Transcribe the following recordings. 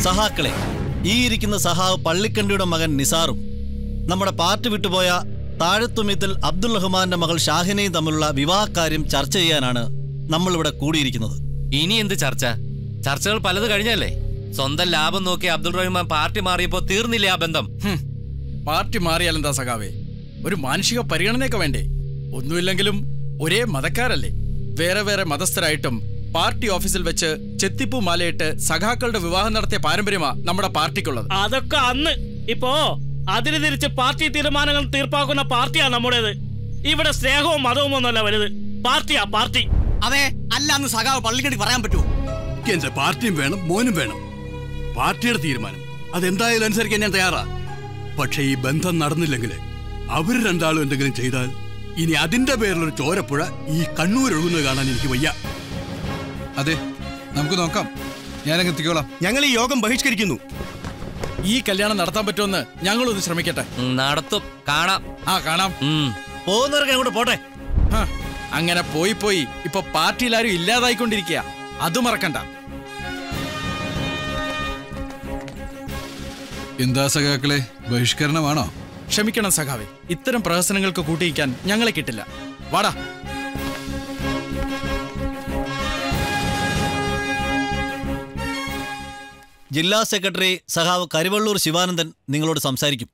സഹാക്കളെ ഈ ഇരിക്കുന്ന സഹാവ് പള്ളിക്കണ്ടിയുടെ മകൻ നിസാറും നമ്മുടെ പാർട്ടി വിട്ടുപോയ താഴത്തുമിത്തിൽ അബ്ദുൾ റഹ്മാന്റെ മകൾ ഷാഹിനയും തമ്മിലുള്ള വിവാഹകാര്യം ചർച്ച ചെയ്യാനാണ് നമ്മളിവിടെ കൂടിയിരിക്കുന്നത് ഇനി എന്ത് ചർച്ച ചർച്ചകൾ പലത് കഴിഞ്ഞല്ലേ സ്വന്തം ലാഭം നോക്കി അബ്ദുൾ റഹ്മാൻ പാർട്ടി മാറിയപ്പോ തീർന്നില്ലേ ആ ബന്ധം ഹും, പാർട്ടി മാറിയാലെന്താ സഖാവേ ഒരു മാനുഷിക പരിഗണനയൊക്കെ വേണ്ടേ ഒന്നുമില്ലെങ്കിലും ഒരേ മതക്കാരല്ലേ വേറെ വേറെ മതസ്ഥരായിട്ടും പാർട്ടി ഓഫീസിൽ വെച്ച് ചെത്തിപ്പൂ മാലയിട്ട് സഖാക്കളുടെ വിവാഹം നടത്തിയ പാരമ്പര്യമാ നമ്മുടെ പാർട്ടിക്കുള്ളത് അതൊക്കെ അന്ന് ഇപ്പോ അതിന് തിരിച്ച് പാർട്ടി തീരുമാനങ്ങൾ തീർപ്പാക്കുന്ന പാർട്ടിയാ നമ്മുടേത് ഇവിടെ സ്നേഹവും മതവും ഒന്നുമല്ല വലുത് പാർട്ടിയാ പാർട്ടി അതെ അല്ല അന്ന് സഖാവ് പള്ളിക്കണ്ടി പറയാൻ പറ്റുമോ എന്റെ പാർട്ടിയും വേണം മോനും വേണം പാർട്ടിയുടെ തീരുമാനം അതെന്തായാലും അനുസരിക്കാൻ ഞാൻ തയ്യാറാ പക്ഷെ ഈ ബന്ധം നടന്നില്ലെങ്കിൽ അവർ രണ്ടാളും എന്തെങ്കിലും ചെയ്താൽ ഇനി അതിന്റെ പേരിലൊരു ചോരപ്പുഴ ഈ കണ്ണൂർ ഒഴുകുന്നത് കാണാൻ എനിക്ക് വയ്യ അതെ നമുക്ക് നോക്കാം ഞാനങ്ങ് എത്തിക്കോളാം ഞങ്ങൾ ഈ യോഗം ബഹിഷ്കരിക്കുന്നു ഈ കല്യാണം നടത്താൻ പറ്റുമെന്ന് ഞങ്ങളൊന്ന് ശ്രമിക്കട്ടെ ഉം, നടത്തും കാണാം ആ കാണാം ഉം. പോകുന്നവർക്ക് അങ്ങോട്ട് പോട്ടെ ഹ, അങ്ങനെ പോയി പോയി ഇപ്പൊ പാർട്ടിയിലാരും ഇല്ലാതായിക്കൊണ്ടിരിക്കുക അത് മറക്കണ്ട എന്താ സഖാക്കളെ ബഹിഷ്കരണമാണോ ക്ഷമിക്കണം സഖാവേ ഇത്തരം പ്രഹസനങ്ങൾക്ക് കൂട്ടിയിക്കാൻ ഞങ്ങളെ കിട്ടില്ല വാടാ ജില്ലാ സെക്രട്ടറി സഹാവ് കരിവള്ളൂർ ശിവാനന്ദൻ നിങ്ങളോട് സംസാരിക്കും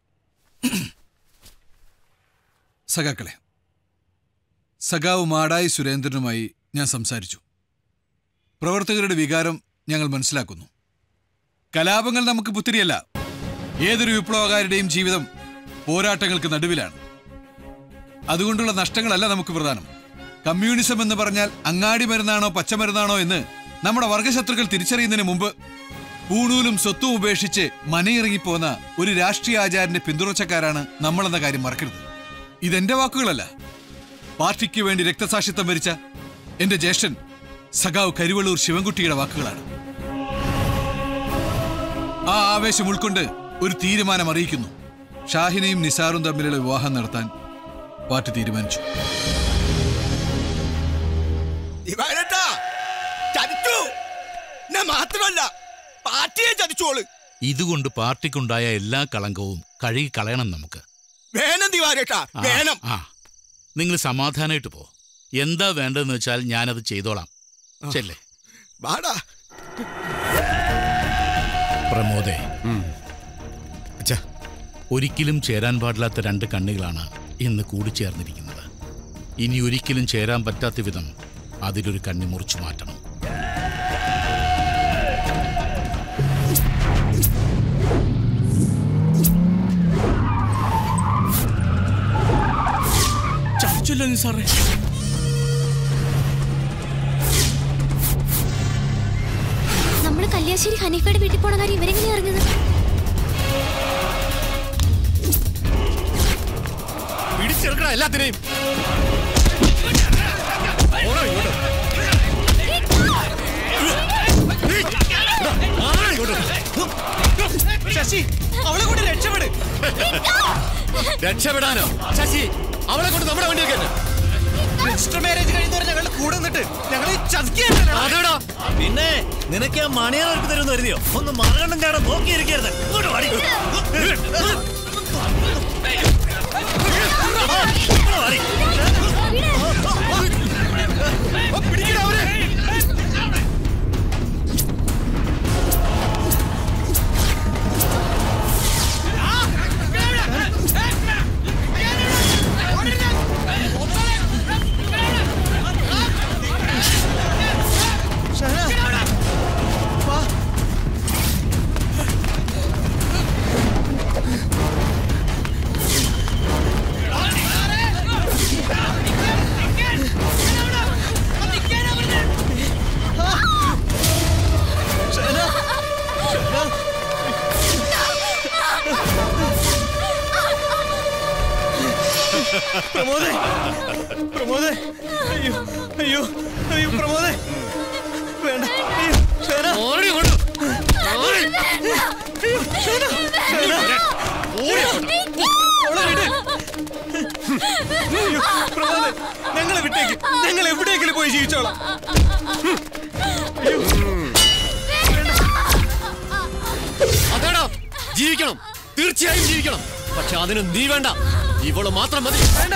സഖാക്കളെ സഖാവ് മാടായി സുരേന്ദ്രനുമായി ഞാൻ സംസാരിച്ചു പ്രവർത്തകരുടെ വികാരം ഞങ്ങൾ മനസ്സിലാക്കുന്നു കലാപങ്ങൾ നമുക്ക് പുത്തിരിയല്ല ഏതൊരു വിപ്ലവകാരുടെയും ജീവിതം പോരാട്ടങ്ങൾക്ക് നടുവിലാണ് അതുകൊണ്ടുള്ള നഷ്ടങ്ങളല്ല നമുക്ക് പ്രധാനം കമ്മ്യൂണിസം എന്ന് പറഞ്ഞാൽ അങ്ങാടി മരുന്നാണോ പച്ചമരുന്നാണോ എന്ന് നമ്മുടെ വർഗശത്രുക്കൾ തിരിച്ചറിയുന്നതിന് മുമ്പ് പൂണൂലും സ്വത്തും ഉപേക്ഷിച്ച് മനയിറങ്ങിപ്പോന്ന ഒരു രാഷ്ട്രീയ ആചാരന്റെ പിന്തുണച്ചക്കാരാണ് നമ്മളെന്ന കാര്യം മറക്കരുത് ഇതെന്റെ വാക്കുകളല്ല പാർട്ടിക്ക് വേണ്ടി രക്തസാക്ഷിത്വം വരിച്ച എന്റെ ജ്യേഷ്ഠൻ സഖാവ് കരിവള്ളൂർ ശിവൻകുട്ടിയുടെ വാക്കുകളാണ് ആ ആവേശം ഉൾക്കൊണ്ട് ഒരു തീരുമാനം അറിയിക്കുന്നു ഷാഹിനയും നിസാറും തമ്മിലുള്ള വിവാഹം നടത്താൻ പാർട്ടി തീരുമാനിച്ചു ദിവാകരേട്ടാ, ചതിച്ചു ഞാൻ മാത്രമല്ല പാർട്ടിയെ ചതിച്ചോള് ഇതുകൊണ്ട് പാർട്ടിക്കുണ്ടായ എല്ലാ കളങ്കവും കഴുകി കളയണം നമുക്ക് വേണം ദിവാകരേട്ടാ ആ, വേണം ആ നിങ്ങൾ സമാധാനമായിട്ട് പോ എന്താ വേണ്ടതെന്ന് വെച്ചാൽ ഞാനത് ചെയ്തോളാം ചെല്ലേ വാടാ പ്രമോദേ അച്ഛാ ഒരിക്കലും ചേരാൻ പാടില്ലാത്ത രണ്ട് കണ്ണികളാണ് ഇന്ന് കൂടിച്ചേർന്നിരിക്കുന്നത് ഇനി ഒരിക്കലും ചേരാൻ പറ്റാത്ത വിധം അതിലൊരു കണ്ണി മുറിച്ചു മാറ്റണം ചതിച്ചല്ലോ സാറേ നമ്മള് കല്യാശ്ശേരി ഹനീഫയുടെ വീട്ടിൽ പോണ കാര്യം ഇവരെങ്ങനെ അറിഞ്ഞത് പിടിച്ചെടുക്കണം എല്ലാത്തിനെയും ശശി അവളെ കൊണ്ട് രക്ഷപ്പെട് രക്ഷപ്പെടാനോ ശശി അവളെ കൊണ്ട് നമ്മുടെ വണ്ടി രജിസ്റ്റർ മാരേജ് കഴിയുന്നവരെ ഞങ്ങളുടെ കൂടെ നിന്നിട്ട് ഞങ്ങൾ ചതിക്കാ പിന്നെ നിനക്ക് ആ മണിയർ എടുത്ത് തരുമെന്ന് കരുതിയോ ഒന്ന് മറകണ്ണം ചാടാൻ നോക്കിയിരിക്കരുത് ഇങ്ങോട്ട് വാടി. ഇങ്ങോട്ട് വാടി. പ്രമോദേ പ്രമോദേ അയ്യോ അയ്യോ അയ്യോ പ്രമോദേ വേണ്ട അയ്യോ ശോന ഓടി ഇങ്ങോട്ട്. ഓടി. അയ്യോ ശോന ശോന അവളെ വിട് അയ്യോ പ്രമോദേ ഞങ്ങളെ വിട്ടേക്ക് ഞങ്ങൾ എവിടെയെങ്കിലും പോയി ജീവിച്ചോളാം ജീവിക്കണം തീർച്ചയായും ജീവിക്കണം പക്ഷെ അതിന് നീ വേണ്ട ഇവള് മാത്രം മതി വേണ്ട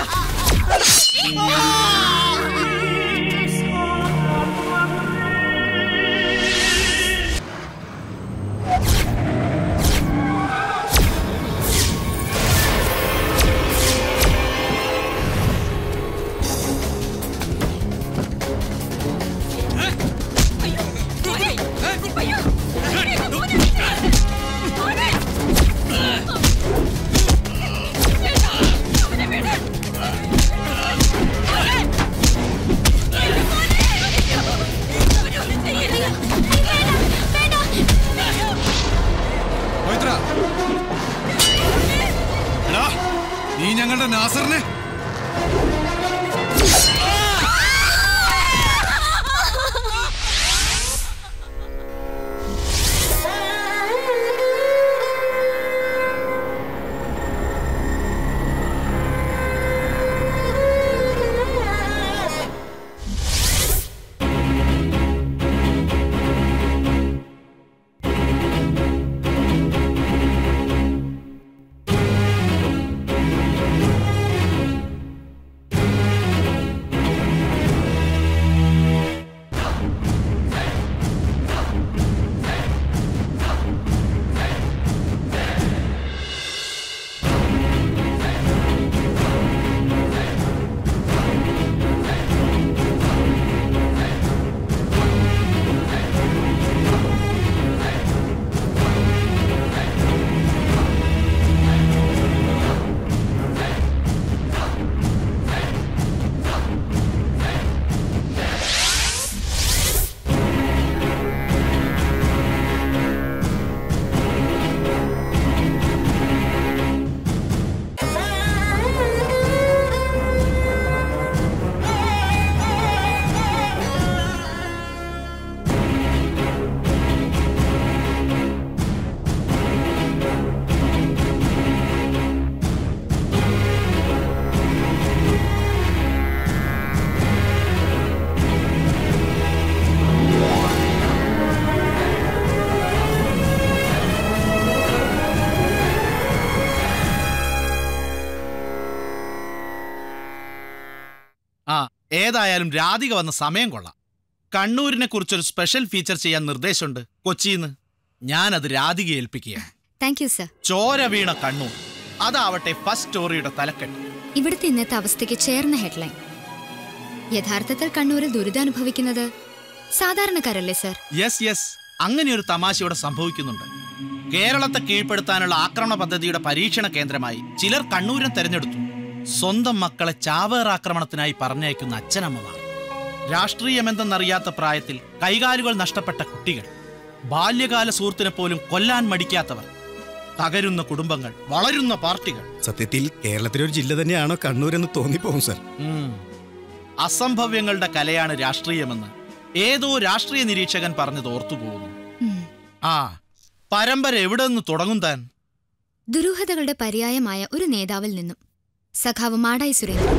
പവിത്ര എടാ, നീ ഞങ്ങളുടെ നാസറിനെ ആ ഏതായാലും രാധിക വന്ന സമയം കൊള്ളാം കണ്ണൂരിനെ കുറിച്ചൊരു സ്പെഷ്യൽ ഫീച്ചർ ചെയ്യാൻ നിർദ്ദേശമുണ്ട് കൊച്ചിന്ന് ഞാനത് രാധിക ഏൽപ്പിക്കുകയാണ് താങ്ക് യു സർ ചോര വീണ കണ്ണൂർ അതാവട്ടെ ഫസ്റ്റ് സ്റ്റോറിയുടെ തലക്കെട്ട് ഇവിടുത്തെ ഇന്നത്തെ അവസ്ഥയ്ക്ക് ചേർന്ന ഹെഡ്ലൈൻ യഥാർത്ഥത്തിൽ കണ്ണൂരിൽ ദുരിതമനുഭവിക്കുന്നത് സാധാരണക്കാരല്ലേ സർ യെസ് യെസ് അങ്ങനെ ഒരു തമാശ ഇവിടെ സംഭവിക്കുന്നുണ്ട് കേരളത്തെ കീഴ്പ്പെടുത്താനുള്ള ആക്രമണ പദ്ധതിയുടെ പരീക്ഷണ കേന്ദ്രമായി ചിലർ കണ്ണൂരിനെ തെരഞ്ഞെടുത്തു സ്വന്തം മക്കളെ ചാവേറാക്രമണത്തിനായി പറഞ്ഞയക്കുന്ന അച്ഛനമ്മമാർ രാഷ്ട്രീയമെന്തെന്നറിയാത്ത പ്രായത്തിൽ കൈകാലുകൾ നഷ്ടപ്പെട്ട കുട്ടികൾ ബാല്യകാല സുഹൃത്തിനെ പോലും കൊല്ലാൻ മടിക്കാത്തവർ തകരുന്ന കുടുംബങ്ങൾ വളരുന്ന പാർട്ടികൾ സത്യത്തിൽ കേരളത്തിലെ ഒരു ജില്ല തന്നെയാണോ കണ്ണൂർ എന്ന് തോന്നിപ്പോകും സർ ഉം. അസംഭവ്യങ്ങളുടെ കലയാണ് രാഷ്ട്രീയമെന്ന് ഏതോ രാഷ്ട്രീയ നിരീക്ഷകൻ പറഞ്ഞത് ഓർത്തുപോകുന്നു ആ പരമ്പര എവിടെ നിന്ന് തുടങ്ങും താൻ ദുരൂഹതകളുടെ പര്യായമായ ഒരു നേതാവിൽ നിന്നും സഖാവ് മാടായി സുരേന്ദ്രൻ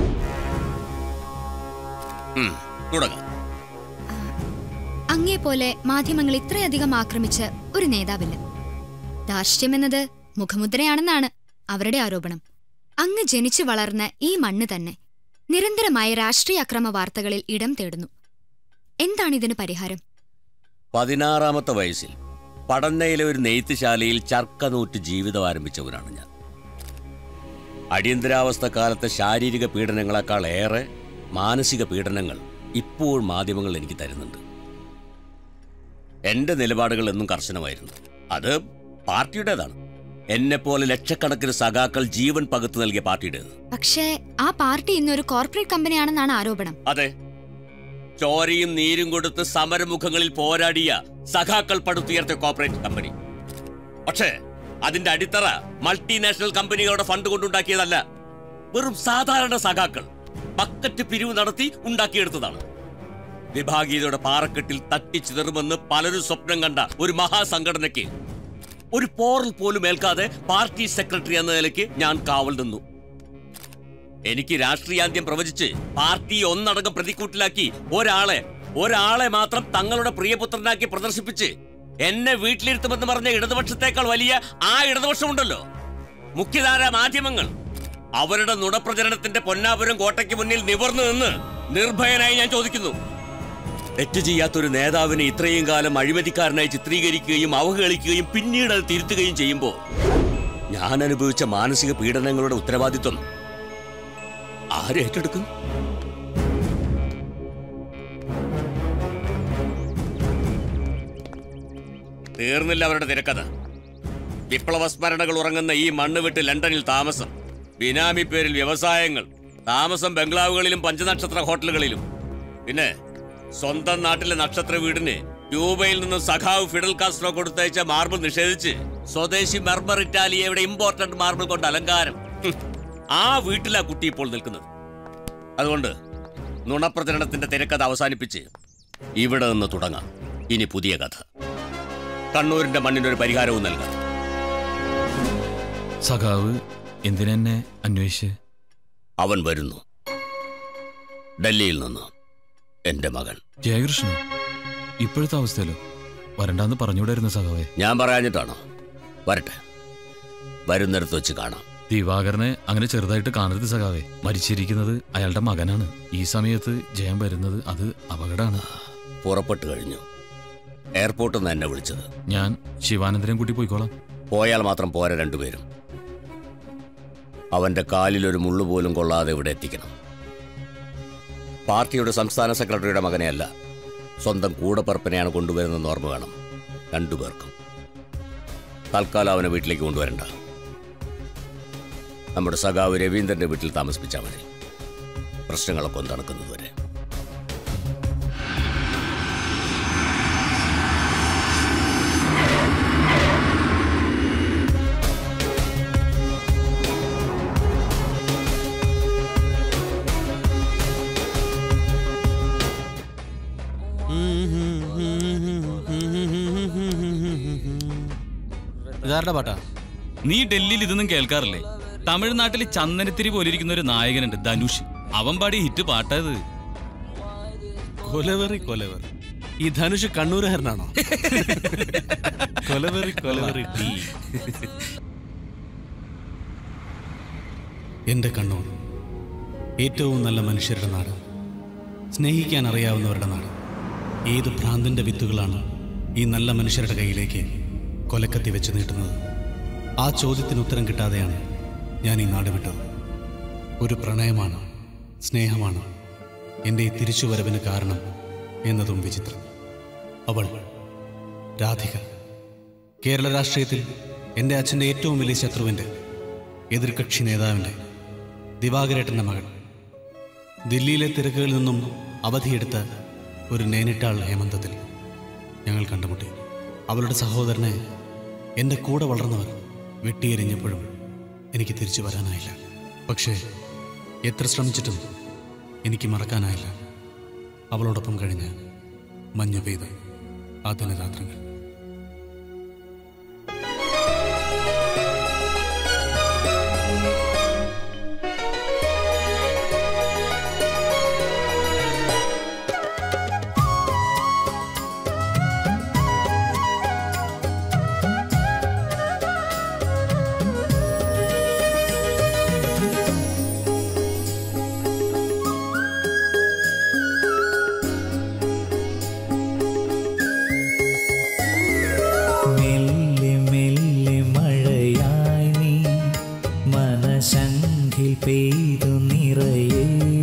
തുടങ്ങാം അങ്ങേപോലെ മാധ്യമങ്ങൾ ഇത്രയധികം ആക്രമിച്ച ഒരു നേതാവില്ല ധാർഷ്ട്യമെന്നത് മുഖമുദ്രയാണെന്നാണ് അവരുടെ ആരോപണം അങ്ങ് ജനിച്ചു വളർന്ന ഈ മണ്ണ് തന്നെ നിരന്തരമായ രാഷ്ട്രീയ അക്രമ വാർത്തകളിൽ ഇടം തേടുന്നു എന്താണിതിന് പരിഹാരം പതിനാറാമത്തെ വയസ്സിൽ പടന്നയിലെ ഒരു നെയ്ത്തുശാലയിൽ ചർക്കനൂറ്റ് ജീവിതം ആരംഭിച്ചവനാണ് ഞാൻ അടിയന്തരാവസ്ഥ കാലത്തെ ശാരീരിക പീഡനങ്ങളെക്കാൾ ഏറെ മാനസിക പീഡനങ്ങൾ ഇപ്പോൾ മാധ്യമങ്ങൾ എനിക്ക് തരുന്നുണ്ട് എന്റെ നിലപാടുകൾ എന്നും കർശനമായിരുന്നു അത് പാർട്ടിയുടേതാണ് എന്നെപ്പോലെ ലക്ഷക്കണക്കിന് സഖാക്കൾ ജീവൻ പകുത്തു നൽകിയ പാർട്ടിയുടേത് പക്ഷേ ആ പാർട്ടി ഇന്നൊരു കോർപ്പറേറ്റ് കമ്പനിയാണെന്നാണ് ആരോപണം അതെ ചോരയും നീരും കൊടുത്ത് സമരമുഖങ്ങളിൽ പോരാടിയ സഖാക്കൾ പടുത്തുയർത്തിയ കോർപ്പറേറ്റ് കമ്പനി പക്ഷേ അതിന്റെ അടിത്തറ മൾട്ടിനാഷണൽ കമ്പനികളുടെ ഫണ്ട് കൊണ്ടുണ്ടാക്കിയതല്ല വെറും സാധാരണ സഖാക്കൾ ബക്കറ്റ് പിരിവ് നടത്തി ഉണ്ടാക്കിയെടുത്തതാണ് വിഭാഗീയതയുടെ പാറക്കെട്ടിൽ തട്ടിച്ചിതറുമെന്ന് പലരും സ്വപ്നം കണ്ട ഒരു മഹാസംഘടനയ്ക്ക് ഒരു പോറൽ പോലും ഏൽക്കാതെ പാർട്ടി സെക്രട്ടറി എന്ന നിലയ്ക്ക് ഞാൻ കാവൽ നിന്നു എനിക്ക് രാഷ്ട്രീയാന്ത്യം പ്രവചിച്ച് പാർട്ടി ഒന്നടങ്കം പ്രതിക്കൂട്ടിലാക്കി ഒരാളെ ഒരാളെ മാത്രം തങ്ങളുടെ പ്രിയപുത്രനാക്കി പ്രദർശിപ്പിച്ച് എന്നെ വീട്ടിലിരുത്തുമെന്ന് പറഞ്ഞ ഇടതുപക്ഷത്തേക്കാൾ വലിയ ആ ഇടതുപക്ഷമുണ്ടല്ലോ മുഖ്യധാര മാധ്യമങ്ങൾ അവരുടെ നുണപ്രചരണത്തിന്റെ പൊന്നാപുരം കോട്ടയ്ക്ക് മുന്നിൽ നിവർന്നു നിന്ന് നിർഭയനായി ഞാൻ ചോദിക്കുന്നു തെറ്റ് ചെയ്യാത്തൊരു നേതാവിനെ ഇത്രയും കാലം അഴിമതിക്കാരനായി ചിത്രീകരിക്കുകയും അവഹേളിക്കുകയും പിന്നീട് അത് തിരുത്തുകയും ചെയ്യുമ്പോൾ ഞാൻ അനുഭവിച്ച മാനസിക പീഡനങ്ങളുടെ ഉത്തരവാദിത്വം ആരേറ്റെടുക്കും തീർന്നില്ല അവരുടെ തിരക്കഥ വിപ്ലവ സ്മരണകൾ ഉറങ്ങുന്ന ഈ മണ്ണ് വിട്ട് ലണ്ടനിൽ താമസം ബിനാമി പേരിൽ വ്യവസായങ്ങൾ താമസം ബംഗ്ലാവുകളിലും പഞ്ചനക്ഷത്ര ഹോട്ടലുകളിലും പിന്നെ സ്വന്തം നാട്ടിലെ നക്ഷത്ര വീടിന് ക്യൂബയിൽ നിന്നും സഖാവ് ഫിഡൽ കാസ്ട്രോ കൊടുത്തയച്ച മാർബിൾ നിഷേധിച്ച് സ്വദേശി മെർമർ ഇറ്റാലിയയുടെ ഇമ്പോർട്ടന്റ് മാർബിൾ കൊണ്ട് അലങ്കാരം ഹും. ആ വീട്ടിലാ കുട്ടി ഇപ്പോൾ നിൽക്കുന്നത് അതുകൊണ്ട് നുണപ്രചരണത്തിന്റെ തിരക്കഥ അവസാനിപ്പിച്ച് ഇവിടെ നിന്ന് തുടങ്ങാം ഇനി പുതിയ കഥ കണ്ണൂരിന്റെ മണ്ണിനൊരു പരിഹാരവും നൽകാം സഖാവ് എന്തിനെന്നെ അന്വേഷിച്ച് അവൻ വരുന്നു ഡൽഹിയിൽ നിന്ന് എന്റെ മകൻ ജയകൃഷ്ണൻ ഇപ്പോഴത്തെ അവസ്ഥയിലോ വരണ്ടാന്ന് പറഞ്ഞുകൂടായിരുന്നു സഖാവേ ഞാൻ പറയാഞ്ഞിട്ടാണോ വരട്ടെ വരുന്നിടത്ത് വെച്ച് കാണാം ദിവാകരനെ അങ്ങനെ ചെറുതായിട്ട് കാണരുത് സഖാവേ മരിച്ചിരിക്കുന്നത് അയാളുടെ മകനാണ് ഈ സമയത്ത് ജയം വരുന്നത് അത് അപകടമാണ് പുറപ്പെട്ടു കഴിഞ്ഞു എയർപോർട്ടിൽ നിന്ന് എന്നെ വിളിച്ചത് ഞാൻ ശിവാനന്ദനെ കൂട്ടി പോയിക്കോളാം പോയാൽ മാത്രം പോരാ രണ്ടുപേരും അവന്റെ കാലിൽ ഒരു മുള്ളു പോലും കൊള്ളാതെ ഇവിടെ എത്തിക്കണം പാർട്ടിയുടെ സംസ്ഥാന സെക്രട്ടറിയുടെ മകനെയല്ല സ്വന്തം കൂടപ്പറപ്പിനെയാണ് കൊണ്ടുവരുന്നതെന്ന് ഓർമ്മ വേണം രണ്ടുപേർക്കും തൽക്കാലം അവനെ വീട്ടിലേക്ക് കൊണ്ടുവരണ്ട നമ്മുടെ സഖാവ് രവീന്ദ്രന്റെ വീട്ടിൽ താമസിപ്പിച്ചാൽ മതി പ്രശ്നങ്ങളൊക്കെ ഒന്ന് നടക്കുന്നതുവരെ ഇതാരുടെ പാട്ടാ നീ ഡൽഹിയിൽ ഇതൊന്നും കേൾക്കാറില്ലേ തമിഴ്നാട്ടിൽ ചന്ദനത്തിരി പോലിരിക്കുന്ന ഒരു നായകനുണ്ട് ധനുഷ് അവൻ പാടി ഹിറ്റ് പാട്ടത് കൊലവെറി കൊലവെറി ഈ ധനുഷ് കണ്ണൂരുകാരനാണോ കൊലവെറി കൊലവെറി ടീ എൻ്റെ കണ്ണൂർ ഏറ്റവും നല്ല മനുഷ്യരുടെ നാട് സ്നേഹിക്കാൻ അറിയാവുന്നവരുടെ നാട് ഏത് ഭ്രാന്തിൻ്റെ വിത്തുകളാണ് ഈ നല്ല മനുഷ്യരുടെ കയ്യിലേക്ക് കൊലക്കത്തി വെച്ച് നീട്ടുന്നത് ആ ചോദ്യത്തിന് ഉത്തരം കിട്ടാതെയാണ് ഞാൻ ഈ നാട് വിട്ടത് ഒരു പ്രണയമാണ് സ്നേഹമാണ് എൻ്റെ ഈ തിരിച്ചുവരവിന് കാരണം എന്നതും വിചിത്രം അവൾ രാധിക കേരള രാഷ്ട്രീയത്തിൽ എൻ്റെ അച്ഛൻ്റെ ഏറ്റവും വലിയ ശത്രുവിൻ്റെ എതിർകക്ഷി നേതാവിൻ്റെ ദിവാകരേട്ടൻ്റെ മകൾ ദില്ലിയിലെ തിരക്കുകളിൽ നിന്നും അവധിയെടുത്ത ഒരു നേനിട്ടാൾ ഹേമന്തത്തിൽ ഞങ്ങൾ കണ്ടുമുട്ടി അവളുടെ സഹോദരനെ എൻ്റെ കൂടെ വളർന്നവർ വെട്ടിയെരിഞ്ഞപ്പോഴും എനിക്ക് തിരിച്ചു വരാനായില്ല പക്ഷേ എത്ര ശ്രമിച്ചിട്ടും എനിക്ക് മറക്കാനായില്ല അവളോടൊപ്പം കഴിഞ്ഞ മഞ്ഞു പെയ്ത ആ ദിനരാത്രങ്ങൾ മെല്ലെ മെല്ലെ മഴയായി നീ മനശങ്കിൽ പെയ്തു നിറയെ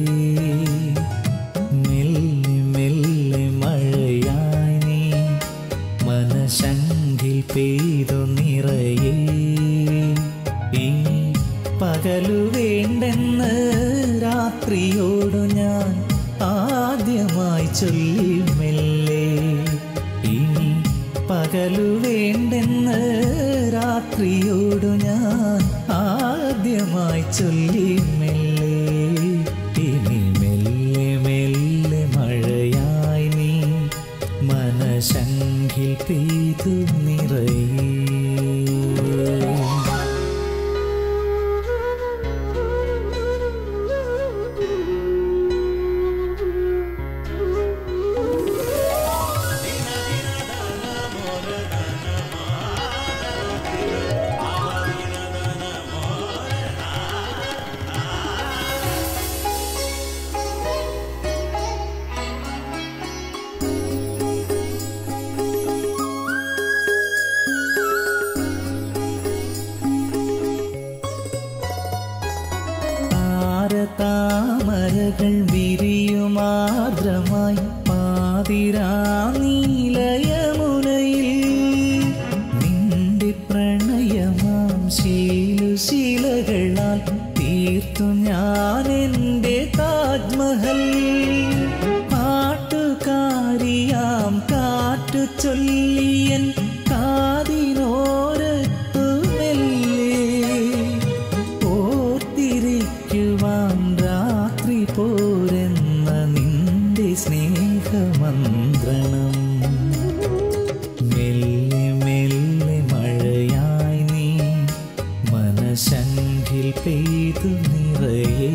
മെല്ലെ മെല്ലെ മഴയായി നീ മനശങ്കിൽ പെയ്തു നിറയെ ഈ പകലു വേണ്ടെന്ന് രാത്രിയോടു ഞാൻ ആദ്യമായി ചൊല്ലി മെല്ലെ ഇനി പകലു വേണ്ടെന്ന് രാത്രിയോടു ഞാൻ ആദ്യമായി ചൊല്ലി മെല്ലെ ഇനി മെല്ലെ മെല്ലെ മഴയായി നീ മനശങ്കിൽ പെയ്തു നിറയേ താരകൾ വിരിയുമാർദ്രമായി പാതിരാ നീലയമുനയിൽ നിന്റെ പ്രണയമാം ശീലുശീലകളാൽ തീർത്തു ഞാൻ എൻ്റെ താജ്മഹൽ പാട്ടുകാരിയാം കാറ്റു ചൊല്ലിയൻ കാതിനോരത്തു മെല്ലെ ഓർത്തിരിക്കുവാൻ രാത്രി പോരെന്ന നിന്റെ സ്നേഹമന്ത്രണം മെല്ലെ മെല്ലെ മഴയായി നീ മനശങ്കിൽ പെയ്തു നിറയേ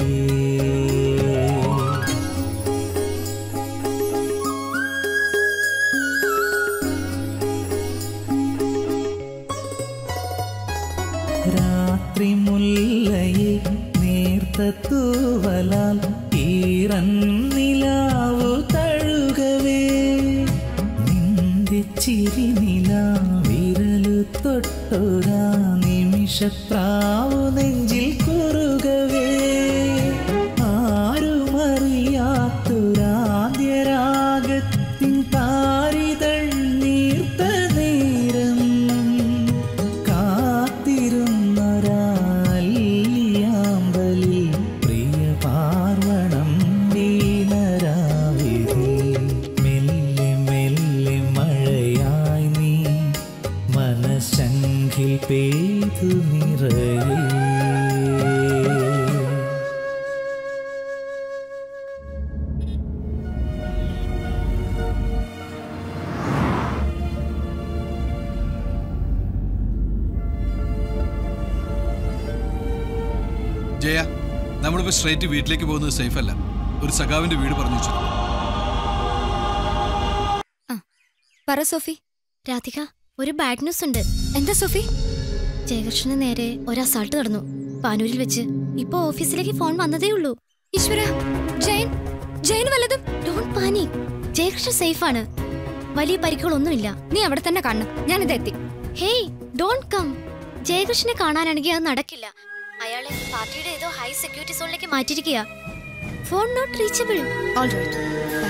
രാത്രി മുല്ലയെ നേർത്ത തൂവലാൽ ഈറൻ നിലാവു തഴുകവേ നിന്റെ ചിരിനില വിരലു തൊട്ടൊരാ നിമിഷപ്രാവു നെഞ്ചിൽ കുറുകവേ ആരുമറിയാത്തൊരാദ്യരാഗത്തിൻ താരിതൾ നീർത്ത നേരം കാത്തിരുന്നൊരാലിയാമ്പലിൽ പ്രിയ പാർവണം വീണരാവിധി മെല്ലെ മെല്ലെ മഴയായി നീ മനശങ്കിൽ പെയ്തു നിറയേ ജയ നമ്മളിപ്പോ സ്ട്രേറ്റ് വീട്ടിലേക്ക് പോകുന്നത് സേഫ് അല്ല ഒരു സഖാവിന്റെ വീട് പറഞ്ഞു വെച്ചിട്ടുണ്ട് പറ സോഫി രാധിക ഒരു ബാഡ് ന്യൂസ് ഉണ്ട് എന്താ സോഫി ജയകൃഷ്ണന് നേരെ ഒരു അസാൾട്ട് നടന്നു പാനൂരിൽ വെച്ച് ഇപ്പൊ ഓഫീസിലേക്ക് ഫോൺ വന്നതേ ഉള്ളൂ ഈശ്വര ജയൻ ജയൻ വല്ലതും ഡോണ്ട് പാനിക് ജയകൃഷ്ണൻ സേഫ് ആണ് വലിയ പരിക്കുകളൊന്നുമില്ല നീ അവിടെ തന്നെ കാണണം ഞാനിത് എത്തി ഹേയ് ഡോണ്ട് കം ജയകൃഷ്ണനെ കാണാനാണെങ്കിൽ അത് നടക്കില്ല അയാളെ പാർട്ടിയുടെ ഏതോ ഹൈ സെക്യൂരിറ്റി സോണിലേക്ക് മാറ്റിയിരിക്കുക phone not reachable all right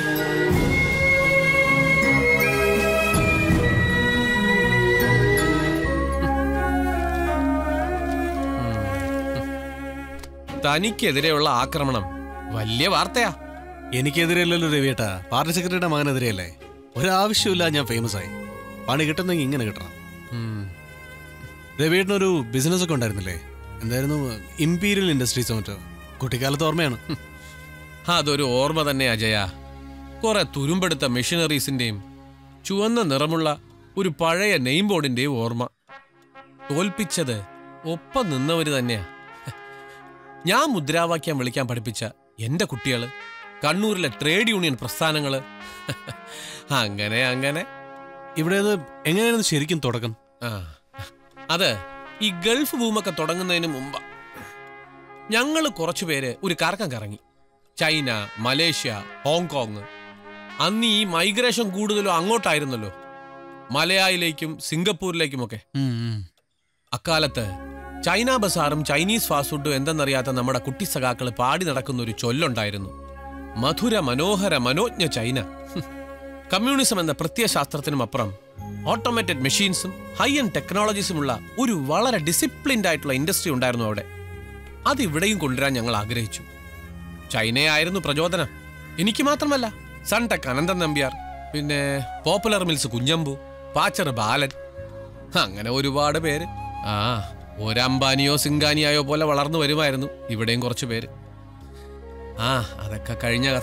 തനിക്കെതിരെയുള്ള ആക്രമണം വലിയ വാർത്തയാ എനിക്കെതിരെയല്ലല്ലോ രവിയേട്ടാ പാർട്ടി സെക്രട്ടറിയുടെ മകനെതിരെയല്ലേ ഒരാവശ്യമില്ല ഞാൻ ഫേമസ് ആയി പണി കിട്ടുന്നെങ്കിൽ ഇങ്ങനെ കിട്ടണം രവിയേട്ടനൊരു ബിസിനസ് ഒക്കെ ഉണ്ടായിരുന്നില്ലേ എന്തായിരുന്നു ഇമ്പീരിയൽ ഇൻഡസ്ട്രീസ് മറ്റോ കുട്ടിക്കാലത്ത് ഓർമ്മയാണ് അതൊരു ഓർമ്മ തന്നെ അജയ കുറെ തുരുമ്പെടുത്ത മെഷീനറീസിന്റെയും ചുവന്ന നിറമുള്ള ഒരു പഴയ നെയിം ബോർഡിന്റെയും ഓർമ്മ തോൽപ്പിച്ചത് ഒപ്പം നിന്നവര് തന്നെയാ ഞാൻ മുദ്രാവാക്യം വിളിക്കാൻ പഠിപ്പിച്ച എന്റെ കുട്ടികള് കണ്ണൂരിലെ ട്രേഡ് യൂണിയൻ പ്രസ്ഥാനങ്ങള് അങ്ങനെ അങ്ങനെ ഇവിടെ അത് എങ്ങനെയാണ് ശരിക്കും തുടക്കം ആ അത് ഈ ഗൾഫ് ഭൂമൊക്കെ തുടങ്ങുന്നതിന് മുമ്പ് ഞങ്ങൾ കുറച്ചുപേര് ഒരു കറക്കം കറങ്ങി ചൈന മലേഷ്യ ഹോങ്കോങ് അന്ന് ഈ മൈഗ്രേഷൻ കൂടുതലും അങ്ങോട്ടായിരുന്നല്ലോ മലയായിലേക്കും സിംഗപ്പൂരിലേക്കുമൊക്കെ അക്കാലത്ത് ചൈന ബസാറും ചൈനീസ് ഫാസ്റ്റ് ഫുഡും എന്തെന്നറിയാത്ത നമ്മുടെ കുട്ടി സഖാക്കള് പാടി നടക്കുന്ന ഒരു ചൊല്ലുണ്ടായിരുന്നു മധുര മനോഹര മനോജ്ഞ ചൈന ഹും. കമ്മ്യൂണിസം എന്ന പ്രത്യയശാസ്ത്രത്തിനും അപ്പുറം ഓട്ടോമേറ്റഡ് മെഷീൻസും ഹൈ എൻഡ് ടെക്നോളജീസുമുള്ള ഒരു വളരെ ഡിസിപ്ലിൻഡ് ആയിട്ടുള്ള ഇൻഡസ്ട്രി ഉണ്ടായിരുന്നു അവിടെ അത് ഇവിടെയും കൊണ്ടുവരാൻ ഞങ്ങൾ ആഗ്രഹിച്ചു ചൈനയായിരുന്നു പ്രചോദനം എനിക്ക് മാത്രമല്ല സൺടെക് അനന്തൻ നമ്പ്യാർ പിന്നെ പോപ്പുലർ മിൽസ് കുഞ്ഞമ്പു പാച്ചർ ബാലൻ അങ്ങനെ ഒരുപാട് പേര് ആ ഒരംബാനിയോ സിംഗാനിയായോ പോലെ വളർന്നു വരുമായിരുന്നു ഇവിടെയും കുറച്ച് പേര് ആ അതൊക്കെ കഴിഞ്ഞ കഥ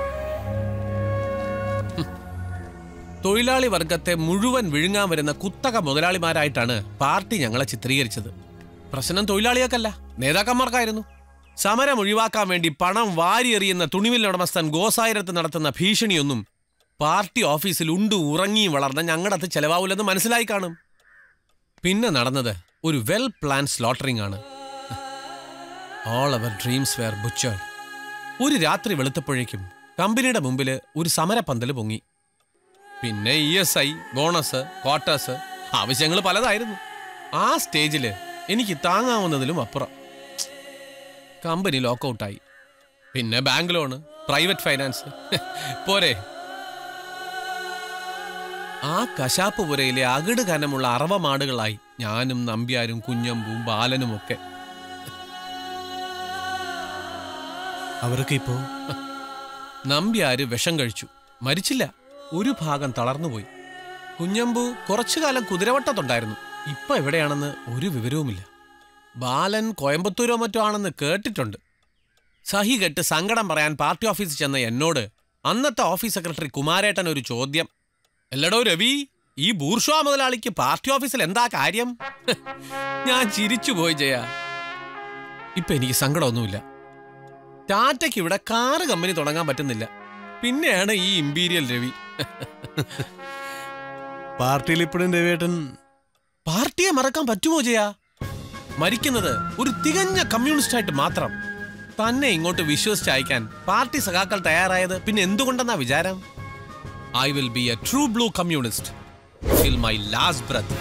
ഹും. തൊഴിലാളി വർഗത്തെ മുഴുവൻ വിഴുങ്ങാൻ വരുന്ന കുത്തക മുതലാളിമാരായിട്ടാണ് പാർട്ടി ഞങ്ങളെ ചിത്രീകരിച്ചത് പ്രശ്നം തൊഴിലാളികൾക്കല്ല നേതാക്കന്മാർക്കായിരുന്നു സമരം ഒഴിവാക്കാൻ വേണ്ടി പണം വാരിയെറിയുന്ന തുണിമിൽ ഉടമസ്ഥൻ ഗോസായിരത്ത് നടത്തുന്ന ഭീഷണിയൊന്നും പാർട്ടി ഓഫീസിൽ ഉണ്ടു ഉറങ്ങിയും വളർന്ന ഞങ്ങളത് ചെലവാവില്ലെന്ന് മനസ്സിലായി കാണും പിന്നെ നടന്നത് ഒരു വെൽ പ്ലാൻ സ്ലോട്ടറിംഗ് ആണ് all their dreams were butchered ഒരു രാത്രി വെളുത്തപ്പോഴേക്കും കമ്പനിയുടെ മുമ്പിൽ ഒരു സമരപ്പന്തൽ പൊങ്ങി പിന്നെ E S I bonus quarters ആവശ്യങ്ങൾ പലതായിരുന്നു ആ സ്റ്റേജില് എനിക്ക് താങ്ങാവുന്നതിലും അപ്പുറം കമ്പനി ലോക്കൗട്ടായി പിന്നെ ബാങ്ക് ലോണ് പ്രൈവറ്റ് ഫൈനാൻസ് പോരെ ആ കശാപ്പ് പുരയിലെ അകിട് കനമുള്ള അറവമാടുകളായി ഞാനും നമ്പ്യാരും കുഞ്ഞമ്പും ബാലനും ഒക്കെ അവരൊക്കെ ഇപ്പോ നമ്പ്യാര് വിഷം കഴിച്ചു മരിച്ചില്ല ഒരു ഭാഗം തളർന്നുപോയി കുഞ്ഞമ്പു കുറച്ചു കാലം കുതിരവട്ടത്തുണ്ടായിരുന്നു ഇപ്പൊ എവിടെയാണെന്ന് ഒരു വിവരവുമില്ല ബാലൻ കോയമ്പത്തൂരോ മറ്റോ ആണെന്ന് കേട്ടിട്ടുണ്ട് സഹി കെട്ട് സങ്കടം പറയാൻ പാർട്ടി ഓഫീസിൽ ചെന്ന എന്നോട് അന്നത്തെ ഓഫീസ് സെക്രട്ടറി കുമാരേട്ടൻ ഒരു ചോദ്യം എല്ലടോ രവി ഈ ബൂർഷ്വാ മുതലാളിക്ക് പാർട്ടി ഓഫീസിൽ എന്താ കാര്യം ഞാൻ ചിരിച്ചുപോയി ജയ ഇപ്പൊ എനിക്ക് സങ്കടമൊന്നുമില്ല ടാറ്റയ്ക്ക് ഇവിടെ കാറ് കമ്പനി തുടങ്ങാൻ പറ്റുന്നില്ല പിന്നെയാണ് ഈ ഇമ്പീരിയൽ രവി പാർട്ടിയിൽ ഇപ്പോഴും രവിയേട്ടൻ പാർട്ടിയെ മറക്കാൻ പറ്റുമോ ജയ മരിക്കുന്നത് ഒരു തികഞ്ഞ കമ്മ്യൂണിസ്റ്റ് ആയിട്ട് മാത്രം തന്നെ ഇങ്ങോട്ട് വിശ്വസിച്ചയക്കാൻ പാർട്ടി സഖാക്കൾ തയ്യാറായത് പിന്നെ എന്തുകൊണ്ടെന്നാ വിചാരം I will be a true blue communist till my last breath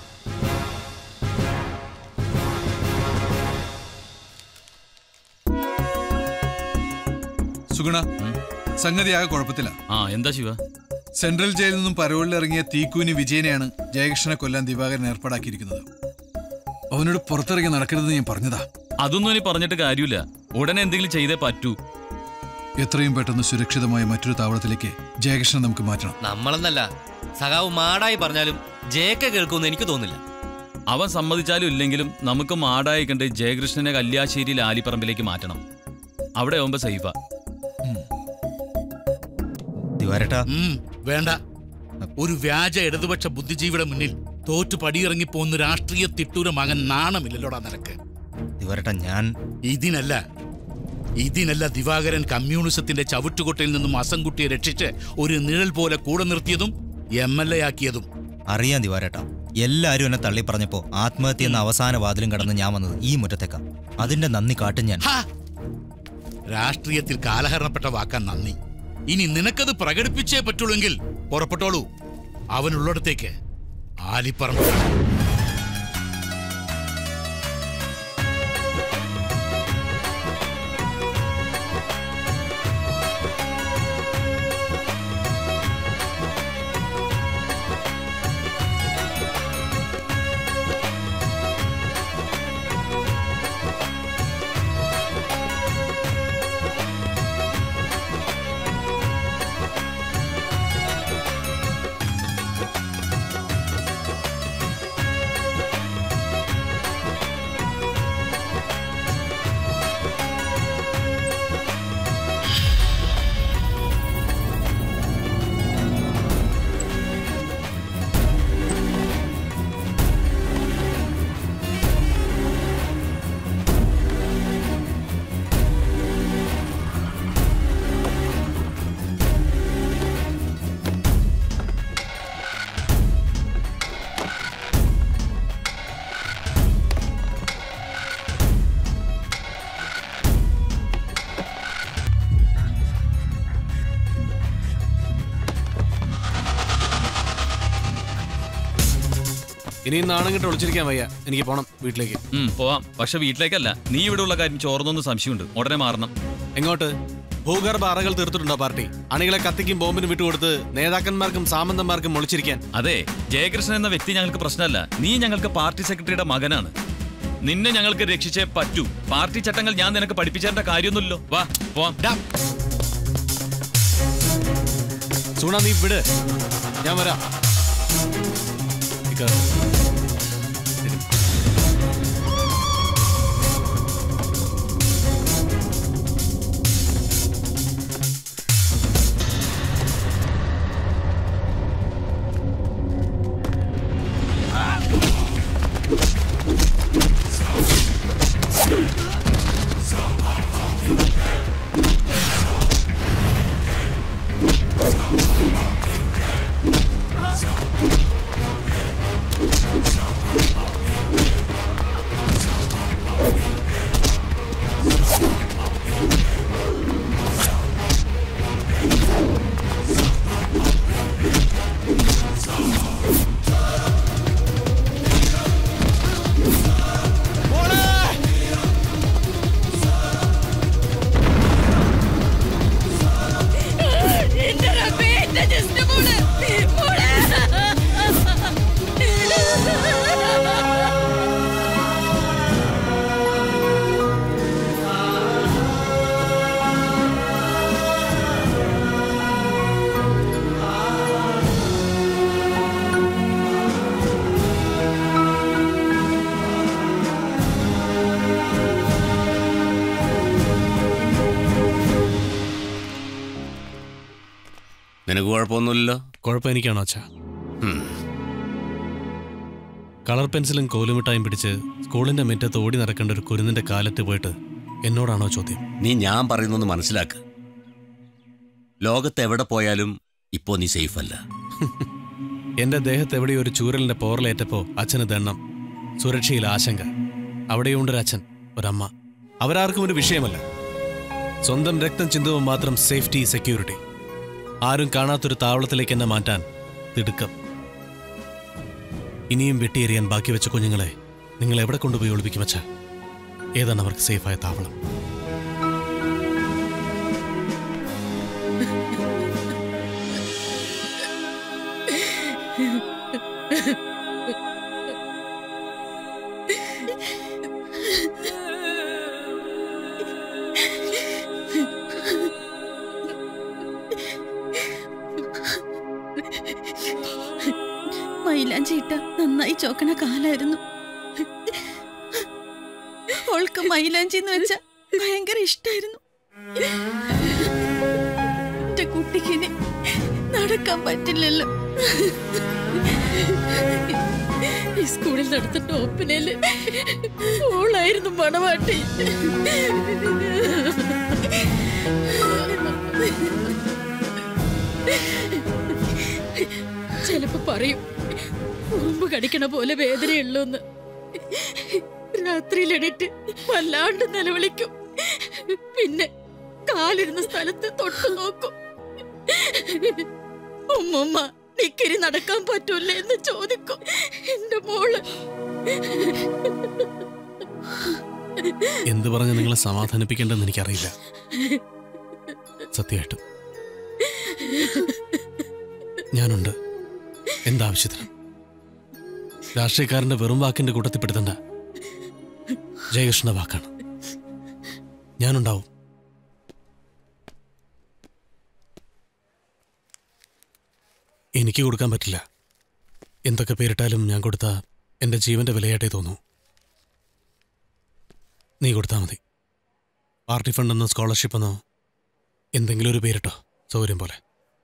Suguna സംഗതി ആകെ കുഴപ്പത്തില ആ എന്താ ശിവ സെൻട്രൽ ജയിലിൽ നിന്നും പരോളിൽ ഇറങ്ങിയ തീക്കൂനി വിജയനെയാണ് ജയകൃഷ്ണനെ കൊല്ലാൻ ദിവാകരൻ ഏർപ്പാടാക്കിയിരിക്കുന്നത് അവനോട് പുറത്തിറങ്ങി നടക്കരുതെന്ന് ഞാൻ പറഞ്ഞതാ അതൊന്നും ഇനി പറഞ്ഞിട്ട് കാര്യമില്ല ഉടനെ എന്തെങ്കിലും ചെയ്തേ പറ്റൂ എത്രയും പെട്ടെന്ന് സുരക്ഷിതമായ മറ്റൊരു താവളത്തിലേക്ക് ജയകൃഷ്ണൻ നമുക്ക് മാറ്റണം നമ്മളെന്നല്ല സഖാവ് മാടായി പറഞ്ഞാലും ജേക്ക കേൾക്കുമെന്ന് എനിക്ക് തോന്നില്ല അവൻ സമ്മതിച്ചാലും ഇല്ലെങ്കിലും നമുക്ക് മാടായി കണ്ട് ജയകൃഷ്ണനെ കല്യാശ്ശേരിയിൽ ആലിപ്പറമ്പിലേക്ക് മാറ്റണം അവിടെ ആവുമ്പോ സൈഫ ദിവാരട്ടാ വേണ്ട ഒരു വ്യാജ ഇടതുപക്ഷ ബുദ്ധിജീവിയുടെ മുന്നിൽ തോറ്റു പടിയിറങ്ങി പോകുന്ന രാഷ്ട്രീയ തിട്ടൂര മകൻ നാണമില്ലല്ലോടാ നിനക്ക് ദിവാരട്ട ഞാൻ ഇതിനല്ല ഇതിനല്ല ദിവാകരൻ കമ്മ്യൂണിസത്തിന്റെ ചവിട്ടുകൊട്ടയിൽ നിന്നും അസംകുട്ടിയെ രക്ഷിച്ച് ഒരു നിഴൽ പോലെ കൂടെ നിർത്തിയതും എം എൽ എ ആക്കിയതും അറിയാം ദിവാരട്ട എല്ലാരും എന്നെ തള്ളി പറഞ്ഞപ്പോ ആത്മഹത്യ എന്ന അവസാന വാതിലും കടന്ന് ഞാൻ വന്നത് ഈ മുറ്റത്തേക്കാ അതിന്റെ നന്ദി കാട്ടും ഞാൻ രാഷ്ട്രീയത്തിൽ കാലഹരണപ്പെട്ട വാക്കാൻ നന്ദി ഇനി നിനക്കത് പ്രകടിപ്പിച്ചേ പറ്റുള്ളൂങ്കിൽ പുറപ്പെട്ടോളൂ അവനുള്ളിടത്തേക്ക് ആലിപ്പറമ്പ് ഇനി നാണം കിട്ട് ഒളിച്ചിരിക്കാൻ വയ്യ എനിക്ക് പോണം വീട്ടിലേക്ക് ഉം, പോവാം പക്ഷെ വീട്ടിലേക്കല്ല നീ ഇവിടെ ഉള്ള കാര്യം ചോർന്നൊന്ന് സംശയമുണ്ട് ഉടനെ മാറണം എങ്ങോട്ട് ഭൂഗർഭ അറകൾ തീർത്തിട്ടുണ്ടോ പാർട്ടി അണികളെ കത്തിക്കും ബോംബിനും വിട്ടുകൊടുത്ത് നേതാക്കന്മാർക്കും സാമന്തന്മാർക്കും ഒളിച്ചിരിക്കാൻ അതെ ജയകൃഷ്ണൻ എന്ന വ്യക്തി ഞങ്ങൾക്ക് പ്രശ്നമല്ല നീ ഞങ്ങൾക്ക് പാർട്ടി സെക്രട്ടറിയുടെ മകനാണ് നിന്നെ ഞങ്ങൾക്ക് രക്ഷിച്ചേ പറ്റൂ പാർട്ടി ചട്ടങ്ങൾ ഞാൻ നിനക്ക് പഠിപ്പിച്ചേണ്ട കാര്യമൊന്നുമില്ലല്ലോ വാ പോവാം സൂണ നീ വിട് ഞാൻ വരാം ഇക്ക. Thank കുഴപ്പമൊന്നുമില്ലല്ലോ കുഴപ്പം എനിക്കാണോ അച്ഛാ കളർ പെൻസിലും കോലുമിട്ടായും പിടിച്ച് സ്കൂളിന്റെ മുറ്റത്ത് ഓടി നടക്കേണ്ട ഒരു കുരുന്നിന്റെ കാലത്ത് പോയിട്ട് എന്നോടാണോ ചോദ്യം നീ ഞാൻ പറയുന്നൊന്ന് മനസ്സിലാക്ക് ലോകത്ത് എവിടെ പോയാലും ഇപ്പോ നീ സേഫ് അല്ല എന്റെ ദേഹത്ത് എവിടെയോ ഒരു ചൂരലിന്റെ പോറലേറ്റപ്പോ അച്ഛന് ദണ്ണം സുരക്ഷയിൽ ആശങ്ക അവിടെയുണ്ടൊരു അച്ഛൻ ഒരമ്മ അവരാർക്കും ഒരു വിഷയമല്ല സ്വന്തം രക്തം ചിന്തുമ്പോൾ മാത്രം സേഫ്റ്റി സെക്യൂരിറ്റി ആരും കാണാത്തൊരു താവളത്തിലേക്ക് എന്നെ മാറ്റാൻ തിടുക്കം ഇനിയും വെട്ടിയെറിയാൻ ബാക്കി വെച്ച കുഞ്ഞുങ്ങളെ നിങ്ങൾ എവിടെ കൊണ്ടുപോയി ഒളിപ്പിക്കും അച്ഛാ ഏതാണ് അവർക്ക് സേഫായ താവളം മൈലാഞ്ചി ഇട്ട നന്നായി ചോക്കണ കാലായിരുന്നു അവൾക്ക് മൈലാഞ്ചി എന്ന് വെച്ച ഭയങ്കര ഇഷ്ടായിരുന്നു എന്റെ കുട്ടിക്ക് ഇനി നടക്കാൻ പറ്റില്ലല്ലോ ഈ സ്കൂളിൽ നടത്ത ടോപ്പിനേല് ഓളായിരുന്നു മണവാട്ടി ചിലപ്പോ പറയും ഉറുമ്പ് കടിക്കണ പോലെ വേദനയുള്ളൂന്ന് രാത്രിയിൽ എണീറ്റ് വല്ലാണ്ട് നിലവിളിക്കും പിന്നെ കാലിരുന്ന സ്ഥലത്ത് തൊട്ടു നോക്കും ഉമ്മമ്മ നിക്കരി നടക്കാൻ പറ്റൂലേ എന്ന് ചോദിക്കും എന്റെ മോള് എന്ത് പറഞ്ഞ് നിങ്ങളെ സമാധാനിപ്പിക്കേണ്ടെന്ന് എനിക്കറിയില്ല സത്യമായിട്ടും ഞാനുണ്ട് എന്താവശ്യത്തിനും രാഷ്ട്രീയക്കാരന്റെ വെറും വാക്കിന്റെ കൂട്ടത്തിൽപ്പെടുത്തണ്ട ജയകൃഷ്ണന്റെ വാക്കാണ് ഞാനുണ്ടാവും എനിക്ക് കൊടുക്കാൻ പറ്റില്ല എന്തൊക്കെ പേരിട്ടാലും ഞാൻ കൊടുത്ത എൻ്റെ ജീവന്റെ വിലയായിട്ടേ തോന്നൂ നീ കൊടുത്താൽ മതി പാർട്ടി ഫണ്ടെന്നോ സ്കോളർഷിപ്പ് എന്നോ എന്തെങ്കിലും ഒരു പേരിട്ടോ സൗകര്യം പോലെ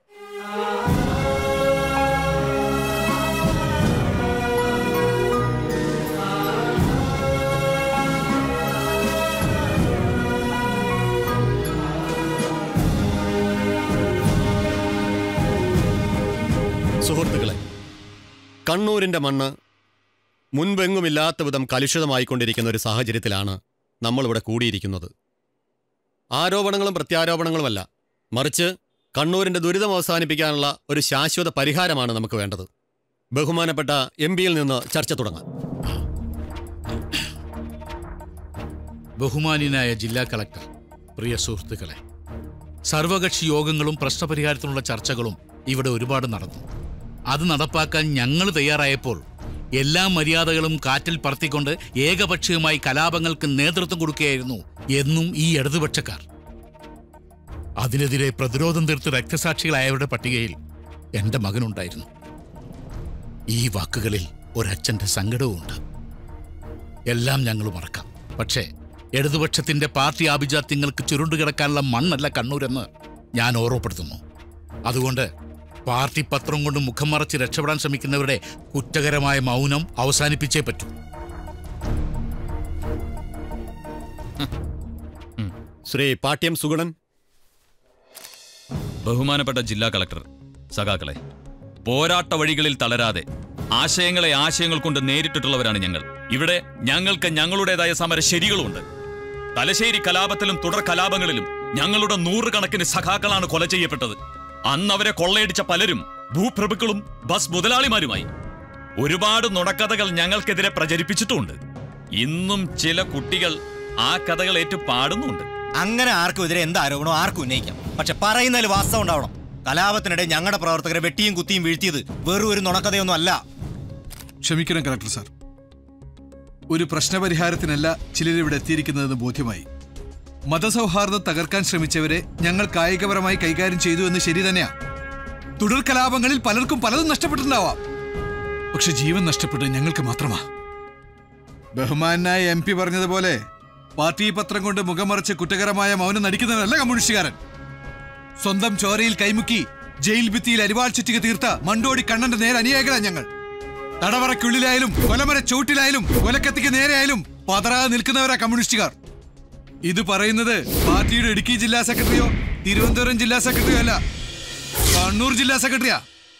സുഹൃത്തുക്കളെ കണ്ണൂരിന്റെ മണ്ണ് മുൻപെങ്ങുമില്ലാത്ത വിധം കലുഷിതമായിക്കൊണ്ടിരിക്കുന്ന ഒരു സാഹചര്യത്തിലാണ് നമ്മളിവിടെ കൂടിയിരിക്കുന്നത് ആരോപണങ്ങളും പ്രത്യാരോപണങ്ങളുമല്ല മറിച്ച് കണ്ണൂരിന്റെ ദുരിതം അവസാനിപ്പിക്കാനുള്ള ഒരു ശാശ്വത പരിഹാരമാണ് നമുക്ക് വേണ്ടത് ബഹുമാനപ്പെട്ട എം പിയിൽ നിന്ന് ചർച്ച തുടങ്ങാം ബഹുമാന്യനായ ജില്ലാ കളക്ടർ പ്രിയ സുഹൃത്തുക്കളെ സർവകക്ഷി യോഗങ്ങളും പ്രശ്നപരിഹാരത്തിനുള്ള ചർച്ചകളും ഇവിടെ ഒരുപാട് നടന്നു അത് നടപ്പാക്കാൻ ഞങ്ങൾ തയ്യാറായപ്പോൾ എല്ലാ മര്യാദകളും കാറ്റിൽ പറത്തിക്കൊണ്ട് ഏകപക്ഷീയമായി കലാപങ്ങൾക്ക് നേതൃത്വം കൊടുക്കുകയായിരുന്നു എന്നും ഈ ഇടതുപക്ഷക്കാർ അതിനെതിരെ പ്രതിരോധം തീർത്ത് രക്തസാക്ഷികളായവരുടെ പട്ടികയിൽ എന്റെ മകനുണ്ടായിരുന്നു ഈ വാക്കുകളിൽ ഒരച്ഛന്റെ സങ്കടവുമുണ്ട് എല്ലാം ഞങ്ങൾ മറക്കാം പക്ഷേ ഇടതുപക്ഷത്തിന്റെ പാർട്ടി ആഭിജാത്യങ്ങൾക്ക് ചുരുണ്ടുകിടക്കാനുള്ള മണ്ണല്ല കണ്ണൂരെന്ന് ഞാൻ ഓർമ്മപ്പെടുത്തുന്നു അതുകൊണ്ട് പാർട്ടി പത്രം കൊണ്ട് മുഖം മറച്ച് രക്ഷപ്പെടാൻ ശ്രമിക്കുന്നവരുടെ കുറ്റകരമായ മൗനം അവസാനിപ്പിച്ചേ പറ്റൂ ശ്രീ പാട്യം സുഗുണൻ ബഹുമാനപ്പെട്ട ജില്ലാ കളക്ടർ സഖാക്കളെ പോരാട്ട വഴികളിൽ തളരാതെ ആശയങ്ങളെ ആശയങ്ങൾ കൊണ്ട് നേരിട്ടിട്ടുള്ളവരാണ് ഞങ്ങൾ ഇവിടെ ഞങ്ങൾക്ക് ഞങ്ങളുടേതായ സമര ശരികളുണ്ട് തലശ്ശേരി കലാപത്തിലും തുടർ കലാപങ്ങളിലും ഞങ്ങളുടെ നൂറുകണക്കിന് സഖാക്കളാണ് കൊല ചെയ്യപ്പെട്ടത് അന്ന് അവരെ കൊള്ളയടിച്ച പലരും ഭൂപ്രഭുക്കളും ബസ് മുതലാളിമാരുമായി ഒരുപാട് നുണക്കഥകൾ ഞങ്ങൾക്കെതിരെ പ്രചരിപ്പിച്ചിട്ടുമുണ്ട് ഇന്നും ചില കുട്ടികൾ ആ കഥകൾ ഏറ്റു പാടുന്നുണ്ട് അങ്ങനെ ആർക്കും എതിരെ എന്ത് ആരോപണവും ആർക്കും ഉന്നയിക്കാം പക്ഷെ പറയുന്നതിൽ വാസ്തവം ഉണ്ടാവണം കലാപത്തിനിടെ ഞങ്ങളുടെ പ്രവർത്തകരെ വെട്ടിയും കുത്തിയും വീഴ്ത്തിയത് വെറും ഒരു നുണക്കഥയൊന്നും അല്ല ക്ഷമിക്കണം കളക്ടർ സാർ ഒരു പ്രശ്നപരിഹാരത്തിനല്ല ചിലരിവിടെ എത്തിയിരിക്കുന്നതെന്ന് ബോധ്യമായി മതസൗഹാർദ്ദം തകർക്കാൻ ശ്രമിച്ചവരെ ഞങ്ങൾ കായികപരമായി കൈകാര്യം ചെയ്തു എന്ന് ശരി തന്നെയാ തുടർ കലാപങ്ങളിൽ പലർക്കും പലതും നഷ്ടപ്പെട്ടിട്ടുണ്ടാവാം പക്ഷെ ജീവൻ നഷ്ടപ്പെട്ടത് ഞങ്ങൾക്ക് മാത്രമാ ബഹുമാനായ എം പി പറഞ്ഞതുപോലെ പാർട്ടി പത്രം കൊണ്ട് മുഖമറച്ച് കുറ്റകരമായ മൗനം നടിക്കുന്നവരല്ല കമ്മ്യൂണിസ്റ്റുകാരൻ സ്വന്തം ചോരയിൽ കൈമുക്കി ജയിൽ ഭിത്തിയിൽ അരിവാൾ ചുറ്റിക തീർത്ത മണ്ടോടി കണ്ണന്റെ നേരെ അനുയായികളാ ഞങ്ങൾ തടവറയ്ക്കുള്ളിലായാലും കൊലമര ചൂട്ടിലായാലും കൊലക്കത്തിക്ക് നേരെയായാലും പതറാതെ നിൽക്കുന്നവരാ കമ്മ്യൂണിസ്റ്റുകാർ ഇത് പറയുന്നത് പാർട്ടിയുടെ ഇടുക്കി ജില്ലാ സെക്രട്ടറിയോ തിരുവനന്തപുരം ജില്ലാ സെക്രട്ടറിയോ അല്ല കണ്ണൂർ ജില്ലാ സെക്രട്ടറിയാ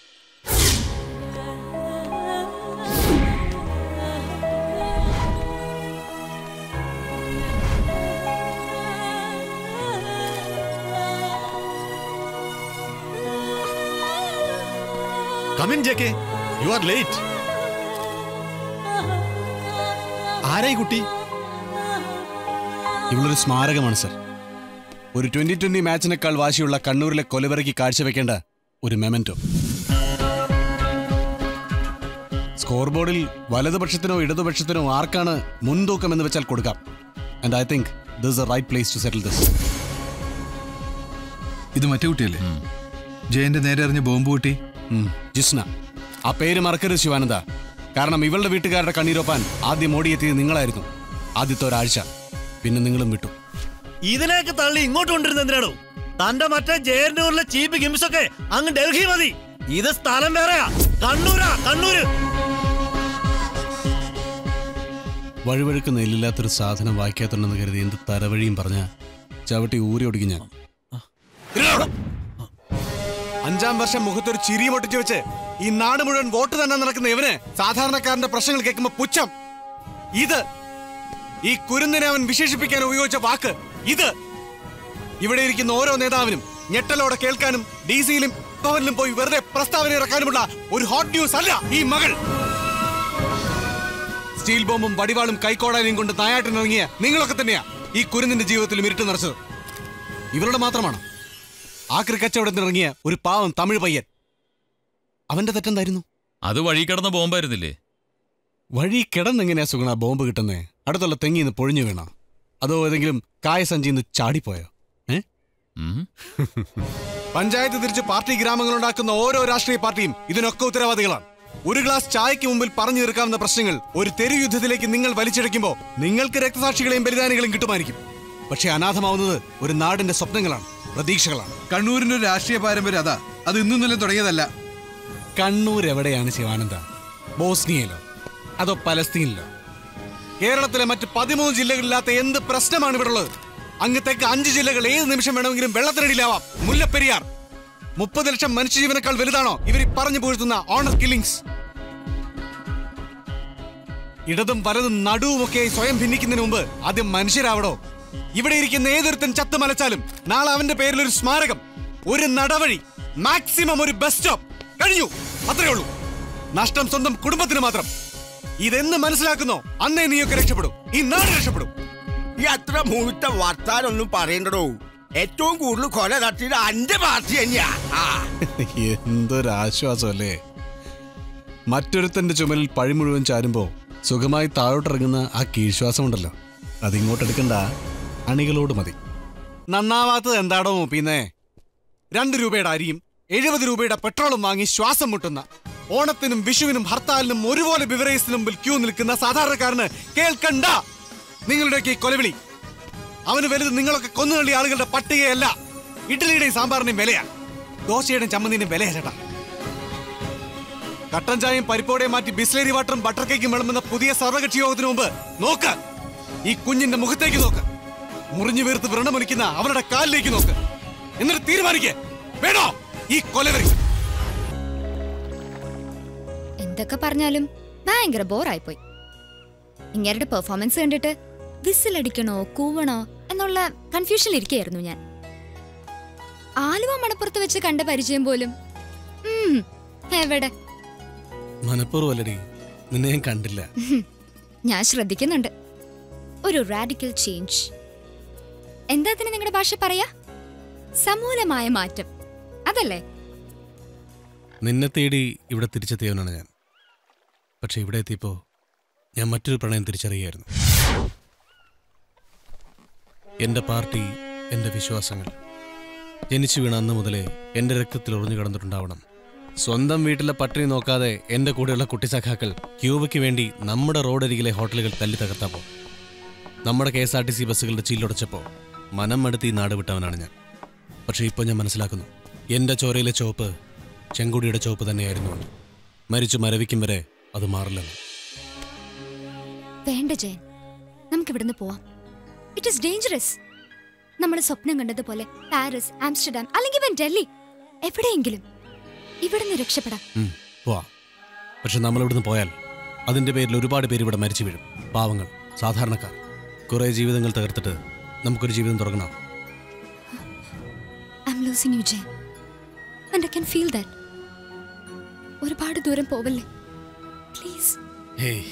കമിൻ ജെ യു ആർ ലേറ്റ് ആരായി കുട്ടി ഇവളൊരു സ്മാരകമാണ് സർ ഒരു ട്വന്റി ട്വന്റി മാച്ചിനേക്കാൾ വാശിയുള്ള കണ്ണൂരിലെ കൊലവറയ്ക്ക് കാഴ്ചവെക്കേണ്ട ഒരു മെമന്റോ സ്കോർ ബോർഡിൽ വലതുപക്ഷത്തിനോ ഇടതുപക്ഷത്തിനോ ആർക്കാണ് മുൻതൂക്കം എന്ന് വെച്ചാൽ കൊടുക്കാം and I think this a right place to settle this ഇത് മറ്റേ കുട്ടിയല്ലേ ജയന്റെ നേരെ എറിഞ്ഞ ബോംബ് കുട്ടി ജിസ്ന ആ പേര് മറക്കരുത് ശിവാനന്ദ കാരണം ഇവളുടെ വീട്ടുകാരുടെ കണ്ണീരൊപ്പാൻ ആദ്യം ഓടിയെത്തിയത് നിങ്ങളായിരുന്നു ആദ്യത്തെ ഒരാഴ്ച പിന്നെ നിങ്ങളും വിട്ടു ഇതിനെയൊക്കെ തള്ളി ഇങ്ങോട്ട് കൊണ്ടിരുന്ന എന്തിനാണോ തന്റെ മറ്റേ ജയന്നൂരിലെ ചീഫ് ഗിംസ് ഒക്കെ അങ്ങ് ഡൽഹി മതി ഇത് സ്ഥലം വേറെയാ കണ്ണൂരാ കണ്ണൂര് വഴുവഴുക്കുന്ന എല്ലില്ലാത്തൊരു സാധനം വായിക്കാത്തുണ്ടെന്ന് കരുതി എന്ത് തരവഴിയും പറഞ്ഞ ചവിട്ടി ഊരി ഒടിക്കും ഞാൻ അഞ്ചാം വർഷം മുഖത്തൊരു ചിരി പൊട്ടിച്ചു വെച്ച് ഈ നാട് മുഴുവൻ വോട്ട് തന്നെ നടക്കുന്ന ഇവന് സാധാരണക്കാരന്റെ പ്രശ്നങ്ങൾ കേൾക്കുമ്പോ പുച്ഛം ഇത് ഈ കുരുന്നിനെ അവൻ വിശേഷിപ്പിക്കാൻ ഉപയോഗിച്ച വാക്ക് ഇത് ഇവിടെ ഇരിക്കുന്ന ഓരോ നേതാവിനും ഞെട്ടലോടെ കേൾക്കാനും ഡി സിയിലും ഭവനിലും പോയി വെറുതെ പ്രസ്താവന ഇറക്കാനുമുള്ള ഒരു ഹോട്ട് ന്യൂസ് അല്ല ഈ മകൾ സ്റ്റീൽ ബോംബും വടിവാളും കൈക്കോടാനും കൊണ്ട് നായാട്ടിനിറങ്ങിയ നിങ്ങളൊക്കെ തന്നെയാ ഈ കുരുന്നിന്റെ ജീവിതത്തിൽ ഇരുട്ട് നിറച്ചത് ഇവരുടെ മാത്രമാണ് ആക്രി കച്ചവടത്തിന് ഇറങ്ങിയ ഒരു പാവം തമിഴ് പയ്യൻ അവന്റെ തെറ്റെന്തായിരുന്നു അത് വഴി കിടന്ന ബോംബായിരുന്നില്ലേ വഴി കിടന്നെങ്ങനെയാ സുഗുണ ബോംബ് കിട്ടുന്നേ അടുത്തുള്ള തെങ്ങിന്ന് പൊഴിഞ്ഞു വീണ അതോ ഏതെങ്കിലും കായസഞ്ചിന്ന് ചാടിപ്പോയോ ഏ പഞ്ചായത്ത് തിരിച്ച് പാർട്ടി ഗ്രാമങ്ങൾ ഉണ്ടാക്കുന്ന ഓരോ രാഷ്ട്രീയ പാർട്ടിയും ഇതിനൊക്കെ ഉത്തരവാദികളാണ് ഒരു ഗ്ലാസ് ചായക്ക് മുമ്പിൽ പറഞ്ഞു തീർക്കാവുന്ന പ്രശ്നങ്ങൾ ഒരു തെരു യുദ്ധത്തിലേക്ക് നിങ്ങൾ വലിച്ചിഴക്കുമ്പോൾ നിങ്ങൾക്ക് രക്തസാക്ഷികളെയും ബലിദാനികളെയും കിട്ടുമായിരിക്കും പക്ഷെ അനാഥമാവുന്നത് ഒരു നാടിന്റെ സ്വപ്നങ്ങളാണ് പ്രതീക്ഷകളാണ് കണ്ണൂരിന്റെ ഒരു രാഷ്ട്രീയ പാരമ്പര്യം അതാ അത് ഇന്നും നിന്നും തുടങ്ങിയതല്ല കണ്ണൂർ എവിടെയാണ് ശിവാനന്ദ ബോസ്നിയയിലോ അതോ പലസ്തീനിലോ കേരളത്തിലെ മറ്റ് പതിമൂന്ന് ജില്ലകളില്ലാത്ത എന്ത് പ്രശ്നമാണ് ഇവിടെ ഉള്ളത് അങ്ങ് തെക്ക് അഞ്ച് ജില്ലകൾ ഏത് നിമിഷം വേണമെങ്കിലും വെള്ളത്തിനടിയിലാവാം മുല്ലപ്പെരിയാർ മുപ്പത് ലക്ഷം മനുഷ്യജീവനേക്കാൾ വലുതാണോ ഇവർ ഈ പറഞ്ഞു പുകഴ്ത്തുന്ന ഓണർ കില്ലിങ്സ് ഇടതും വലതും നടുവുമൊക്കെ സ്വയം ഭിന്നിക്കുന്നതിന് മുമ്പ് ആദ്യം മനുഷ്യരാവടോ ഇവിടെ ഇരിക്കുന്ന ഏതൊരുത്തൻ ചത്തു മലച്ചാലും നാളെ അവന്റെ പേരിൽ ഒരു സ്മാരകം ഒരു നടവഴി മാക്സിമം ഒരു ബസ് സ്റ്റോപ്പ് കഴിഞ്ഞു അത്രേ ഉള്ളൂ നഷ്ടം സ്വന്തം കുടുംബത്തിന് മാത്രം ഇതെന്ന് മനസ്സിലാക്കുന്നോ അന്നേ നീയൊക്കെ രക്ഷപ്പെടും ഈ നാട് രക്ഷപ്പെടും ഈ അത്ര മുഴുത്ത വർത്താനൊന്നും പറയണ്ടടോ ഏറ്റവും കൂടുതൽ കൊല നടത്തിയത് അന്റെ പാർട്ടി തന്നെയാ ആ എന്തൊരാശ്വാസമല്ലേ മറ്റൊരുത്തന്റെ ചുമലിൽ പഴി മുഴുവൻ ചാരുമ്പോ സുഖമായി താഴോട്ടിറങ്ങുന്ന ആ കീഴ്ശ്വാസമുണ്ടല്ലോ അതിങ്ങോട്ടെടുക്കണ്ട അണികളോട് മതി നന്നാവാത്തത് എന്താടോ പിന്നെ രണ്ട് രൂപയുടെ അരിയും എഴുപത് രൂപയുടെ പെട്രോളും വാങ്ങി ശ്വാസം മുട്ടുന്ന ഓണത്തിനും വിഷുവിനും ഹർത്താലിനും ഒരുപോലെ ബിവറേജിന് മുമ്പിൽ ക്യൂ നിൽക്കുന്ന സാധാരണക്കാരന് കേൾക്കണ്ട നിങ്ങളുടെയൊക്കെ ഈ കൊലവിളി അവന് വലുത് നിങ്ങളൊക്കെ കൊന്നുതള്ളിയ ആളുകളുടെ പട്ടികയല്ല ഇഡ്ഡലിയുടെയും സാമ്പാറിന്റെയും വിലയാ ദോശയുടെയും ചമ്മന്തിന്റെയും വിലയാ ചേട്ടാ കട്ടൻ ചായയും പരിപ്പോടെയും മാറ്റി ബിസ്ലേരി വാട്ടറും ബട്ടർ കേക്കും വിളമ്പുന്ന പുതിയ സർവകക്ഷി യോഗത്തിന് മുമ്പ് നോക്ക് ഈ കുഞ്ഞിന്റെ മുഖത്തേക്ക് നോക്ക് മുറിഞ്ഞു വീർത്ത് വ്രണമൊലിക്കുന്ന അവരുടെ കാലിലേക്ക് നോക്ക് എന്നിട്ട് തീരുമാനിക്കേ വേണോ ഈ കൊലവരി എന്തൊക്കെ പറഞ്ഞാലും ഭയങ്കര ബോറായിപ്പോയി ഇങ്ങരുടെ പെർഫോമൻസ് കണ്ടിട്ട് വിസിലടിക്കണോ കൂവണോ എന്നുള്ള കൺഫ്യൂഷനിൽ ഇരിക്കുകയായിരുന്നു ഞാൻ ആലുവ മണപ്പുറത്ത് വെച്ച് കണ്ട പരിചയം പോലും ഉം, എവിടെ മനഃപൂർവ്വല്ലടി നിന്നെ ഞാൻ കണ്ടില്ല ഉഹും, ഞാൻ ശ്രദ്ധിക്കുന്നുണ്ട് ഒരു റാഡിക്കൽ ചേഞ്ച് എന്താ അതിന് നിങ്ങളുടെ ഭാഷ പറയാ സമൂലമായ മാറ്റം അതല്ലേ നിന്നെ തേടി ഇവിടെ തിരിച്ചെത്തിയവനാണ് ഞാൻ പക്ഷെ ഇവിടെ എത്തിയപ്പോ ഞാൻ മറ്റൊരു പ്രണയം തിരിച്ചറിയായിരുന്നു എന്റെ പാർട്ടി എന്റെ വിശ്വാസങ്ങൾ ജനിച്ചു വീണ അന്ന് മുതലേ എന്റെ രക്തത്തിൽ ഉറഞ്ഞു കിടന്നിട്ടുണ്ടാവണം സ്വന്തം വീട്ടിലെ പട്ടിണി നോക്കാതെ എന്റെ കൂടെയുള്ള കുട്ടിസഖാക്കൾ ക്യൂബയ്ക്ക് വേണ്ടി നമ്മുടെ റോഡരികിലെ ഹോട്ടലുകൾ തല്ലി തകർത്തപ്പോ നമ്മുടെ K S R T C ബസ്സുകളുടെ ചില്ലൊടച്ചപ്പോ മനം മടുത്ത് ഈ നാട് വിട്ടവനാണ് ഞാൻ പക്ഷെ ഇപ്പോൾ ഞാൻ മനസ്സിലാക്കുന്നു എൻ്റെ ചോരയിലെ ചോപ്പ് ചെങ്കുടിയുടെ ചോപ്പ് തന്നെയായിരുന്നു എന്ന്. മരിച്ചു മരവിക്കും വരെ അത് മാറില്ലെന്ന് വേണ്ട ജയൻ നമുക്ക് ഇവിടുന്ന് പോവാം ഇറ്റ് ഈസ് ഡേഞ്ചറസ് നമ്മൾ സ്വപ്നം കണ്ടതുപോലെ പാരീസ് ആംസ്റ്റർഡാം അല്ലെങ്കിൽ ഇവൻ ഡൽഹി എവിടെയെങ്കിലും ഇവിടുന്ന് രക്ഷപ്പെടാം ഉം, പോവാ പക്ഷെ നമ്മൾ ഇവിടുന്ന് പോയാൽ അതിൻ്റെ പേരിൽ ഒരുപാട് പേര് ഇവിടെ മരിച്ചു വീഴും പാവങ്ങൾ സാധാരണക്കാർ കുറേ ജീവിതങ്ങൾ തകർത്തിട്ട് നമുക്കൊരു ജീവിതം തുടങ്ങണം I'm losing you Jayan and I can feel that ഒരുപാട് ദൂരം പോവല്ലേ പ്ലീസ് ഹേയ്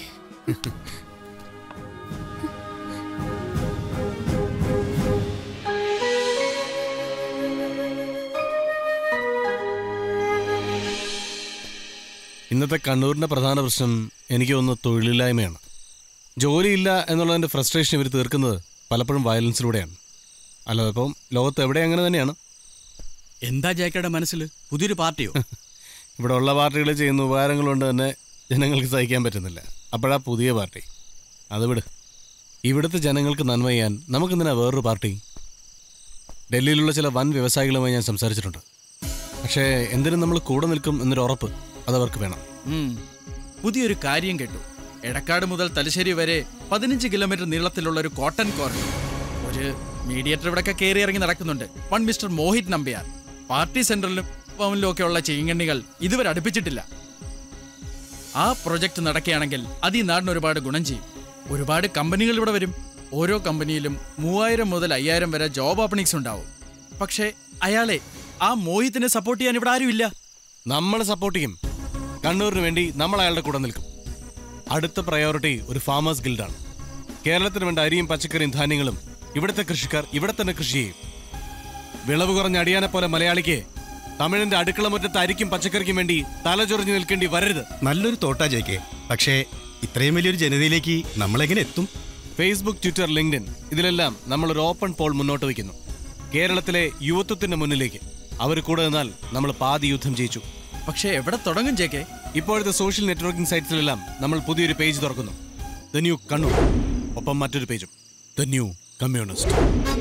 ഇന്നത്തെ കണ്ണൂരിൻ്റെ പ്രധാന പ്രശ്നം എനിക്ക് തോന്നുന്നു തൊഴിലില്ലായ്മയാണ് ജോലിയില്ല എന്നുള്ളതിൻ്റെ ഫ്രസ്ട്രേഷൻ ഇവർ തീർക്കുന്നത് പലപ്പോഴും വയലൻസിലൂടെയാണ് അല്ലാതെ ഇപ്പം ലോകത്ത് എവിടെ അങ്ങനെ തന്നെയാണ് എന്താ ജയക്കയുടെ മനസ്സിൽ പുതിയൊരു പാർട്ടിയോ ഇവിടെ ഉള്ള പാർട്ടികൾ ചെയ്യുന്ന ഉപകാരങ്ങൾ കൊണ്ട് തന്നെ ജനങ്ങൾക്ക് സഹിക്കാൻ പറ്റുന്നില്ല അപ്പോഴാ പുതിയ പാർട്ടി അത് വിട് ഇവിടുത്തെ ജനങ്ങൾക്ക് നന്മ ചെയ്യാൻ നമുക്കെന്തിനാ വേറൊരു പാർട്ടി ഡൽഹിയിലുള്ള ചില വൻ വ്യവസായികളുമായി ഞാൻ സംസാരിച്ചിട്ടുണ്ട് പക്ഷേ എന്തിനും നമ്മൾ കൂടെ നിൽക്കും എന്നൊരു ഉറപ്പ് അതവർക്ക് വേണം ഉം. പുതിയൊരു കാര്യം കേട്ടു എടക്കാട് മുതൽ തലശ്ശേരി വരെ പതിനഞ്ച് കിലോമീറ്റർ നീളത്തിലുള്ള ഒരു കോട്ടൺ കോറിഡോർ ഒരു മീഡിയേറ്റർ ഇവിടെയൊക്കെ കയറി ഇറങ്ങി നടക്കുന്നുണ്ട് one mister Mohit Nambiar party സെന്ററിലും പവനിലും ഒക്കെ ഉള്ള ചെയ്യങ്കണ്ണികൾ ഇതുവരെ അടുപ്പിച്ചിട്ടില്ല ആ പ്രൊജക്ട് നടക്കുകയാണെങ്കിൽ അത് ഈ നാടിന് ഒരുപാട് ഗുണം ചെയ്യും ഒരുപാട് കമ്പനികൾ ഇവിടെ വരും ഓരോ കമ്പനിയിലും മൂവായിരം മുതൽ അയ്യായിരം വരെ ജോബ് ഓപ്പണിങ്സ് ഉണ്ടാവും പക്ഷേ അയാളെ ആ മോഹിത്തിനെ സപ്പോർട്ട് ചെയ്യാൻ ഇവിടെ ആരുമില്ല നമ്മൾ സപ്പോർട്ട് ചെയ്യും കണ്ണൂരിന് വേണ്ടി നമ്മൾ അയാളുടെ കൂടെ നിൽക്കും അടുത്ത പ്രയോറിറ്റി ഒരു ഫാമേഴ്സ് ഗിൽഡാണ് കേരളത്തിന് വേണ്ട അരിയും പച്ചക്കറിയും ധാന്യങ്ങളും ഇവിടുത്തെ കൃഷിക്കാർ ഇവിടെ തന്നെ കൃഷി ചെയ്യും വിളവ് കുറഞ്ഞ അടിയാനെ പോലെ മലയാളിക്ക് തമിഴിന്റെ അടുക്കള മുറ്റത്ത് അരിക്കും പച്ചക്കറിക്കും വേണ്ടി തലചൊറിഞ്ഞു നിൽക്കേണ്ടി വരരുത് നല്ലൊരു തോട്ടാ ജയിക്കേ പക്ഷേ ഇത്രയും വലിയൊരു ജനതയിലേക്ക് നമ്മളെങ്ങനെ എത്തും ഫേസ്ബുക്ക് ട്വിറ്റർ ലിങ്ക്ഡിൻ ഇതിലെല്ലാം നമ്മൾ ഒരു ഓപ്പൺ പോൾ മുന്നോട്ട് വയ്ക്കുന്നു കേരളത്തിലെ യുവത്വത്തിന്റെ മുന്നിലേക്ക് അവർ കൂടെ നിന്നാൽ നമ്മൾ പാതി യുദ്ധം ജയിച്ചു പക്ഷേ എവിടെ തുടങ്ങും ജേക്കെ ഇപ്പോഴത്തെ സോഷ്യൽ നെറ്റ്വർക്കിംഗ് സൈറ്റ്സിലെല്ലാം നമ്മൾ പുതിയൊരു പേജ് തുറക്കുന്നു ദ ന്യൂ കണ്ണൂർ ഒപ്പം മറ്റൊരു പേജും ദ ന്യൂ കമ്മ്യൂണിസ്റ്റ്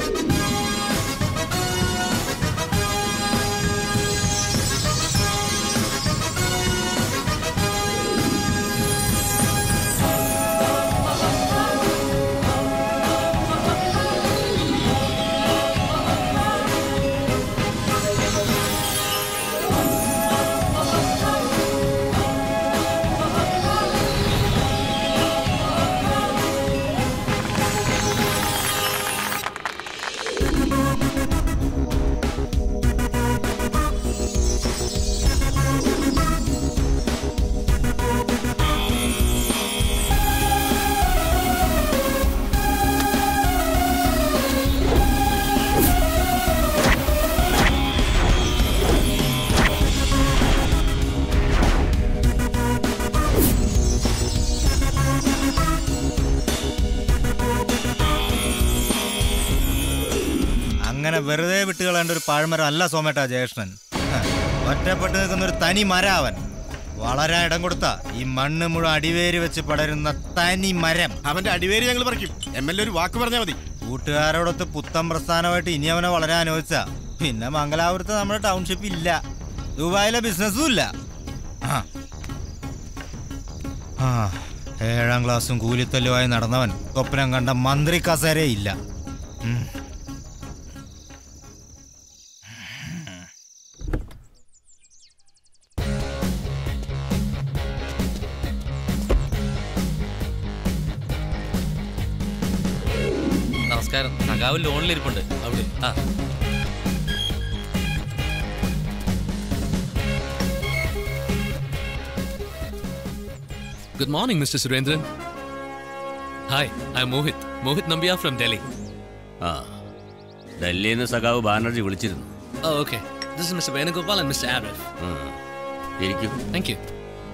അങ്ങനെ വെറുതെ വിട്ടുകളേണ്ട ഒരു പാഴ്മരം അല്ല സോമേട്ടാ ജ്യേഷ്ഠൻ ഹ, ഒറ്റപ്പെട്ട് നിൽക്കുന്ന ഒരു തനി മരം അവൻ വളരാൻ ഇടം കൊടുത്ത ഈ മണ്ണ് മുഴുവൻ അടിവേര് വെച്ച് പടരുന്ന തനി മരം അവന്റെ അടിവേര് ഞങ്ങൾ പറിക്കും എം എൽ എ ഒരു വാക്ക് പറഞ്ഞാൽ മതി കൂട്ടുകാരോടൊത്ത് പുത്തൻ പ്രസ്ഥാനമായിട്ട് ഇനി അവനെ വളരെ അനുവദിച്ച പിന്നെ മംഗലാപുരത്ത് നമ്മുടെ ടൗൺഷിപ്പ് ഇല്ല ദുബായിലെ ബിസിനസ്സും ഇല്ല ആ. ആ, ഏഴാം ക്ലാസ്സും കൂലിത്തല്ലുമായി നടന്നവൻ സ്വപ്നം കണ്ട മന്ത്രി കസേരേ ഇല്ല ഉം. നമസ്കാരം സഖാവ് ലോണിലിരിപ്പുണ്ട് അവിടെ ആ Good morning, Mr. Surendran. Hi, I'm Mohit. Mohit Nambiar from Delhi. ആ ഡൽഹിയിൽ നിന്ന് സഖാവ് ബാനർജി വിളിച്ചിരുന്നു Oh, okay. This is Mr. Venugopal and Mr. Arif. ഉം. ഇരിക്കും Thank you.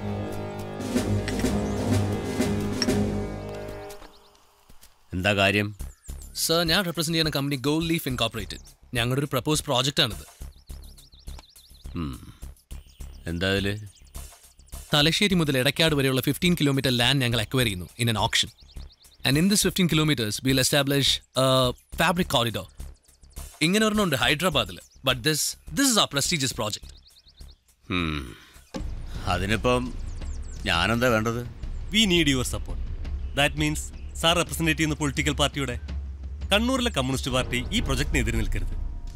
എന്താ കാര്യം സർ ഞാൻ റെപ്രസെന്റ് ചെയ്യുന്ന കമ്പനി ഗോൾഡ് ലീഫ് ഇൻകോപ്പറേറ്റഡ് ഞങ്ങളുടെ ഒരു പ്രപ്പോസ് പ്രോജക്റ്റ് ആണിത് ഉം. എന്താ അതില് തലശ്ശേരി മുതൽ എടക്കാട് വരെയുള്ള ഫിഫ്റ്റീൻ കിലോമീറ്റർ ലാൻഡ് ഞങ്ങൾ അക്വയർ ചെയ്യുന്നു in an option and in this fifteen kilometres will establish fabric corridor ഇങ്ങനെ ഒരെണ്ണമുണ്ട് ഹൈദരാബാദിൽ but this this is a prestigious project ഉം. അതിനിപ്പം ഞാനെന്താ വേണ്ടത് we need your support that means sir represent ചെയ്യുന്ന പൊളിറ്റിക്കൽ പാർട്ടിയുടെ കണ്ണൂരിലെ കമ്മ്യൂണിസ്റ്റ് പാർട്ടി ഈ പ്രൊജക്ടിന് എതിരെ നിൽക്കരുത്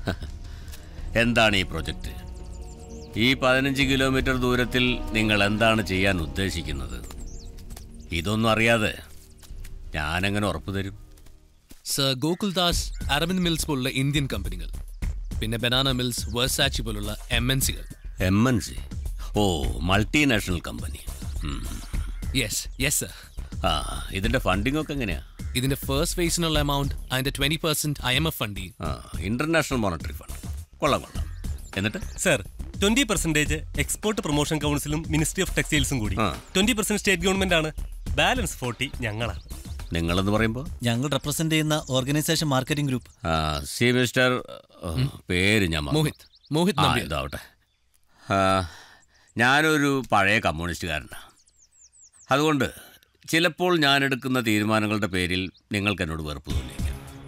എന്താണ് ഈ പ്രൊജക്റ്റ് ഈ പതിനഞ്ച് കിലോമീറ്റർ ദൂരത്തിൽ നിങ്ങൾ എന്താണ് ചെയ്യാൻ ഉദ്ദേശിക്കുന്നത് ഇതൊന്നും അറിയാതെ ഞാനെങ്ങനെ ഉറപ്പു തരും സർ ഗോകുൽദാസ് അരവിന്ദ് മിൽസ് പോലുള്ള ഇന്ത്യൻ കമ്പനികൾ പിന്നെ ബനാന മിൽസ് വേഴ്സാച്ചി പോലുള്ള എം എൻ സികൾ M N C oh multinational company yes yes sir ആ ഇതിന്റെ ഫണ്ടിംഗ് ഒക്കെ എങ്ങനെയാ ഇതിന്റെ ഫസ്റ്റ് ഫേസിനുള്ള എമൗണ്ട് അതിന്റെ twenty percent I M F fund ചെയ്യും ആ ഇന്റർനാഷണൽ മോണിറ്ററി ഫണ്ട് കൊള്ളാം കൊള്ളാം എന്നിട്ട് sir twenty percentage export promotion കൗൺസിലും മിനിസ്ട്രി ഓഫ് ടെക്സ്റ്റൈൽസും കൂടി ട്വന്റി പെർസെന്റ് സ്റ്റേറ്റ് ഗവൺമെന്റ് ആണ് ബാലൻസ് ഫോർട്ടി ഞങ്ങളാണ് നിങ്ങളെന്ന് പറയുമ്പോൾ ഞങ്ങൾ റെപ്രസെന്റ് ചെയ്യുന്ന ഓർഗനൈസേഷൻ മാർക്കറ്റിംഗ് ഗ്രൂപ്പ് ആ സി മിസ്റ്റർ ഓ, പേര് ഞാൻ മറന്നു. മോഹിത് മോഹിത് ആ, നമ്പ്യാർ. ഇതാവട്ടെ ആ, ഞാനൊരു പഴയ കമ്മ്യൂണിസ്റ്റുകാരനാണ് അതുകൊണ്ട് ചിലപ്പോൾ ഞാൻ എടുക്കുന്ന തീരുമാനങ്ങളുടെ പേരിൽ നിങ്ങൾക്ക് എന്നോട് വെറുപ്പ് തോന്നിയേക്കാം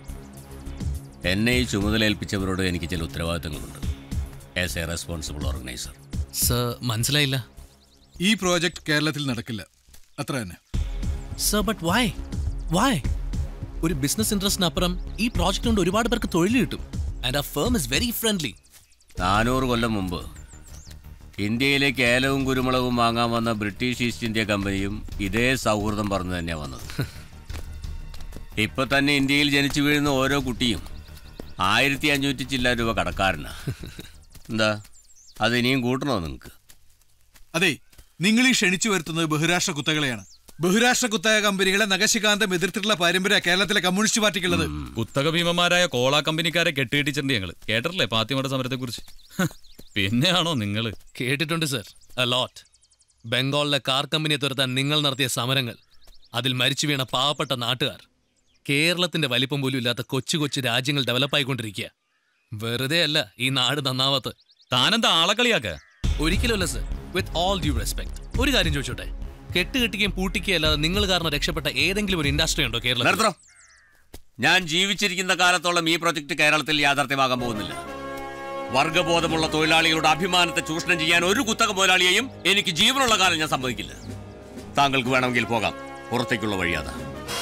എന്നെ ഈ ചുമതലയേൽപ്പിച്ചവരോട് എനിക്ക് ചില ഉത്തരവാദിത്തങ്ങളുണ്ട് as a responsible organiser sir മനസ്സിലായില്ല ഈ പ്രോജക്റ്റ് കേരളത്തിൽ നടക്കില്ല അത്ര തന്നെ സർ ബട്ട് വൈ വൈ ഒരു ബിസിനസ് ഇൻട്രസ്റ്റിനപ്പുറം ഈ പ്രോജക്റ്റ് കൊണ്ട് ഒരുപാട് പേർക്ക് തൊഴിൽ കിട്ടും ആൻഡ് ആ ഫേം ഇസ് വെരി ഫ്രണ്ട്ലി നാനൂറ് കൊല്ലം മുമ്പ് ഇന്ത്യയിലേക്ക് ഏലവും കുരുമുളകും വാങ്ങാൻ വന്ന ബ്രിട്ടീഷ് ഈസ്റ്റ് ഇന്ത്യ കമ്പനിയും ഇതേ സൗഹൃദം പറഞ്ഞു തന്നെയാണ് വന്നത് ഇപ്പൊ തന്നെ ഇന്ത്യയിൽ ജനിച്ചു വീഴുന്ന ഓരോ കുട്ടിയും ആയിരത്തി അഞ്ഞൂറ്റി ചില്ലാൻ രൂപ കടക്കാരനാ എന്താ അത് ഇനിയും കൂട്ടണോ നിങ്ങൾക്ക് അതെ നിങ്ങൾ ഈ ക്ഷണിച്ചു വരുത്തുന്നത് ബഹുരാഷ്ട്ര കുത്തകളെയാണ് ബഹുരാഷ്ട്ര കുത്തക കമ്പനികളെ നഖശികാന്തം എതിർത്തിട്ടുള്ള പാരമ്പര്യ കേരളത്തിലെ കമ്മ്യൂണിസ്റ്റ് പാർട്ടിക്കുള്ളത് കുത്തക ഭീമന്മാരായ കോള കമ്പനിക്കാരെ കെട്ടിയിട്ടിച്ചിട്ടുണ്ട് ഞങ്ങള് കേട്ടിട്ടില്ലേ പാത്തിമയുടെ സമരത്തെ കുറിച്ച് പിന്നെയാണോ നിങ്ങള് കേട്ടിട്ടുണ്ട് സർ അലോട്ട് ബംഗാളിലെ കാർ കമ്പനിയെ തുരത്താൻ നിങ്ങൾ നടത്തിയ സമരങ്ങൾ അതിൽ മരിച്ചു വീണ പാവപ്പെട്ട നാട്ടുകാർ കേരളത്തിന്റെ വലിപ്പം പോലും ഇല്ലാത്ത കൊച്ചു കൊച്ചു രാജ്യങ്ങൾ ഡെവലപ്പായിക്കൊണ്ടിരിക്കുക വെറുതെ അല്ല ഈ നാട് നന്നാവാത്ത താനെന്താ ആളെ കളിയാക്ക ഒരിക്കലുമല്ല sir with all due respect ഒരു കാര്യം ചോദിച്ചോട്ടെ കെട്ടുകെട്ടിക്കുകയും പൂട്ടിക്കുകയും അല്ലാതെ നിങ്ങൾ കാരണം രക്ഷപ്പെട്ട ഏതെങ്കിലും ഒരു ഇൻഡസ്ട്രി ഉണ്ടോ കേരളത്തിൽ നിർത്തണം ഞാൻ ജീവിച്ചിരിക്കുന്ന കാലത്തോളം ഈ പ്രൊജക്ട് കേരളത്തിൽ യാഥാർത്ഥ്യമാകാൻ പോകുന്നില്ല വർഗബോധമുള്ള തൊഴിലാളികളുടെ അഭിമാനത്തെ ചൂഷണം ചെയ്യാൻ ഒരു കുത്തക മുതലാളിയെയും എനിക്ക് ജീവനുള്ള കാലം ഞാൻ സമ്മതിക്കില്ല താങ്കൾക്ക് വേണമെങ്കിൽ പോകാം പുറത്തേക്കുള്ള വഴിയാതാ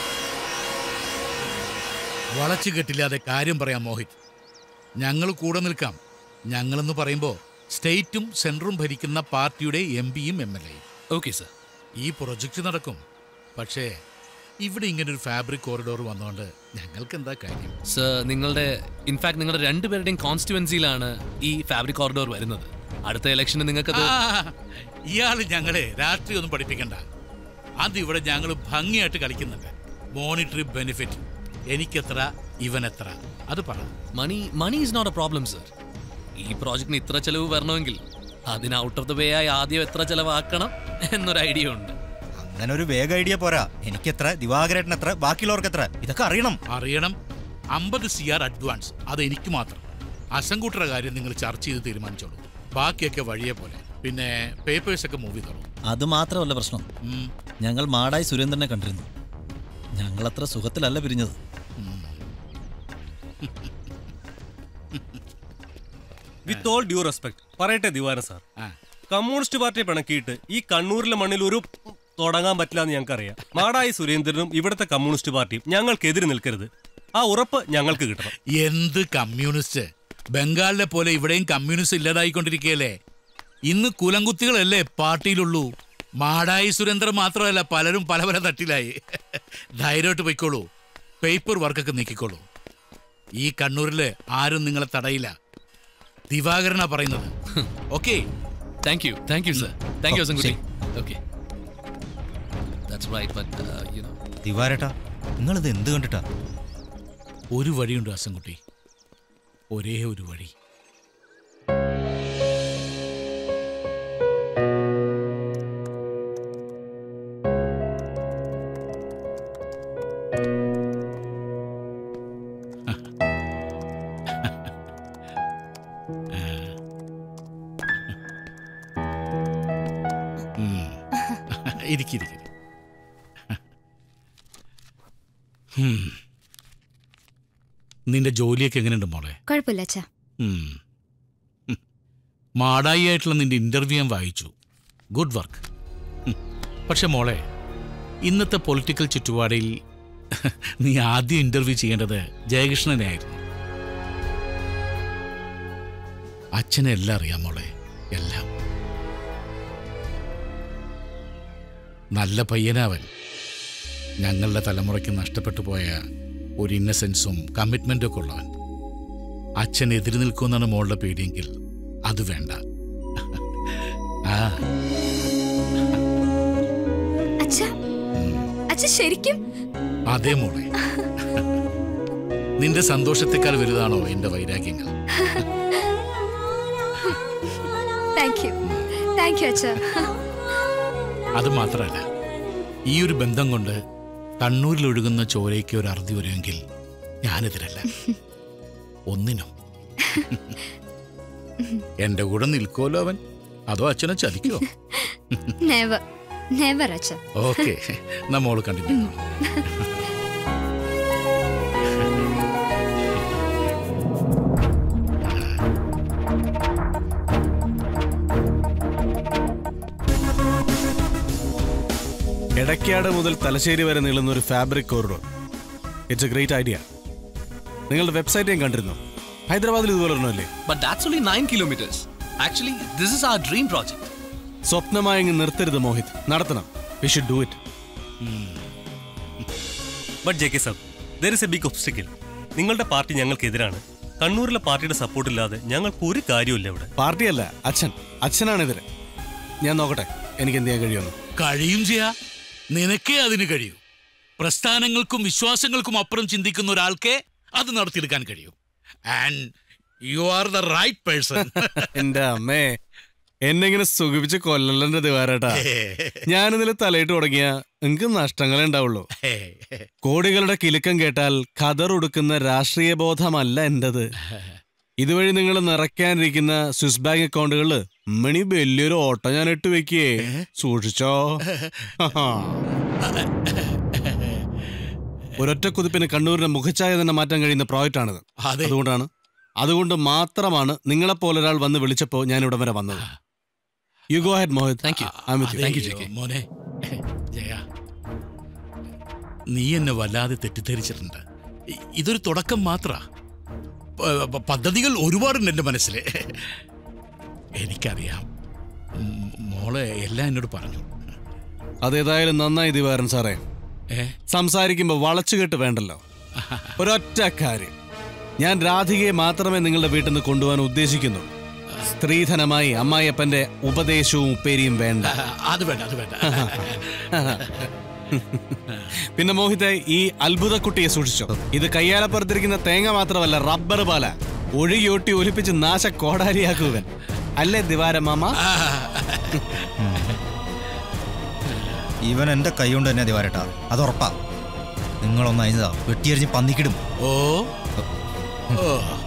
വളച്ചു കെട്ടില്ലാതെ കാര്യം പറയാം മോഹിത് ഞങ്ങൾ കൂടെ നിൽക്കാം ഞങ്ങളെന്ന് പറയുമ്പോൾ സ്റ്റേറ്റും സെൻട്രും ഭരിക്കുന്ന പാർട്ടിയുടെ എം പിയും എം എൽ എയും ഓക്കെ സർ ഈ പ്രൊജക്റ്റ് നടക്കും പക്ഷേ ഇവിടെ ഇങ്ങനെ ഒരു ഫാബ്രിക് കോറിഡോർ വന്നുകൊണ്ട് ഞങ്ങൾക്ക് എന്താ കാര്യം സർ നിങ്ങളുടെ ഇൻഫാക്ട് നിങ്ങളുടെ രണ്ടുപേരുടെയും കോൺസ്റ്റിറ്റ്യുവൻസിയിലാണ് ഈ ഫാബ്രിക് കോറിഡോർ വരുന്നത് അടുത്ത ഇലക്ഷന് നിങ്ങൾക്കത് ഇയാള് ഞങ്ങളെ രാത്രി ഒന്നും പഠിപ്പിക്കണ്ട അത് ഇവിടെ ഞങ്ങൾ ഭംഗിയായിട്ട് കളിക്കുന്നുണ്ട് മോണിറ്ററി ബെനിഫിറ്റ് എനിക്കെത്ര ഇവനെത്ര അത് പറ money money is not a problem sir ഈ പ്രോജക്റ്റിന് ഇത്ര ചെലവ് വരണമെങ്കിൽ അതിന് ഔട്ട് ഓഫ് ദ വേ ആയി ആദ്യം എത്ര ചെലവാക്കണം എന്നൊരു ഐഡിയ ഉണ്ട് അങ്ങനെ ഒരു വേഗ ഐഡിയ പോരാ എനിക്കെത്ര ദിവാകരേട്ടൻ എത്ര ബാക്കിയുള്ളവർക്ക് എത്ര ഇതൊക്കെ അറിയണം അറിയണം അമ്പത് സി ആർ അഡ്വാൻസ് അത് എനിക്ക് മാത്രം അസംകൂട്ടറ കാര്യം നിങ്ങൾ ചർച്ച ചെയ്ത് തീരുമാനിച്ചോളൂ ബാക്കിയൊക്കെ വഴിയെ പോലെ പിന്നെ പേപ്പേഴ്സ് ഒക്കെ മൂവ് ചെയ്തോളൂ അത് മാത്രമല്ല പ്രശ്നം ഞങ്ങൾ മാടായി സുരേന്ദ്രനെ കണ്ടിരുന്നു ഞങ്ങൾ അത്ര സുഖത്തിലല്ല പിരിഞ്ഞത് വിത്ത് ഓൾ ഡ്യൂ റെസ്പെക്ട് പറയട്ടെ ദിവാന സാർ കമ്മ്യൂണിസ്റ്റ് പാർട്ടി പിണക്കിയിട്ട് ഈ കണ്ണൂരിലെ മണ്ണിൽ ഒരു തുടങ്ങാൻ പറ്റില്ല എന്ന് ഞങ്ങൾക്കറിയാം മാടായി സുരേന്ദ്രനും ഇവിടുത്തെ കമ്മ്യൂണിസ്റ്റ് പാർട്ടിയും ഞങ്ങൾക്കെതിരെ നിൽക്കരുത് ആ ഉറപ്പ് ഞങ്ങൾക്ക് കിട്ടണം എന്ത് കമ്മ്യൂണിസ്റ്റ് ബംഗാളിലെ പോലെ ഇവിടെയും കമ്മ്യൂണിസ്റ്റ് ഇല്ലാതായിക്കൊണ്ടിരിക്കുകയല്ലേ ഇന്ന് കുലംകുത്തികളല്ലേ പാർട്ടിയിലുള്ളൂ മാടായി സുരേന്ദ്രൻ മാത്രമല്ല പലരും പല പല തട്ടിലായി ധൈര്യമായിട്ട് പൊയ്ക്കോളൂ പേപ്പർ വർക്കൊക്കെ നീക്കിക്കോളൂ ഈ കണ്ണൂരില് ആരും നിങ്ങളെ തടയില്ല ദിവാകരനാ പറയുന്നത് okay thank you thank you sir thank you അസംകുട്ടി okay that's right but you know ദിവാരേട്ടാ നിങ്ങളിത് എന്ത് കണ്ടിട്ടാ ഒരു വഴിയുണ്ട് അസംകുട്ടി ഒരേ ഒരു വഴി ഇരിക്കിരിക്കും നിന്റെ ജോലിയൊക്കെ എങ്ങനെയുണ്ട് മോളെ കുഴപ്പമില്ല അച്ഛാ ഉം. ഉം. മാടായി ആയിട്ടുള്ള നിന്റെ ഇന്റർവ്യൂ ഞാൻ വായിച്ചു ഗുഡ് വർക്ക് ഉം. പക്ഷെ മോളെ ഇന്നത്തെ പൊളിറ്റിക്കൽ ചുറ്റുപാടിൽ നീ ആദ്യം ഇന്റർവ്യൂ ചെയ്യേണ്ടത് ജയകൃഷ്ണനെ ആയിരുന്നു അച്ഛനെ എല്ലാം അറിയാം മോളെ എല്ലാം നല്ല പയ്യനാവൻ ഞങ്ങളുടെ തലമുറയ്ക്ക് നഷ്ടപ്പെട്ടു പോയ ഒരു ഇന്നസെൻസും കമ്മിറ്റ്മെന്റും ഒക്കെ ഉള്ളവൻ അച്ഛൻ എതിര് നിൽക്കുമെന്നാണ് മോളുടെ പേടിയെങ്കിൽ അത് വേണ്ട ആ അച്ഛാ അച്ഛ ശരിക്കും അതേ മോളെ നിന്റെ സന്തോഷത്തെക്കാൾ വലുതാണോ എന്റെ വൈരാഗ്യങ്ങൾ താങ്ക് യു താങ്ക് യു അച്ഛാ അത് മാത്രമല്ല ഈ ഒരു ബന്ധം കൊണ്ട് കണ്ണൂരിൽ ഒഴുകുന്ന ചോരയ്ക്ക് ഒരു അറുതി വരുമെങ്കിൽ ഞാനെതിരല്ല ഒന്നിനും എന്റെ കൂടെ നിൽക്കുമല്ലോ അവൻ അതോ അച്ഛനെ ചതിക്കോ നെവർ നെവർ അച്ഛാ ഓക്കെ നമ്മോള് കണ്ടിന്യൂ എടക്കാട് മുതൽ തലശ്ശേരി വരെ നീളുന്ന ഒരു fabric corridor it's a great idea നിങ്ങളുടെ വെബ്സൈറ്റ് ഞാൻ കണ്ടിരുന്നു ഹൈദരാബാദിൽ ഇതുപോലെ ഒരെണ്ണമല്ലേ But that's only 9 kilometers. Actually, this is our dream project. സ്വപ്നമായി അങ്ങ് നിർത്തരുത് മോഹിത് നടത്തണം we should do it but J K സബ് there is a big obstacle നിങ്ങളുടെ പാർട്ടി ഞങ്ങൾക്കെതിരാണ് കണ്ണൂരിലെ പാർട്ടിയുടെ സപ്പോർട്ട് ഇല്ലാതെ ഞങ്ങൾക്ക് ഒരു കാര്യമില്ല ഇവിടെ പാർട്ടിയല്ല അച്ഛൻ അച്ഛനാണ് എതിരെ ഞാൻ നോക്കട്ടെ എനിക്ക് എന്ത് ചെയ്യാൻ കഴിയുമെന്ന് കഴിയും ചെയ്യാ നിനക്കേ അതിന് കഴിയൂ പ്രസ്ഥാനങ്ങൾക്കും വിശ്വാസങ്ങൾക്കും അപ്പുറം ചിന്തിക്കുന്ന ഒരാൾക്കേ അത് നടത്തിയെടുക്കാൻ കഴിയൂ and you are the right person എന്റെ അമ്മേ എന്നെ ഇങ്ങനെ സുഖിപ്പിച്ച് കൊല്ലന്റെ ദിവാരേട്ടാ ഞാൻ ഇന്നലെ തലയിട്ട് തുടങ്ങിയ എനിക്ക് നഷ്ടങ്ങളേ ഉണ്ടാവുള്ളൂ കോടികളുടെ കിലുക്കം കേട്ടാൽ ഖദർ ഉടുക്കുന്ന രാഷ്ട്രീയ ബോധമല്ല എന്റേത് ഇതുവഴി നിങ്ങൾ നിറയ്ക്കാനിരിക്കുന്ന സ്വിസ് ബാങ്ക് അക്കൗണ്ടുകളില് മണി വലിയൊരു ഓട്ടം ഞാൻ ഇട്ട് വെക്കേ സൂക്ഷിച്ചോ ഒരൊറ്റ കുതിപ്പിന് കണ്ണൂരിന്റെ മുഖച്ഛായ തന്നെ മാറ്റാൻ കഴിയുന്ന പ്രോജക്റ്റാണിത് അതെ. അതുകൊണ്ടാണ് അതുകൊണ്ട് മാത്രമാണ് നിങ്ങളെപ്പോലൊരാൾ വന്ന് വിളിച്ചപ്പോ ഞാൻ ഇവിടം വരെ വന്നത് you go ahead Mohit thank you അയ്യോ, മോനെ ജയ നീ എന്നെ വല്ലാതെ തെറ്റിദ്ധരിച്ചിട്ടുണ്ട് ഇ- ഇതൊരു തുടക്കം മാത്ര പദ്ധതികൾ ഒരുപാടുണ്ട് എൻ്റെ മനസ്സിൽ എനിക്കറിയാം ഉം, മോളെ എല്ലാം എന്നോട് പറഞ്ഞു അതേതായാലും നന്നായി ദിവാരൻ സാറേ സംസാരിക്കുമ്പോ വളച്ചുകെട്ട് വേണ്ടല്ലോ ഒരൊറ്റ കാര്യം ഞാൻ രാധികയെ മാത്രമേ നിങ്ങളുടെ വീട്ടിൽ നിന്ന് കൊണ്ടുപോകാൻ ഉദ്ദേശിക്കുന്നു സ്ത്രീധനമായി അമ്മായിയപ്പന്റെ ഉപദേശവും ഉപ്പേരിയും വേണ്ട അത് വേണ്ട അത് വേണ്ട പിന്നെ മോഹിത്തെ ഈ അത്ഭുത കുട്ടിയെ സൂക്ഷിച്ചോ ഇത് കയ്യാലപ്പുറത്തിരിക്കുന്ന തേങ്ങ മാത്രമല്ല റബ്ബർ പാല ഒഴുകി ഒട്ടി ഒലിപ്പിച്ച് നാശ കോടാലിയാക്കുവൻ അല്ലേ ദിവാര മാമ ഇവൻ എന്റെ കൈ കൊണ്ട് തന്നെ ദിവാരട്ടാ അത് ഉറപ്പാ നിങ്ങളൊന്ന് അയച്ചതാ വെട്ടിയെറിഞ്ഞ് പന്നിക്കിടും ഓ ഓ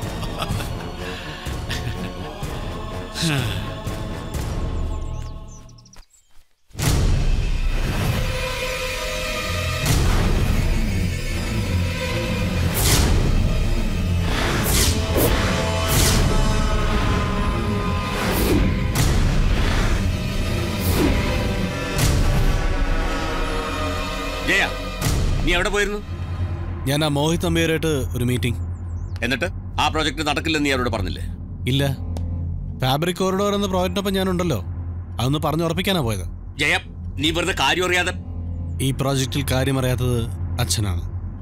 ജയ നീ എവിടെ പോയിരുന്നു ഞാൻ ആ മോഹിത് അമ്പയറായിട്ട് ഒരു മീറ്റിംഗ് എന്നിട്ട് ആ പ്രോജക്റ്റ് നടക്കില്ലെന്ന് നീ അവരോട് പറഞ്ഞില്ലേ ഇല്ല ഫാബ്രിക് കോറിഡോർ എന്ന പ്രോജക്റ്റിനൊപ്പം ഞാനുണ്ടല്ലോ അതൊന്ന് പറഞ്ഞുറപ്പിക്കാനാ പോയത് ജയ നീ വെറുതെ കാര്യം അറിയാതെ ഈ പ്രോജക്റ്റിൽ കാര്യമറിയാത്തത് അച്ഛനാണ്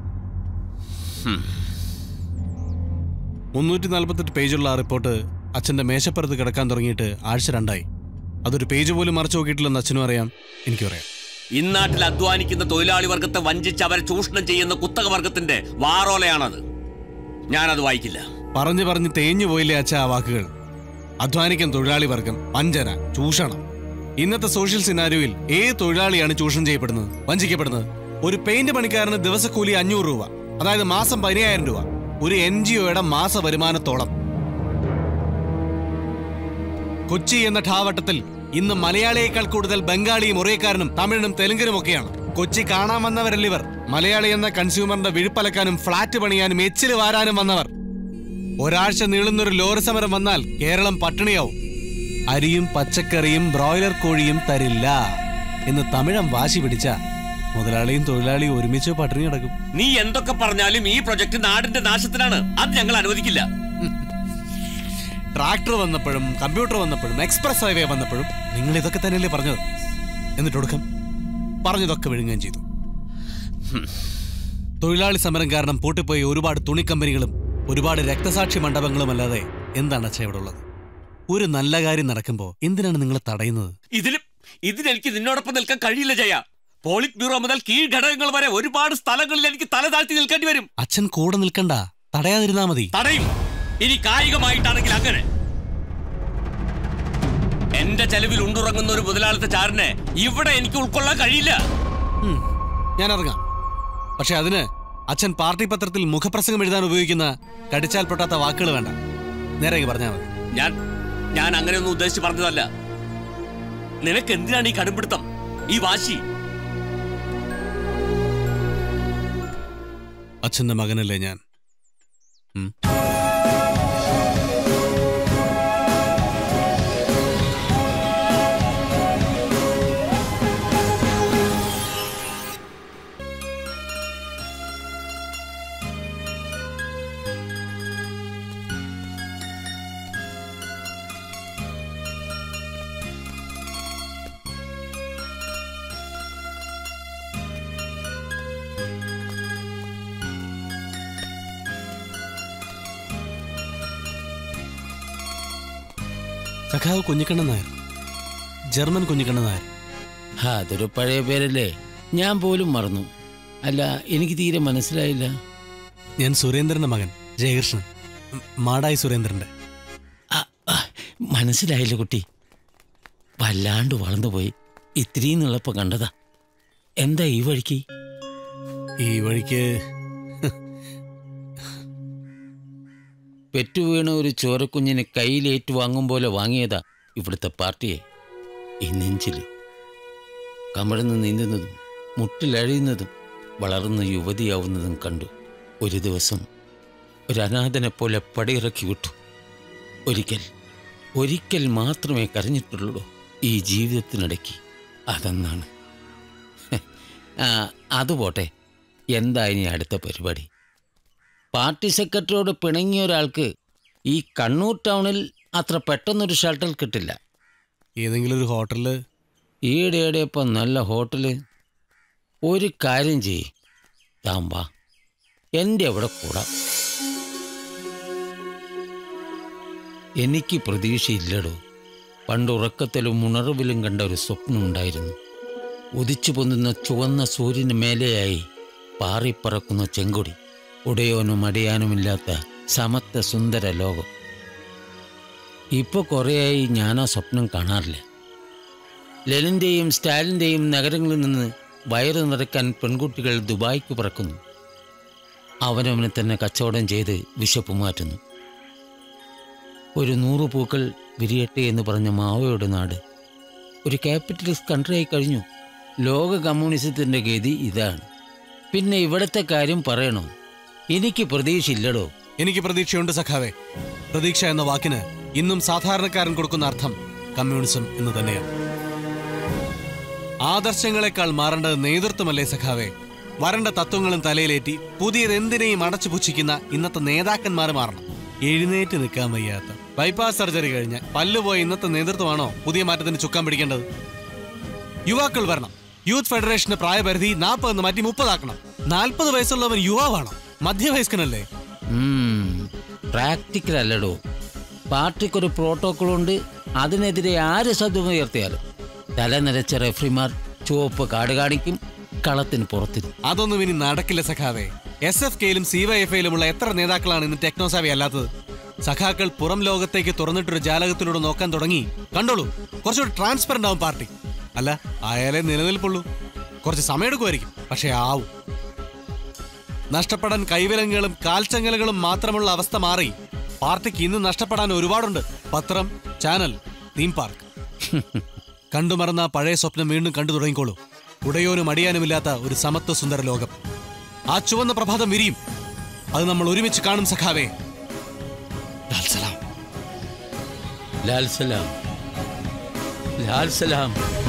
മുന്നൂറ്റി നാൽപ്പത്തെട്ട് പേജുള്ള ആ റിപ്പോർട്ട് അച്ഛന്റെ മേശപ്പുറത്ത് കിടക്കാൻ തുടങ്ങിയിട്ട് ആഴ്ച രണ്ടായി അതൊരു പേജ് പോലും മറച്ചു നോക്കിയിട്ടില്ലെന്ന് അച്ഛനും അറിയാം എനിക്കും അറിയാം ഇന്നാട്ടിൽ അധ്വാനിക്കുന്ന തൊഴിലാളി വർഗത്തെ വഞ്ചിച്ച് അവരെ ചൂഷണം ചെയ്യുന്ന കുത്തക വർഗത്തിന്റെ വാറോലയാണത് ഞാനത് വായിക്കില്ല പറഞ്ഞു പറഞ്ഞ് തേഞ്ഞു പോയില്ലേ അച്ഛ ആ വാക്കുകൾ അധ്വാനിക്കാൻ തൊഴിലാളി വർഗം വഞ്ചന ചൂഷണം ഇന്നത്തെ സോഷ്യൽ സിനാരിയോയിൽ ഏത് തൊഴിലാളിയാണ് ചൂഷണം ചെയ്യപ്പെടുന്നത് വഞ്ചിക്കപ്പെടുന്നത് ഒരു പെയിന്റ് പണിക്കാരന് ദിവസക്കൂലി അഞ്ഞൂറ് രൂപ അതായത് മാസം പതിനായിരം രൂപ ഒരു എൻ ജി ഒയുടെ മാസ വരുമാനത്തോളം കൊച്ചി എന്ന ഠാവട്ടത്തിൽ ഇന്ന് മലയാളിയേക്കാൾ കൂടുതൽ ബംഗാളിയും ഒറേക്കാരനും തമിഴിനും തെലുങ്കിനും ഒക്കെയാണ് കൊച്ചി കാണാൻ വന്നവരല്ല ഇവർ മലയാളി എന്ന കൺസ്യൂമറിന്റെ വിഴുപ്പലക്കാനും ഫ്ളാറ്റ് പണിയാനും എച്ചില് വാരാനും വന്നവർ ഒരാഴ്ച നീളുന്നൊരു ലോറി സമരം വന്നാൽ കേരളം പട്ടിണിയാവും അരിയും പച്ചക്കറിയും ബ്രോയിലർ കോഴിയും തരില്ല എന്ന് തമിഴം വാശി പിടിച്ച മുതലാളിയും തൊഴിലാളിയും ഒരുമിച്ച് പട്ടിണി കിടക്കും നീ എന്തൊക്കെ പറഞ്ഞാലും ഈ പ്രൊജക്ട് നാടിന്റെ നാശത്തിനാണ് അത് ഞങ്ങൾ അനുവദിക്കില്ല ട്രാക്ടർ വന്നപ്പോഴും കമ്പ്യൂട്ടർ വന്നപ്പോഴും എക്സ്പ്രസ് ഹൈവേ വന്നപ്പോഴും നിങ്ങൾ ഇതൊക്കെ തന്നെയല്ലേ പറഞ്ഞത് എന്നിട്ട് ഒടുക്കം പറഞ്ഞതൊക്കെ വിഴുങ്ങുകയും ചെയ്തു തൊഴിലാളി സമരം കാരണം പൂട്ടിപ്പോയി ഒരുപാട് തുണിക്കമ്പനികളും ഒരുപാട് രക്തസാക്ഷി മണ്ഡപങ്ങളും അല്ലാതെ എന്താണ് അച്ഛ ഇവിടെ ഉള്ളത് ഒരു നല്ല കാര്യം നടക്കുമ്പോ എന്തിനാണ് നിങ്ങൾ തടയുന്നത് ഇതിൽ ഇതിനെനിക്ക് നിന്നോടൊപ്പം നിൽക്കാൻ കഴിയില്ല ജയ പോളിറ്റ് ബ്യൂറോ മുതൽ കീഴ്ഘടകങ്ങൾ വരെ ഒരുപാട് സ്ഥലങ്ങളിൽ എനിക്ക് തല താഴ്ത്തി നിൽക്കേണ്ടി വരും അച്ഛൻ കൂടെ നിൽക്കണ്ട തടയാതിരുന്നാ മതി തടയും ഇനി കായികമായിട്ടാണെങ്കിൽ അങ്ങനെ എന്റെ ചെലവിൽ ഉണ്ടുറങ്ങുന്ന ഒരു മുതലാളിത്ത ചാരനെ ഇവിടെ എനിക്ക് ഉൾക്കൊള്ളാൻ കഴിയില്ല ഉം, ഞാൻ ഇറങ്ങാം പക്ഷെ അതിന് അച്ഛൻ പാർട്ടി പത്രത്തിൽ മുഖപ്രസംഗം എഴുതാൻ ഉപയോഗിക്കുന്ന കടിച്ചാൽ പൊട്ടാത്ത വാക്കുകൾ വേണ്ട നേരെ ഇങ്ങ് പറഞ്ഞാൽ മതി ഞാൻ ഞാൻ അങ്ങനെയൊന്നും ഉദ്ദേശിച്ച് പറഞ്ഞതല്ല നിനക്ക് എന്തിനാണ് ഈ കടുംപിടുത്തം ഈ വാശി അച്ഛന്റെ മകനല്ലേ ഞാൻ ഉം. സഖാവ് കുഞ്ഞിക്കണ്ണൻ നായർ ജർമ്മൻ കുഞ്ഞിക്കണ്ണൻ നായർ അതൊരു പഴയ പേരല്ലേ ഞാൻ പോലും മറന്നു അല്ല എനിക്ക് തീരെ മനസ്സിലായില്ല ഞാൻ സുരേന്ദ്രന്റെ മകൻ ജയകൃഷ്ണൻ ഉം, മാടായി സുരേന്ദ്രന്റെ മനസ്സിലായില്ല കുട്ടി വല്ലാണ്ട് വളർന്നുപോയി ഇത്രയും നിളപ്പം കണ്ടതാ എന്താ ഈ വഴിക്ക് ഈ വഴിക്ക് പെറ്റുവീണ ഒരു ചോരക്കുഞ്ഞിനെ കയ്യിലേറ്റു വാങ്ങും പോലെ വാങ്ങിയതാ ഇവിടുത്തെ പാർട്ടിയെ ഈ നെഞ്ചില് കമഴ്ന്ന് നീന്തുന്നതും മുട്ടിലഴിയുന്നതും വളർന്ന് യുവതിയാവുന്നതും കണ്ടു ഒരു ദിവസം ഒരു അനാഥനെ പോലെ പടിയിറക്കി വിട്ടു ഒരിക്കൽ ഒരിക്കൽ മാത്രമേ കരഞ്ഞിട്ടുള്ളൂ ഈ ജീവിതത്തിനിടയ്ക്ക് അതെന്നാണ് ആ അത് പോട്ടെ എന്താ ഇനി അടുത്ത പരിപാടി പാർട്ടി സെക്രട്ടറിയോട് പിണങ്ങിയ ഒരാൾക്ക് ഈ കണ്ണൂർ ടൗണിൽ അത്ര പെട്ടെന്നൊരു ഷട്ടൽ കിട്ടില്ല ഏതെങ്കിലും ഒരു ഹോട്ടലില് ഈയിടെയുടെ ഇപ്പം നല്ല ഹോട്ടല് ഒരു കാര്യം ചെയ്യ് താൻ വാ എൻ്റെ അവിടെ കൂടാം എനിക്ക് പ്രതീക്ഷയില്ലടോ പണ്ട് ഉറക്കത്തിലും ഉണർവിലും കണ്ട ഒരു സ്വപ്നം ഉണ്ടായിരുന്നു ഉദിച്ചു പൊന്നുന്ന ചുവന്ന സൂര്യന് മേലെയായി പാറിപ്പറക്കുന്ന ചെങ്കൊടി ഉടയോനും അടയാനുമില്ലാത്ത സമത്വ സുന്ദര ലോകം ഇപ്പൊ കുറേയായി ഞാൻ ആ സ്വപ്നം കാണാറില്ല ലെനിന്റെയും സ്റ്റാലിന്റെയും നഗരങ്ങളിൽ നിന്ന് വയറ് നിറയ്ക്കാൻ പെൺകുട്ടികൾ ദുബായ്ക്ക് പറക്കുന്നു അവനവനെ തന്നെ കച്ചവടം ചെയ്ത് വിശപ്പ് മാറ്റുന്നു ഒരു നൂറ് പൂക്കൾ വിരിയട്ടെ എന്ന് പറഞ്ഞ മാവോയുടെ നാട് ഒരു ക്യാപിറ്റലിസ്റ്റ് കൺട്രിയായി കഴിഞ്ഞു ലോക കമ്മ്യൂണിസത്തിൻ്റെ ഗതി ഇതാണ് പിന്നെ ഇവിടുത്തെ കാര്യം പറയണോ എനിക്ക് പ്രതീക്ഷയില്ലടോ എനിക്ക് പ്രതീക്ഷയുണ്ട് സഖാവേ പ്രതീക്ഷ എന്ന വാക്കിന് ഇന്നും സാധാരണക്കാരൻ കൊടുക്കുന്ന അർത്ഥം കമ്മ്യൂണിസം എന്ന് തന്നെയാണ് ആദർശങ്ങളെക്കാൾ മാറേണ്ടത് നേതൃത്വമല്ലേ സഖാവേ വരണ്ട തത്വങ്ങളും തലയിലേറ്റി പുതിയത് എന്തിനേയും അടച്ചു പുച്ഛിക്കുന്ന ഇന്നത്തെ നേതാക്കന്മാർ മാറണം എഴുന്നേറ്റ് നിൽക്കാൻ വയ്യാത്ത ബൈപ്പാസ് സർജറി കഴിഞ്ഞ് പല്ലുപോയ ഇന്നത്തെ നേതൃത്വമാണോ പുതിയ മാറ്റത്തിന് ചുക്കാൻ പിടിക്കേണ്ടത് യുവാക്കൾ വരണം യൂത്ത് ഫെഡറേഷന്റെ പ്രായപരിധി നാൽപ്പതെന്ന് മാറ്റി മുപ്പതാക്കണം നാൽപ്പത് വയസ്സുള്ളവൻ യുവാവാണോ മധ്യവയസ്കനല്ലേ പ്രാക്ടിക്കൽ അല്ലടോ പാർട്ടിക്കൊരു പ്രോട്ടോക്കോൾ ഉണ്ട് അതിനെതിരെ ആര് ശബ്ദമുയർത്തിയാലും തല നിരച്ച റെഫറിമാർ ചുവപ്പ് കാട് കാണിക്കും കളത്തിന് പുറത്തിരി അതൊന്നും ഇനി നടക്കില്ല സഖാവേ എസ് എഫ് കെയിലും സി വൈ എഫ് ഐയിലുമുള്ള എത്ര നേതാക്കളാണ് ഇന്ന് ടെക്നോസാവി അല്ലാത്തത് സഖാക്കൾ പുറം ലോകത്തേക്ക് തുറന്നിട്ടൊരു ജാലകത്തിലൂടെ നോക്കാൻ തുടങ്ങി കണ്ടോളൂ കുറച്ചുകൂടി ട്രാൻസ്പെറന്റ് ആവും പാർട്ടി അല്ല ആയാലേ നിലനിൽപ്പുള്ളൂ കുറച്ച് സമയമെടുക്കുമായിരിക്കും പക്ഷേ ആവും നഷ്ടപ്പെടാൻ കൈവിലങ്ങുകളും കാൽച്ചങ്ങലകളും മാത്രമുള്ള അവസ്ഥ മാറി പാർട്ടിക്ക് ഇന്ന് നഷ്ടപ്പെടാൻ ഒരുപാടുണ്ട് പത്രം ചാനൽ തീം പാർക്ക് കണ്ടുമറന്ന ആ പഴയ സ്വപ്നം വീണ്ടും കണ്ടു തുടങ്ങിക്കോളൂ ഉടയോനും അടിയാനുമില്ലാത്ത ഒരു സമത്വ സുന്ദര ലോകം ആ ചുവന്ന പ്രഭാതം വിരിയും അത് നമ്മൾ ഒരുമിച്ച് കാണും സഖാവേ ലാൽ സലാം ലാൽ സലാം ലാൽ സലാം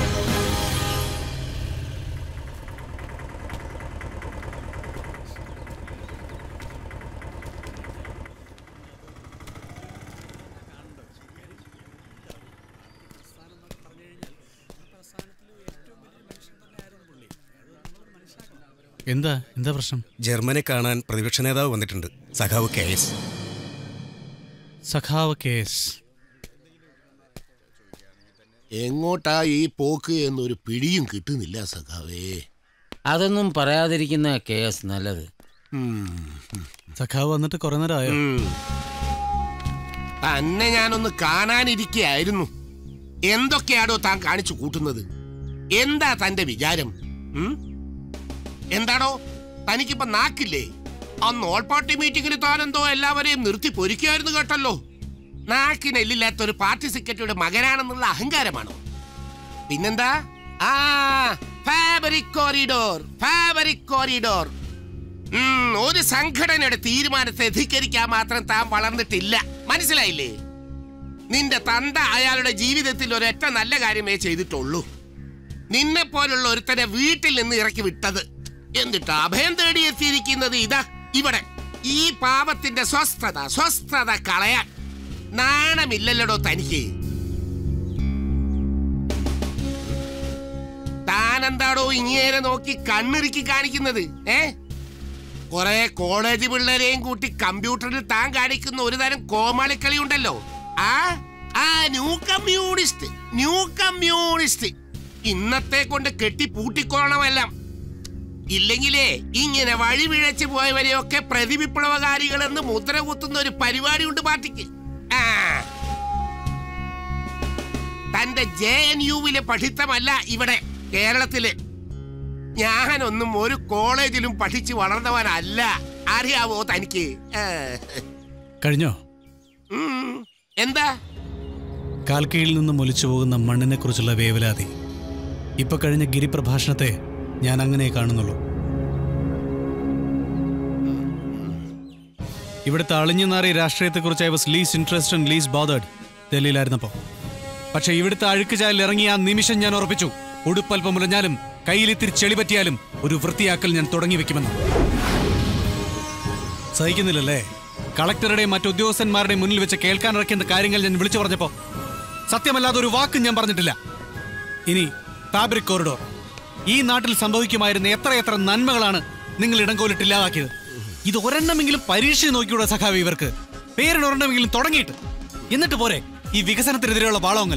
എന്താ എന്താ പ്രശ്നം ജർമ്മനെ കാണാൻ പ്രതിപക്ഷ നേതാവ് വന്നിട്ടുണ്ട് സഖാവ് കെ എസ് സഖാവ് കേസ് എങ്ങോട്ടാ ഈ പോക്ക് എന്നൊരു പിടിയും കിട്ടുന്നില്ല സഖാവേ അതൊന്നും പറയാതിരിക്കുന്ന കെ എസ് നല്ലത് സഖാവ് വന്നിട്ട് കുറെ നേരമായോ തന്നെ ഞാനൊന്ന് കാണാനിരിക്കുകയായിരുന്നു എന്തൊക്കെയാടോ താൻ കാണിച്ചു കൂട്ടുന്നത് എന്താ തന്റെ വിചാരം ഉം? എന്താണോ തനിക്കിപ്പോ നാക്കില്ലേ അന്ന് ഓൾ പാർട്ടി മീറ്റിംഗിൽ താനെന്തോ എല്ലാവരെയും നിർത്തി പൊരിക്കുമായിരുന്നു കേട്ടല്ലോ നാക്കിനെല്ലില്ലാത്ത ഒരു പാർട്ടി സെക്രട്ടറിയുടെ മകനാണെന്നുള്ള അഹങ്കാരമാണോ പിന്നെന്താ ആ ഫാബ്രിക് കോറിഡോർ ഫാബ്രിക് കോറിഡോർ ഉം, ഒരു സംഘടനയുടെ തീരുമാനത്തെ ധിക്കരിക്കാൻ മാത്രം താൻ വളർന്നിട്ടില്ല മനസ്സിലായില്ലേ നിന്റെ തന്ത അയാളുടെ ജീവിതത്തിൽ ഒരൊറ്റ നല്ല കാര്യമേ ചെയ്തിട്ടുള്ളൂ നിന്നെ പോലുള്ള ഒരുത്തനെ വീട്ടിൽ നിന്ന് ഇറക്കി വിട്ടത് എന്നിട്ട് അഭയം തേടി എത്തിയിരിക്കുന്നത് ഇതാ ഇവിടെ ഈ പാപത്തിന്റെ സ്വസ്ഥത സ്വസ്ഥത കളയാൻ നാണമില്ലല്ലോടോ തനിക്ക് താനെന്താടോ ഇങ്ങേരെ നോക്കി കണ്ണിറുക്കി കാണിക്കുന്നത് ഏ കുറെ കോളേജ് പിള്ളേരെയും കൂട്ടി കമ്പ്യൂട്ടറിൽ താൻ കാണിക്കുന്ന ഒരു തരം കോമാളിക്കളി ഉണ്ടല്ലോ ആ ആ ന്യൂ കമ്മ്യൂണിസ്റ്റ് ന്യൂ കമ്മ്യൂണിസ്റ്റ് ഇന്നത്തെ കൊണ്ട് കെട്ടി പൂട്ടിക്കോളണമെല്ലാം ഇല്ലെങ്കിലേ ഇങ്ങനെ വഴി വിഴച്ചു പോയവരെയൊക്കെ പ്രതിവിപ്ലവകാരികളെന്ന് മുദ്ര കുത്തുന്ന ഒരു പരിപാടിയുണ്ട് പാർട്ടിക്ക് ആ തന്റെ ജെ എൻ യുവിലെ പഠിത്തമല്ല ഇവിടെ കേരളത്തില് ഞാനൊന്നും ഒരു കോളേജിലും പഠിച്ചു വളർന്നവനല്ല അറിയാവോ തനിക്ക് ഏ. കഴിഞ്ഞോ ഉം. എന്താ കാൽക്കീഴിൽ നിന്നും ഒലിച്ചു പോകുന്ന മണ്ണിനെ കുറിച്ചുള്ള വേവലാതി ഇപ്പൊ കഴിഞ്ഞ ഗിരിപ്രഭാഷണത്തെ ഞാൻ അങ്ങനെ കാണുന്നുള്ളൂ ഇവിടുത്തെ അളിഞ്ഞു നാറി രാഷ്ട്രീയത്തെക്കുറിച്ച് I was least interest and least bothered ഡൽഹിയിലായിരുന്നപ്പോ പക്ഷെ ഇവിടുത്തെ അഴുക്ക് ചാലിൽ ഇറങ്ങിയ ആ നിമിഷം ഞാൻ ഉറപ്പിച്ചു ഉടുപ്പൽപ്പം മുലഞ്ഞാലും കയ്യിലിത്തിരി ചെളി പറ്റിയാലും ഒരു വൃത്തിയാക്കൽ ഞാൻ തുടങ്ങി വെക്കുമെന്ന് സഹിക്കുന്നില്ലല്ലേ കളക്ടറുടെയും മറ്റു ഉദ്യോഗസ്ഥന്മാരുടെയും മുന്നിൽ വെച്ച് കേൾക്കാൻ ഇറക്കേണ്ട കാര്യങ്ങൾ ഞാൻ വിളിച്ചു പറഞ്ഞപ്പോ സത്യമല്ലാതെ ഒരു വാക്കും ഞാൻ പറഞ്ഞിട്ടില്ല ഇനി ഫാബ്രിക് കോറിഡോർ ഈ നാട്ടിൽ സംഭവിക്കുമായിരുന്ന എത്രയെത്ര നന്മകളാണ് നിങ്ങൾ ഇടംകോലിട്ട് ഇല്ലാതാക്കിയത് ഇത് ഒരെണ്ണമെങ്കിലും പരീക്ഷ നോക്കിയൂടെ സഖാവി ഇവർക്ക് പേരിന് ഒരെണ്ണമെങ്കിലും തുടങ്ങിയിട്ട് എന്നിട്ട് പോരെ ഈ വികസനത്തിനെതിരെയുള്ള വാളോങ്ങൽ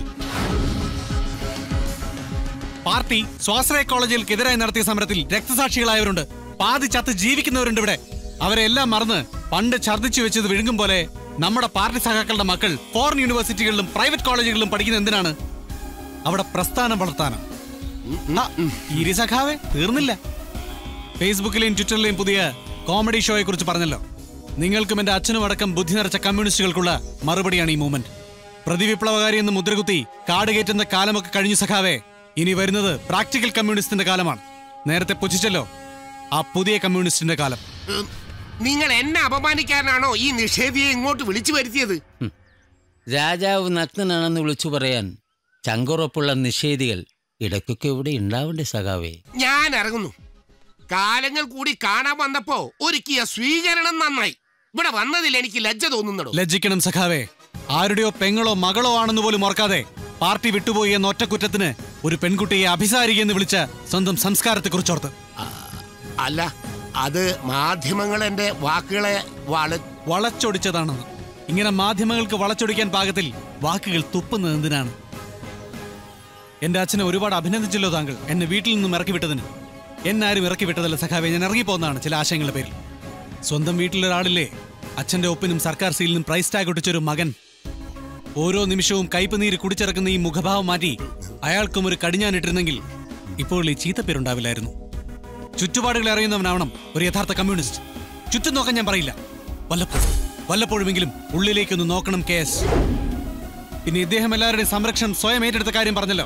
പാർട്ടി സ്വാശ്രയ കോളേജുകൾക്കെതിരായി നടത്തിയ സമരത്തിൽ രക്തസാക്ഷികളായവരുണ്ട് പാതി ചത്ത് ജീവിക്കുന്നവരുണ്ട് ഇവിടെ അവരെല്ലാം മറന്ന് പണ്ട് ഛർദ്ദിച്ചു വെച്ചത് വിഴുങ്ങും പോലെ നമ്മുടെ പാർട്ടി സഖാക്കളുടെ മക്കൾ ഫോറിൻ യൂണിവേഴ്സിറ്റികളിലും പ്രൈവറ്റ് കോളേജുകളിലും പഠിക്കുന്ന എന്തിനാണ് അവിടെ പ്രസ്ഥാനം വളർത്താനാണ് ആ, ഇരി സഖാവേ തീർന്നില്ല ഫേസ്ബുക്കിലെയും ട്വിറ്ററിലെയും പുതിയ കോമഡി ഷോയെ കുറിച്ച് പറഞ്ഞല്ലോ നിങ്ങൾക്കും എന്റെ അച്ഛനും അടക്കം ബുദ്ധി നിറച്ച കമ്മ്യൂണിസ്റ്റുകൾക്കുള്ള മറുപടിയാണ് ഈ മൂവ്മെന്റ് പ്രതിവിപ്ലവകാരി എന്ന് മുദ്രകുത്തി കാട് കയറ്റുന്ന കാലമൊക്കെ കഴിഞ്ഞു സഖാവേ ഇനി വരുന്നത് പ്രാക്ടിക്കൽ കമ്മ്യൂണിസ്റ്റിന്റെ കാലമാണ് നേരത്തെ പുച്ഛിച്ചല്ലോ ആ പുതിയ കമ്മ്യൂണിസ്റ്റിന്റെ കാലം ഉം, നിങ്ങൾ എന്നെ അപമാനിക്കാനാണോ ഈ നിഷേധിയെ ഇങ്ങോട്ട് വിളിച്ചു വരുത്തിയത് രാജാവ് നഗ്നനാണെന്ന് വിളിച്ചു പറയാൻ ചങ്കുറപ്പുള്ള നിഷേധികൾ ഇടയ്ക്കൊക്കെ ഇവിടെ ഉണ്ടാവണ്ടേ സഖാവേ ഞാൻ ഇറങ്ങുന്നു കാലങ്ങൾ കൂടി കാണാൻ വന്നപ്പോ ഒരുക്കിയ സ്വീകരണം നന്നായി ഇവിടെ വന്നതിൽ എനിക്ക് ലജ്ജ തോന്നുന്നടോ ലജ്ജിക്കണം സഖാവേ ആരുടെയോ പെങ്ങളോ മകളോ ആണെന്ന് പോലും ഓർക്കാതെ പാർട്ടി വിട്ടുപോയി എന്ന ഒറ്റക്കുറ്റത്തിന് ഒരു പെൺകുട്ടിയെ അഭിസാരിക എന്ന് വിളിച്ച സ്വന്തം സംസ്കാരത്തെ കുറിച്ചോർത്ത് അല്ല അത് മാധ്യമങ്ങൾ എന്റെ വാക്കുകളെ വള വളച്ചൊടിച്ചതാണെന്ന് ഇങ്ങനെ മാധ്യമങ്ങൾക്ക് വളച്ചൊടിക്കാൻ പാകത്തിൽ വാക്കുകൾ തുപ്പുന്നത് എന്തിനാണ് എന്റെ അച്ഛനെ ഒരുപാട് അഭിനന്ദിച്ചല്ലോ താങ്കൾ എന്നെ വീട്ടിൽ നിന്നും ഇറക്കി വിട്ടതിന് എന്നാരും ഇറക്കി വിട്ടതല്ല സഖാവെ ഞാൻ ഇറങ്ങിപ്പോന്നതാണ് ചില ആശയങ്ങളുടെ പേരിൽ സ്വന്തം വീട്ടിലൊരാളില്ലേ അച്ഛന്റെ ഒപ്പിനും സർക്കാർ സീലിനും പ്രൈസ് ടാഗ് ഒട്ടിച്ചൊരു മകൻ ഓരോ നിമിഷവും കയ്പ് നീര് കുടിച്ചിറക്കുന്ന ഈ മുഖഭാവം മാറ്റി അയാൾക്കും ഒരു കടിഞ്ഞാനിട്ടിരുന്നെങ്കിൽ ഇപ്പോൾ ഈ ചീത്തപ്പേരുണ്ടാവില്ലായിരുന്നു ചുറ്റുപാടുകൾ അറിയുന്നവനാവണം ഒരു യഥാർത്ഥ കമ്മ്യൂണിസ്റ്റ് ചുറ്റും നോക്കാൻ ഞാൻ പറയില്ല വല്ലപ്പോഴും വല്ലപ്പോഴുമെങ്കിലും ഉള്ളിലേക്കൊന്ന് നോക്കണം കേസ് പിന്നെ ഇദ്ദേഹം എല്ലാവരുടെയും സംരക്ഷണം സ്വയം ഏറ്റെടുത്ത കാര്യം പറഞ്ഞല്ലോ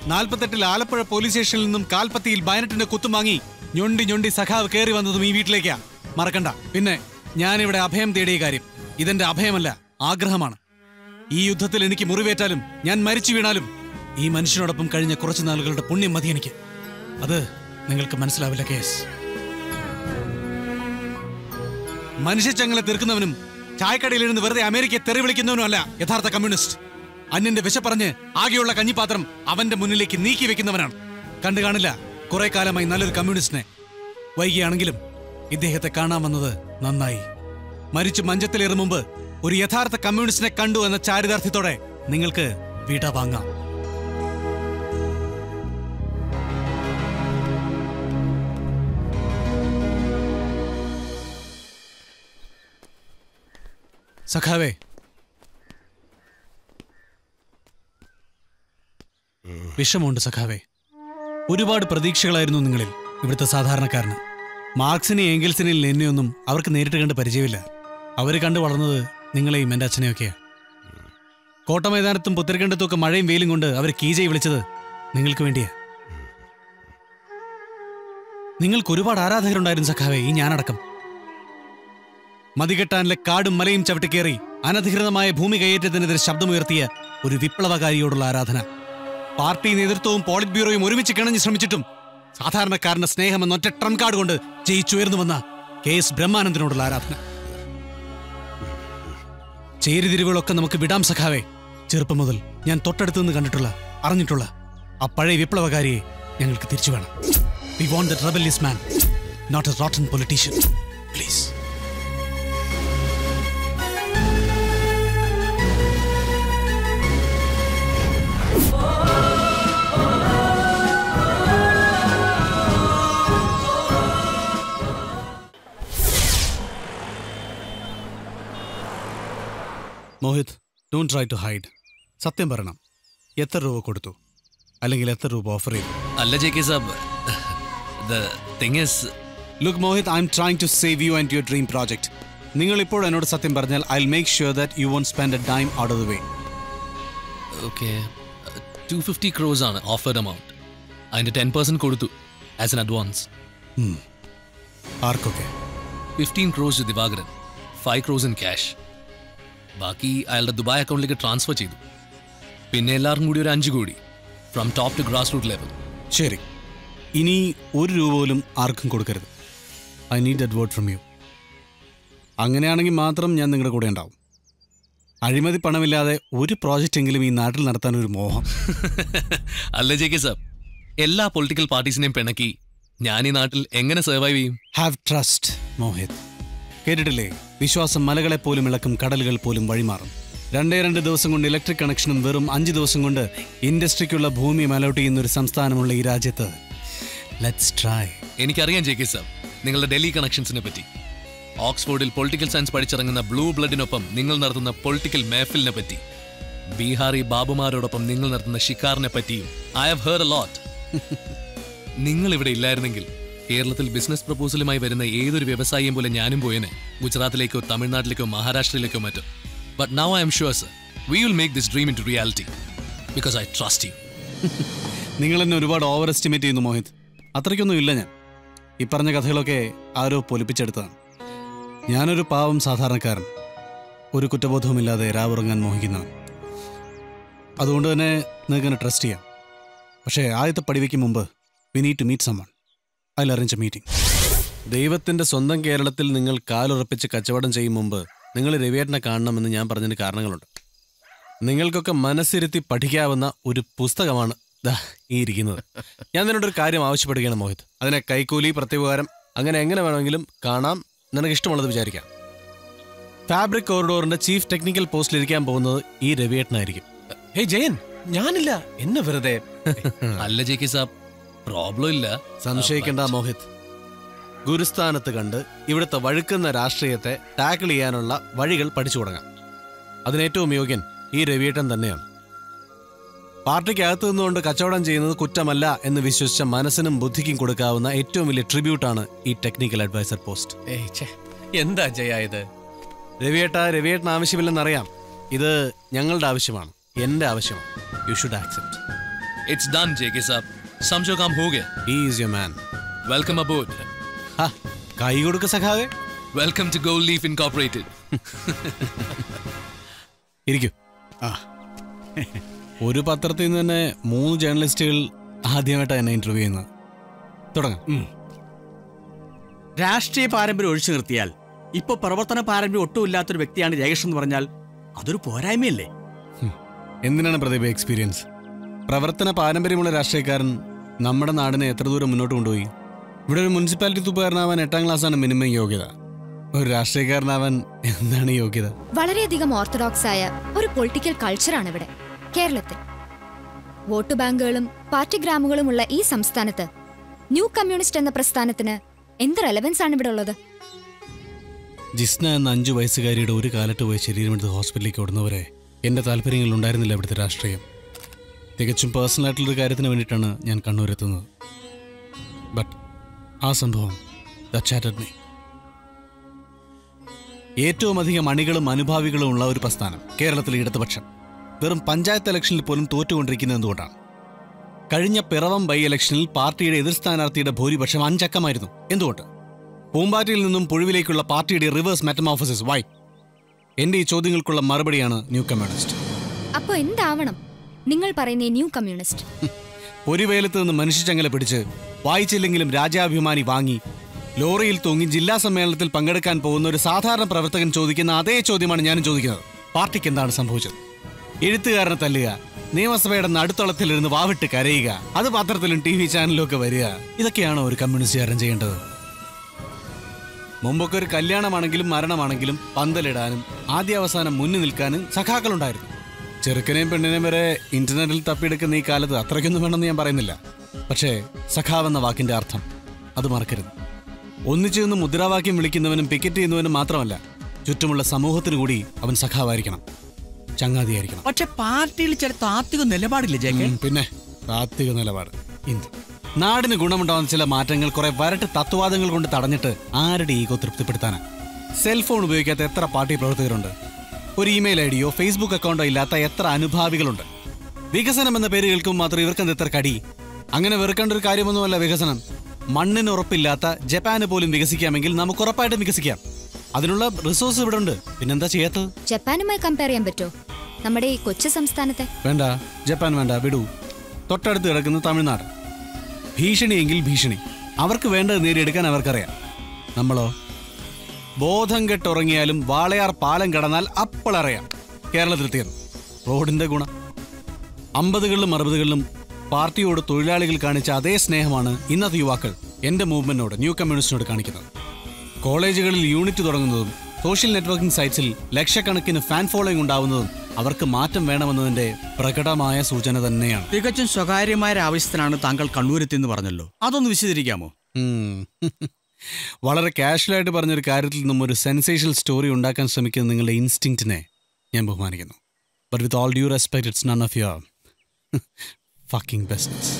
നാൽപ്പത്തെട്ടിൽ ആലപ്പുഴ പോലീസ് സ്റ്റേഷനിൽ നിന്നും കാൽപ്പത്തിയിൽ ബയനറ്റിന്റെ കുത്തും വാങ്ങി ഞൊണ്ടി ഞൊണ്ടി സഖാവ് കയറി വന്നതും ഈ വീട്ടിലേക്കാ മറക്കണ്ട പിന്നെ ഞാനിവിടെ അഭയം തേടിയ കാര്യം ഇതെന്റെ അഭയമല്ല ആഗ്രഹമാണ് ഈ യുദ്ധത്തിൽ എനിക്ക് മുറിവേറ്റാലും ഞാൻ മരിച്ചു വീണാലും ഈ മനുഷ്യനോടൊപ്പം കഴിഞ്ഞ കുറച്ചു നാളുകളുടെ പുണ്യം മതി എനിക്ക് അത് നിങ്ങൾക്ക് മനസ്സിലാവില്ല കേസ് മനുഷ്യച്ചങ്ങളെ തീർക്കുന്നവനും ചായക്കടയിലിരുന്ന് വെറുതെ അമേരിക്കയെ തെറി വിളിക്കുന്നവനുമല്ല യഥാർത്ഥ കമ്മ്യൂണിസ്റ്റ് അന്യന്റെ വിശപ്പറഞ്ഞ് ആകെയുള്ള കഞ്ഞിപ്പാത്രം അവന്റെ മുന്നിലേക്ക് നീക്കി വെക്കുന്നവനാണ് കണ്ടു കാണില്ല കുറെ കാലമായി നല്ലൊരു കമ്മ്യൂണിസ്റ്റിനെ വൈകിയാണെങ്കിലും ഇദ്ദേഹത്തെ കാണാൻ വന്നത് നന്നായി മരിച്ചു മഞ്ചത്തിലേറും മുമ്പ് ഒരു യഥാർത്ഥ കമ്മ്യൂണിസ്റ്റിനെ കണ്ടു എന്ന ചാരിതാർത്ഥ്യത്തോടെ നിങ്ങൾക്ക് വിട വാങ്ങാം സഖാവേ വിഷമുണ്ട് സഖാവേ ഒരുപാട് പ്രതീക്ഷകളായിരുന്നു നിങ്ങളിൽ ഇവിടുത്തെ സാധാരണക്കാരന് മാർക്സിനെ എങ്കിൽസിനെയും ലെന്നെയൊന്നും അവർക്ക് നേരിട്ട് കണ്ട് പരിചയമില്ല അവർ കണ്ടു വളർന്നത് നിങ്ങളെയും എൻ്റെ അച്ഛനെയൊക്കെയാ കോട്ടമൈതാനത്തും പുത്തരിക്കണ്ടത്തും ഒക്കെ മഴയും വെയിലും കൊണ്ട് അവർ കീജയെ വിളിച്ചത് നിങ്ങൾക്ക് വേണ്ടിയാ നിങ്ങൾക്ക് ഒരുപാട് ആരാധകരുണ്ടായിരുന്നു സഖാവേ ഈ ഞാനടക്കം മതികെട്ടാനിലെ കാടും മലയും ചവിട്ടിക്കേറി അനധികൃതമായ ഭൂമി കയ്യേറ്റത്തിനെതിരെ ശബ്ദമുയർത്തിയ ഒരു വിപ്ലവകാരിയോടുള്ള ആരാധന പാർട്ടി നേതൃത്വവും പോളിറ്റ് ബ്യൂറോയും ഒരുമിച്ച് കിണഞ്ഞ് ശ്രമിച്ചിട്ടും സാധാരണക്കാരന്റെ സ്നേഹം എന്ന ഒറ്റ ട്രം കാർഡ് കൊണ്ട് ജയിച്ചുയർന്നു വന്ന കെ എസ് ബ്രഹ്മാനന്ദനോടുള്ള ആരാധന ചേരിതിരിവുകളൊക്കെ നമുക്ക് വിടാം സഖാവേ ചെറുപ്പം മുതൽ ഞാൻ തൊട്ടടുത്ത് നിന്ന് കണ്ടിട്ടുള്ള അറിഞ്ഞിട്ടുള്ള ആ പഴയ വിപ്ലവകാരിയെ ഞങ്ങൾക്ക് തിരിച്ചു വേണം we want the rebellious man not a rotten politician please Mohit don't try to hide സത്യം പറയണം എത്ര രൂപ കൊടുത്തു അല്ലെങ്കിൽ എത്ര രൂപ ഓഫർ ചെയ്തു അല്ല ജെ കെ സാബ് thing is look Mohit I'm trying to save you and your dream project നിങ്ങൾ ഇപ്പോൾ എന്നോട് സത്യം പറഞ്ഞാൽ I make sure that you won't spend a time out of the way okay two fifty crores ആണ് offered amount അതിൻ്റെ ten percent കൊടുത്തു as an advance ആർക്കൊക്കെ fifteen crores to Divakaran five crores in cash ബാക്കി അയാളുടെ ദുബായ് അക്കൗണ്ടിലേക്ക് ട്രാൻസ്ഫർ ചെയ്തു പിന്നെ എല്ലാവർക്കും കൂടി ഒരു അഞ്ച് കോടി from top to grass root level ശരി ഇനി ഒരു രൂപ പോലും ആർക്കും കൊടുക്കരുത് I need that word from you അങ്ങനെയാണെങ്കിൽ മാത്രം ഞാൻ നിങ്ങളുടെ കൂടെ ഉണ്ടാവും അഴിമതി പണമില്ലാതെ ഒരു പ്രോജക്റ്റ് എങ്കിലും ഈ നാട്ടിൽ നടത്താൻ ഒരു മോഹം അല്ല ജെ കെ സാബ് എല്ലാ പൊളിറ്റിക്കൽ പാർട്ടീസിനെയും പിണക്കി ഞാൻ ഈ നാട്ടിൽ എങ്ങനെ സർവൈവ് ചെയ്യും ഹാവ് ട്രസ്റ്റ് മോഹിത് കേട്ടിട്ടില്ലേ വിശ്വാസം മലകളെ പോലും ഇളക്കും കടലുകൾ പോലും വഴിമാറും രണ്ടേ രണ്ട് ദിവസം കൊണ്ട് ഇലക്ട്രിക് കണക്ഷനും വെറും അഞ്ച് ദിവസം കൊണ്ട് ഇൻഡസ്ട്രിക്കുള്ള ഭൂമി അലോട്ട് ചെയ്യുന്ന ഒരു സംസ്ഥാനമുള്ള ഈ രാജ്യത്ത് ലെറ്റ്സ് ട്രൈ എനിക്കറിയാം ജെ കെ സാബ് നിങ്ങളുടെ ഡൽഹി കണക്ഷൻസിനെ പറ്റി ഓക്സ്ഫോർഡിൽ പൊളിറ്റിക്കൽ സയൻസ് പഠിച്ചിറങ്ങുന്ന ബ്ലൂ ബ്ലഡിനൊപ്പം നിങ്ങൾ നടത്തുന്ന പൊളിറ്റിക്കൽ മേഫിലിനെ പറ്റി ബീഹാറി ബാബുമാരോടൊപ്പം നിങ്ങൾ നടത്തുന്ന ഷിക്കാറിനെ പറ്റിയും I have heard a lot നിങ്ങൾ ഇവിടെ ഇല്ലായിരുന്നെങ്കിൽ കേരളത്തിൽ ബിസിനസ് പ്രപ്പോസലുമായി വരുന്ന ഏതൊരു വ്യവസായിയും പോലെ ഞാനും പോയേനെ ഗുജറാത്തിലേക്കോ തമിഴ്നാട്ടിലേക്കോ മഹാരാഷ്ട്രയിലേക്കോ മറ്റോ but now I'm sure sir we will make this dream into reality because I trust you നിങ്ങൾ എന്നെ ഒരുപാട് ഓവർ എസ്റ്റിമേറ്റ് ചെയ്യുന്നു മോഹിത് അത്രയ്ക്കൊന്നും ഇല്ല ഞാൻ ഈ പറഞ്ഞ കഥകളൊക്കെ ആരോ പൊലിപ്പിച്ചെടുത്തതാണ് ഞാനൊരു പാവം സാധാരണക്കാരൻ ഒരു കുറ്റബോധവുമില്ലാതെ രാവുറങ്ങാൻ മോഹിക്കുന്നവൻ അതുകൊണ്ട് തന്നെ നിങ്ങൾക്ക് എന്നെ ട്രസ്റ്റ് ചെയ്യാം പക്ഷേ ആദ്യത്തെ പടിവയ്ക്ക് മുമ്പ് we need to meet summon I arrange a meeting ദൈവത്തിന്റെ സ്വന്തം കേരളത്തിൽ നിങ്ങൾ കാലുറപ്പിച്ച് കച്ചവടം ചെയ്യും മുമ്പ് നിങ്ങൾ രവിയേട്ടനെ കാണണമെന്ന് ഞാൻ പറഞ്ഞതിന് കാരണങ്ങളുണ്ട് നിങ്ങൾക്കൊക്കെ മനസ്സിരുത്തി പഠിക്കാവുന്ന ഒരു പുസ്തകമാണ് ദാ ഈ ഇരിക്കുന്നത് ഞാൻ നിന്നോടൊരു കാര്യം ആവശ്യപ്പെടുകയാണ് മോഹിത് അതിനെ കൈക്കൂലി പ്രത്യുപകാരം അങ്ങനെ എങ്ങനെ വേണമെങ്കിലും കാണാം നിനക്ക് ഇഷ്ടമുള്ളത് വിചാരിക്കാം ഫാബ്രിക് കോറിഡോറിന്റെ ചീഫ് ടെക്നിക്കൽ പോസ്റ്റിൽ ഇരിക്കാൻ പോകുന്നത് ഈ രവിയേട്ടനായിരിക്കും ഹേ ജയൻ ഞാനില്ല എന്നെ വെറുതെ അല്ല ജെ കെ സാബ് പ്രോബ്ലം ഇല്ല സംശയിക്കേണ്ട മോഹിത് ഗുരുസ്ഥാനത്ത് കണ്ട് ഇവിടുത്തെ വഴുക്കുന്ന രാഷ്ട്രീയത്തെ ടാക്കിൾ ചെയ്യാനുള്ള വഴികൾ പഠിച്ചു തുടങ്ങാം അതിനേറ്റവും യോഗ്യൻ ഈ രവിയേട്ടൻ തന്നെയാണ് പാർട്ടിക്കകത്ത് നിന്നുകൊണ്ട് കച്ചവടം ചെയ്യുന്നത് കുറ്റമല്ല എന്ന് വിശ്വസിച്ച മനസ്സിനും ബുദ്ധിക്കും കൊടുക്കാവുന്ന ഏറ്റവും വലിയ ട്രിബ്യൂട്ടാണ് ഈ ടെക്നിക്കൽ അഡ്വൈസർ പോസ്റ്റ് ഏയ് ഛെ, എന്താ ജയ ഇത് രവിയേട്ട രവിയേട്ടൻ ആവശ്യമില്ലെന്നറിയാം ഇത് ഞങ്ങളുടെ ആവശ്യമാണ് എൻ്റെ ആവശ്യമാണ് you should accept it's done J K sahab समझो काम हो गया he is your man welcome aboard കൈ കൊടുക്ക സഖാവേ welcome to gold leaf incorporated ഇരിക്കൂ ആ ഒരു പത്രത്തിൽ നിന്ന് തന്നെ മൂന്ന് ജേർണലിസ്റ്റുകൾ ആദ്യമായിട്ടാണ് എന്നെ ഇന്റർവ്യൂ ചെയ്യുന്നത് തുടങ്ങാം രാഷ്ട്രീയ പാരമ്പര്യം ഒഴിച്ചു നിർത്തിയാൽ ഇപ്പൊ പ്രവർത്തന പാരമ്പര്യം ഒട്ടുമില്ലാത്തൊരു വ്യക്തിയാണ് ജയകൃഷ്ണൻ എന്ന് പറഞ്ഞാൽ അതൊരു പോരായ്മയല്ലേ എന്തിനാണ് പ്രതിഭ എക്സ്പീരിയൻസ് പ്രവർത്തന പാരമ്പര്യമുള്ള രാഷ്ട്രീയക്കാരൻ നമ്മുടെ നാടിനെ എത്ര ദൂരം മുന്നോട്ട് കൊണ്ടുപോയി ഇവിടെ ഒരു മുനിസിപ്പാലിറ്റി തുപ്പുകാരനാവാൻ എട്ടാം ക്ലാസ്സാണ് മിനിമം യോഗ്യത ഒരു രാഷ്ട്രീയക്കാരനാവാൻ എന്താണ് യോഗ്യത വളരെയധികം ഓർത്തഡോക്സ് ആയ ഒരു പൊളിറ്റിക്കൽ കൾച്ചറാണ് ഇവിടെ കേരളത്തിൽ വോട്ട് ബാങ്കുകളും പാർട്ടി ഗ്രാമുകളുമുള്ള ഈ സംസ്ഥാനത്ത് ന്യൂ കമ്മ്യൂണിസ്റ്റ് എന്ന പ്രസ്ഥാനത്തിന് എന്ത് റെലവൻസ് ആണ് ഇവിടെ ഉള്ളത് ജിസ്ന എന്ന അഞ്ചു വയസ്സുകാരിയുടെ ഒരു കാലത്ത് പോയി ശരീരമെടുത്ത് ഹോസ്പിറ്റലിലേക്ക് ഓടുന്നവരെ എൻ്റെ താല്പര്യങ്ങളിൽ ഉണ്ടായിരുന്നില്ല ഇവിടുത്തെ രാഷ്ട്രീയം തികച്ചും പേഴ്സണൽ ആയിട്ടുള്ളൊരു കാര്യത്തിന് വേണ്ടിയിട്ടാണ് ഞാൻ കണ്ണൂരെത്തുന്നത് ബട്ട് ആ സംഭവം ദാറ്റ് മീ ഏറ്റവും അധികം അണികളും അനുഭാവികളും ഉള്ള ഒരു പ്രസ്ഥാനം കേരളത്തിലെ ഇടതുപക്ഷം വെറും പഞ്ചായത്ത് ഇലക്ഷനിൽ പോലും തോറ്റുകൊണ്ടിരിക്കുന്നത് എന്തുകൊണ്ടാണ് കഴിഞ്ഞ പിറവം ബൈ ഇലക്ഷനിൽ പാർട്ടിയുടെ എതിർ സ്ഥാനാർത്ഥിയുടെ ഭൂരിപക്ഷം അഞ്ചക്കമായിരുന്നു എന്തുകൊണ്ട് പൂമ്പാറ്റയിൽ നിന്നും പുഴുവിലേക്കുള്ള പാർട്ടിയുടെ റിവേഴ്സ് മെറ്റമോഫസിസ് വൈ എന്റെ ഈ ചോദ്യങ്ങൾക്കുള്ള മറുപടിയാണ് ന്യൂ കമ്മ്യൂണിസ്റ്റ് അപ്പോ എന്താവണം നിങ്ങൾ പറയുന്ന ഈ ന്യൂ കമ്മ്യൂണിസ്റ്റ് പൊരിവേലത്ത് നിന്ന് മനുഷ്യച്ചങ്ങല പിടിച്ച് വായിച്ചില്ലെങ്കിലും രാജാഭിമാനി വാങ്ങി ലോറിയിൽ തൂങ്ങി ജില്ലാ സമ്മേളനത്തിൽ പങ്കെടുക്കാൻ പോകുന്ന ഒരു സാധാരണ പ്രവർത്തകൻ ചോദിക്കുന്ന അതേ ചോദ്യമാണ് ഞാനും ചോദിക്കുന്നത് പാർട്ടിക്ക് എന്താണ് സംഭവിച്ചത് എഴുത്തുകാരനെ തല്ലുക നിയമസഭയുടെ നടുത്തളത്തിലിരുന്ന് വാവിട്ട് കരയുക അത് പത്രത്തിലും ടി വി ചാനലിലും ഒക്കെ വരിക ഇതൊക്കെയാണോ ഒരു കമ്മ്യൂണിസ്റ്റുകാരൻ ചെയ്യേണ്ടത് മുമ്പൊക്കെ ഒരു കല്യാണമാണെങ്കിലും മരണമാണെങ്കിലും പന്തലിടാനും ആദ്യ അവസാനം മുന്നിൽ നിൽക്കാനും സഖാക്കളുണ്ടായിരുന്നു ചെറുക്കനെയും പെണ്ണിനെയും വരെ ഇന്റർനെറ്റിൽ തപ്പിയെടുക്കുന്ന ഈ കാലത്ത് അത്രയ്ക്കൊന്നും വേണമെന്ന് ഞാൻ പറയുന്നില്ല പക്ഷേ സഖാവെന്ന വാക്കിന്റെ അർത്ഥം അത് മറക്കരുത് ഒന്നിച്ചു നിന്ന് മുദ്രാവാക്യം വിളിക്കുന്നവനും പിക്കറ്റ് ചെയ്യുന്നവനും മാത്രമല്ല ചുറ്റുമുള്ള സമൂഹത്തിനു കൂടി അവൻ സഖാവായിരിക്കണം ചങ്ങാതിയായിരിക്കണം പക്ഷെ പാർട്ടിയിൽ ചില താത്വിക നിലപാടില്ലേ ജയകെ ഉം, പിന്നെ താത്വിക നിലപാട് ഇന്ത്യ നാടിന് ഗുണമുണ്ടാവുന്ന ചില മാറ്റങ്ങൾ കുറെ വരട്ട് തത്വവാദങ്ങൾ കൊണ്ട് തടഞ്ഞിട്ട് ആരുടെ ഈഗോ തൃപ്തിപ്പെടുത്താനാ സെൽഫോൺ ഉപയോഗിക്കാത്ത എത്ര പാർട്ടി പ്രവർത്തകരുണ്ട് ഒരു ഇമെയിൽ ഐ ഡിയോ ഫേസ്ബുക്ക് അക്കൗണ്ടോ ഇല്ലാത്ത എത്ര അനുഭാവികളുണ്ട് വികസനം എന്ന പേര് കേൾക്കുമ്പോൾ മാത്രം ഇവർക്കെന്ത് എത്ര കടി അങ്ങനെ വെറുക്കേണ്ട ഒരു കാര്യമൊന്നുമല്ല വികസനം മണ്ണിന് ഉറപ്പില്ലാത്ത ജപ്പാന് പോലും വികസിക്കാമെങ്കിൽ നമുക്ക് ഉറപ്പായിട്ടും വികസിക്കാം അതിനുള്ള റിസോഴ്സ് ഇവിടെ ഉണ്ട് പിന്നെന്താ ചെയ്യാത്തത് ജപ്പാനുമായി കമ്പയർ ചെയ്യാൻ പറ്റോ നമ്മുടെ ഈ കൊച്ചു സംസ്ഥാനത്തെ വേണ്ട ജപ്പാൻ വേണ്ട വിടൂ തൊട്ടടുത്ത് കിടക്കുന്ന തമിഴ്നാട് ഭീഷണിയെങ്കിൽ ഭീഷണി അവർക്ക് വേണ്ടത് നേടിയെടുക്കാൻ അവർക്കറിയാം നമ്മളോ ബോധം കെട്ടുറങ്ങിയാലും വാളയാർ പാലം കടന്നാൽ അപ്പോഴറിയാം കേരളത്തിൽ തീർന്നു റോഡിന്റെ ഗുണം അമ്പതുകളിലും അറുപതുകളിലും പാർട്ടിയോട് തൊഴിലാളികൾ കാണിച്ച അതേ സ്നേഹമാണ് ഇന്നത്തെ യുവാക്കൾ എന്റെ മൂവ്മെന്റിനോട് ന്യൂ കമ്മ്യൂണിസ്റ്റിനോട് കാണിക്കുന്നത് കോളേജുകളിൽ യൂണിറ്റ് തുടങ്ങുന്നതും സോഷ്യൽ നെറ്റ്വർക്കിംഗ് സൈറ്റ്സിൽ ലക്ഷക്കണക്കിന് ഫാൻ ഫോളോയിങ് ഉണ്ടാവുന്നതും അവർക്ക് മാറ്റം വേണമെന്നതിന്റെ പ്രകടമായ സൂചന തന്നെയാണ് തികച്ചും സ്വകാര്യമായ ഒരു ആവശ്യത്തിനാണ് താങ്കൾ കണ്ണൂരെത്തി എന്ന് പറഞ്ഞല്ലോ അതൊന്ന് വിശദീകരിക്കാമോ ഉം. വളരെ കാഷ്വലായിട്ട് പറഞ്ഞൊരു കാര്യത്തിൽ നിന്നും ഒരു സെൻസേഷണൽ സ്റ്റോറി ഉണ്ടാക്കാൻ ശ്രമിക്കുന്ന നിങ്ങളുടെ ഇൻസ്റ്റിങ്റ്റിനെ ഞാൻ ബഹുമാനിക്കുന്നു but with all due respect it's none of your fucking business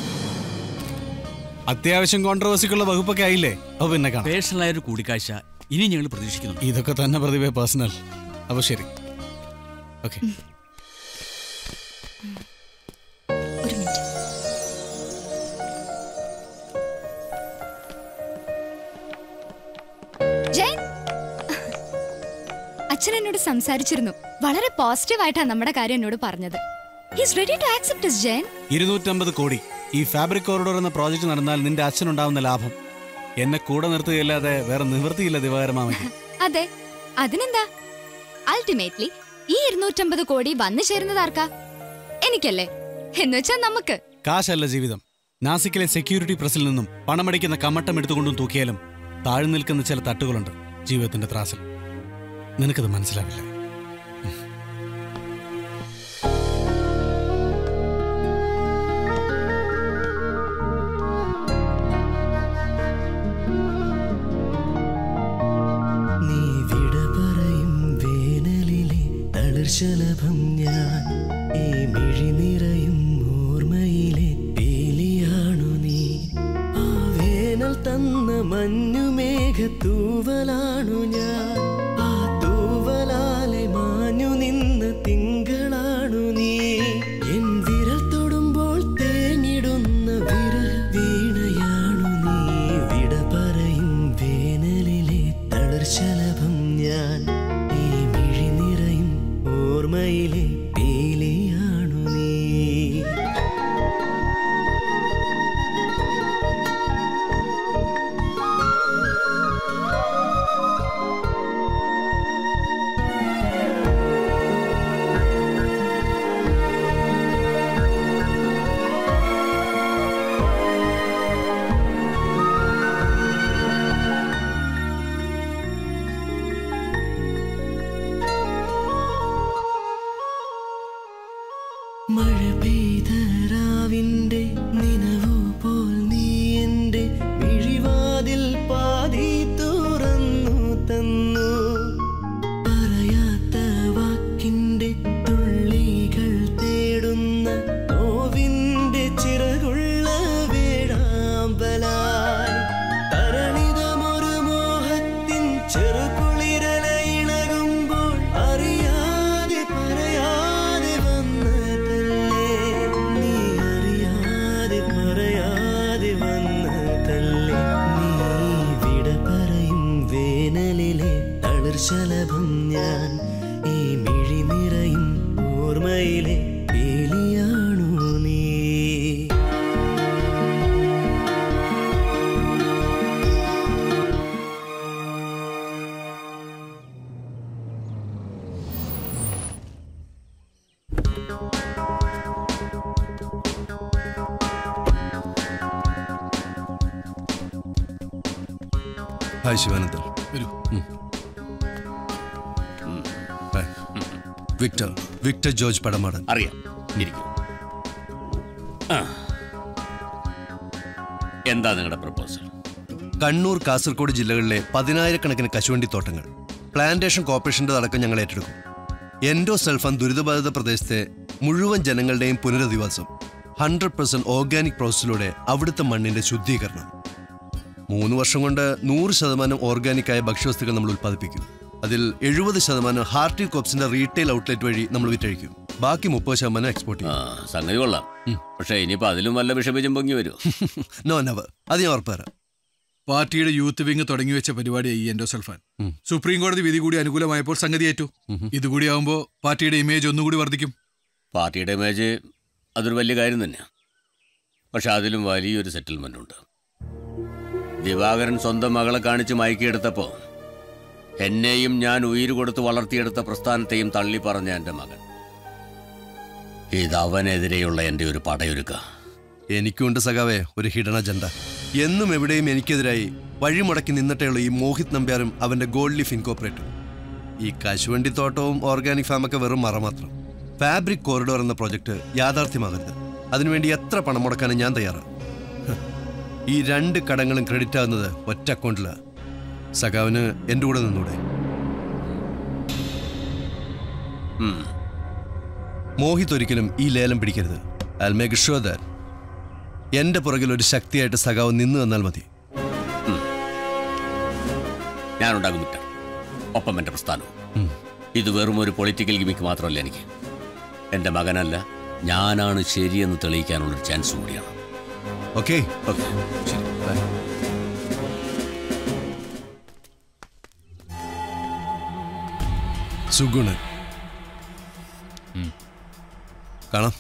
അത്യാവശ്യം കോൺട്രവേഴ്സിക്കുള്ള വകുപ്പൊക്കെ ആയില്ലേ അപ്പൊ പിന്നെ കാണാം പേഴ്സണലായ ഒരു കൂടിക്കാഴ്ച ഇനി ഞങ്ങൾ പ്രതീക്ഷിക്കുന്നു ഇതൊക്കെ തന്നെ പ്രതിഭ പേഴ്സണൽ അപ്പൊ ശരി ഓക്കെ ജയൻ അച്ഛൻ എന്നോട് സംസാരിച്ചിരുന്നു വളരെ പോസിറ്റീവായിട്ടാണ് നമ്മുടെ കാര്യം എന്നോട് പറഞ്ഞത് he's ready to accept Jayan ഇരുന്നൂറ്റമ്പത് കോടി ഈ ഫാബ്രിക് കോറിഡോർ എന്ന പ്രോജക്റ്റ് നടന്നാൽ നിന്റെ അച്ഛനുണ്ടാവുന്ന ലാഭം എന്നെ കൂടെ നിർത്തുകയില്ലാതെ വേറെ നിവൃത്തിയില്ല ദിവാകരമാമയ്ക്ക് അതെ അതിനെന്താ അൾട്ടിമേറ്റ്ലി ഈ ഇരുന്നൂറ്റമ്പത് കോടി വന്നു ചേരുന്നത് ആർക്കാ എനിക്കല്ലേ എന്നുവെച്ചാ നമുക്ക് കാശല്ല ജീവിതം നാസിക്കിലെ സെക്യൂരിറ്റി പ്രസിൽ നിന്നും പണമടിക്കുന്ന കമ്മട്ടം എടുത്തുകൊണ്ടും തൂക്കിയാലും താഴ്ന്നു നിൽക്കുന്ന ചില തട്ടുകളുണ്ട് ജീവിതത്തിന്റെ ത്രാസിൽ നിനക്കത് മനസ്സിലാവില്ല നീ വിട പറയും വേനലിലെ തളിർശലഭം ഞാൻ ഈ മിഴി നിറയും ഓർമ്മയിലെ പേലിയാണു നീ ആ വേനൽ തന്ന മഞ്ഞുമേഘ തൂവലാണു ഞാൻ ആ തൂവലാലെ മാഞ്ഞു നിന്ന തിങ്കളാണു നീ എൻ വിരൽ തൊടുമ്പോൾ തേൻ ഞാൻ ഈ മിഴി നിറയും ഓർമ്മയിലെ വേലിയാണു നീ ഹായ് ശിവാനന്ദൻ വരൂ hi. Victor Victor George Padamadan അറിയാം ഇരിക്കും ആ. എന്താ നിങ്ങളുടെ പ്രപ്പോസൽ കണ്ണൂർ കാസർഗോഡ് ജില്ലകളിലെ പതിനായിരക്കണക്കിന് കശുവണ്ടിത്തോട്ടങ്ങൾ പ്ലാന്റേഷൻ കോർപ്പറേഷന്റെ അടക്കം ഞങ്ങൾ ഏറ്റെടുക്കും എൻഡോ സൾഫാൻ ദുരിതബാധിത പ്രദേശത്തെ മുഴുവൻ ജനങ്ങളുടെയും പുനരധിവാസം ഹൺഡ്രഡ് പെർസെന്റ് ഓർഗാനിക് പ്രോസസ്സിലൂടെ അവിടുത്തെ മണ്ണിന്റെ ശുദ്ധീകരണം മൂന്ന് വർഷം കൊണ്ട് നൂറ് ശതമാനം ഓർഗാനിക്കായ ഭക്ഷ്യവസ്തുക്കൾ നമ്മൾ ഉൽപ്പാദിപ്പിക്കും അതിൽ എഴുപത് ശതമാനം ഹാർട്ടി കോപ്സിന്റെ റീറ്റെയിൽ ഔട്ട്ലെറ്റ് വഴി നമ്മൾ വിറ്റഴിക്കും ബാക്കി മുപ്പത് ശതമാനം എക്സ്പോർട്ട് ചെയ്യും സംഗതി കൊള്ളാം പക്ഷെ ഇനിയിപ്പോ അതിലും വല്ല വിഷബീജം പൊങ്ങി വരും നോ നവർ അത് ഞാൻ ഉറപ്പ് തരാം പാർട്ടിയുടെ യൂത്ത് വിങ് തുടങ്ങിവെച്ച പരിപാടിയായി ഈ എൻഡോസൾഫാൻ സുപ്രീം കോടതി വിധി കൂടി അനുകൂലമായപ്പോൾ സംഗതി ഏറ്റു ഇതുകൂടി ആവുമ്പോൾ പാർട്ടിയുടെ ഇമേജ് ഒന്നുകൂടി വർദ്ധിക്കും പാർട്ടിയുടെ ഇമേജ് അതൊരു വലിയ കാര്യം തന്നെയാണ് പക്ഷെ അതിലും വലിയൊരു സെറ്റിൽമെന്റ് ഉണ്ട് ദിവാകരൻ സ്വന്തം മകളെ കാണിച്ച് മയക്കിയെടുത്തപ്പോ എന്നെയും ഞാൻ ഉയിര് കൊടുത്ത് വളർത്തിയെടുത്ത പ്രസ്ഥാനത്തെയും തള്ളി പറഞ്ഞ എൻ്റെ മകൻ ഇത് അവനെതിരെയുള്ള എൻ്റെ ഒരു പടയൊരുക്ക എനിക്കുണ്ട് സഖാവേ ഒരു ഹിഡൻ അജണ്ട എന്നും എവിടെയും എനിക്കെതിരായി വഴിമുടക്കി നിന്നിട്ടേയുള്ളൂ ഈ മോഹിത് നമ്പ്യാരും അവന്റെ ഗോൾഡ് ലീഫ് ഇൻകോപ്പറേറ്റും ഈ കശുവണ്ടിത്തോട്ടവും ഓർഗാനിക് ഫാമൊക്കെ വെറും മറ മാത്രം ഫാബ്രിക് കോറിഡോർ എന്ന പ്രോജക്റ്റ് യാഥാർത്ഥ്യമാകരുത് അതിനുവേണ്ടി എത്ര പണം മുടക്കാനും ഞാൻ തയ്യാറാണ് ഹ്. ഈ രണ്ട് കടങ്ങളും ക്രെഡിറ്റ് ആകുന്നത് ഒറ്റ അക്കൗണ്ടിലാണ് സഖാവിന് എൻ്റെ കൂടെ നിന്നൂടെ മോഹിത് ഒരിക്കലും ഈ ലേലം പിടിക്കരുത് ഐ മേക്ക് ഷുവർ ദാറ്റ് എന്റെ പുറകിൽ ഒരു ശക്തിയായിട്ട് സഖാവ് നിന്നു തന്നാൽ മതി ഞാനുണ്ടാകും വിക്ടർ ഒപ്പം എൻ്റെ പ്രസ്ഥാനവും ഇത് വെറും ഒരു പൊളിറ്റിക്കൽ ഗിമിക്ക് മാത്രമല്ല എനിക്ക് എൻ്റെ മകനല്ല ഞാനാണ് ശരിയെന്ന് തെളിയിക്കാനുള്ളൊരു ചാൻസ് കൂടിയാണ് ഓക്കെ ഓക്കെ ശരി ബൈ സുഗുണൻ കാണാം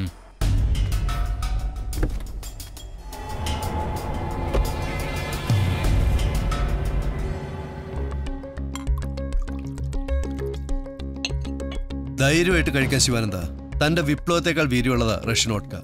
ധൈര്യമായിട്ട് കഴിക്കാൻ ശിവാനന്ദ തന്റെ വിപ്ലവത്തെക്കാൾ വീര്യമുള്ളതാ റഷ്യൻ ഓട്ക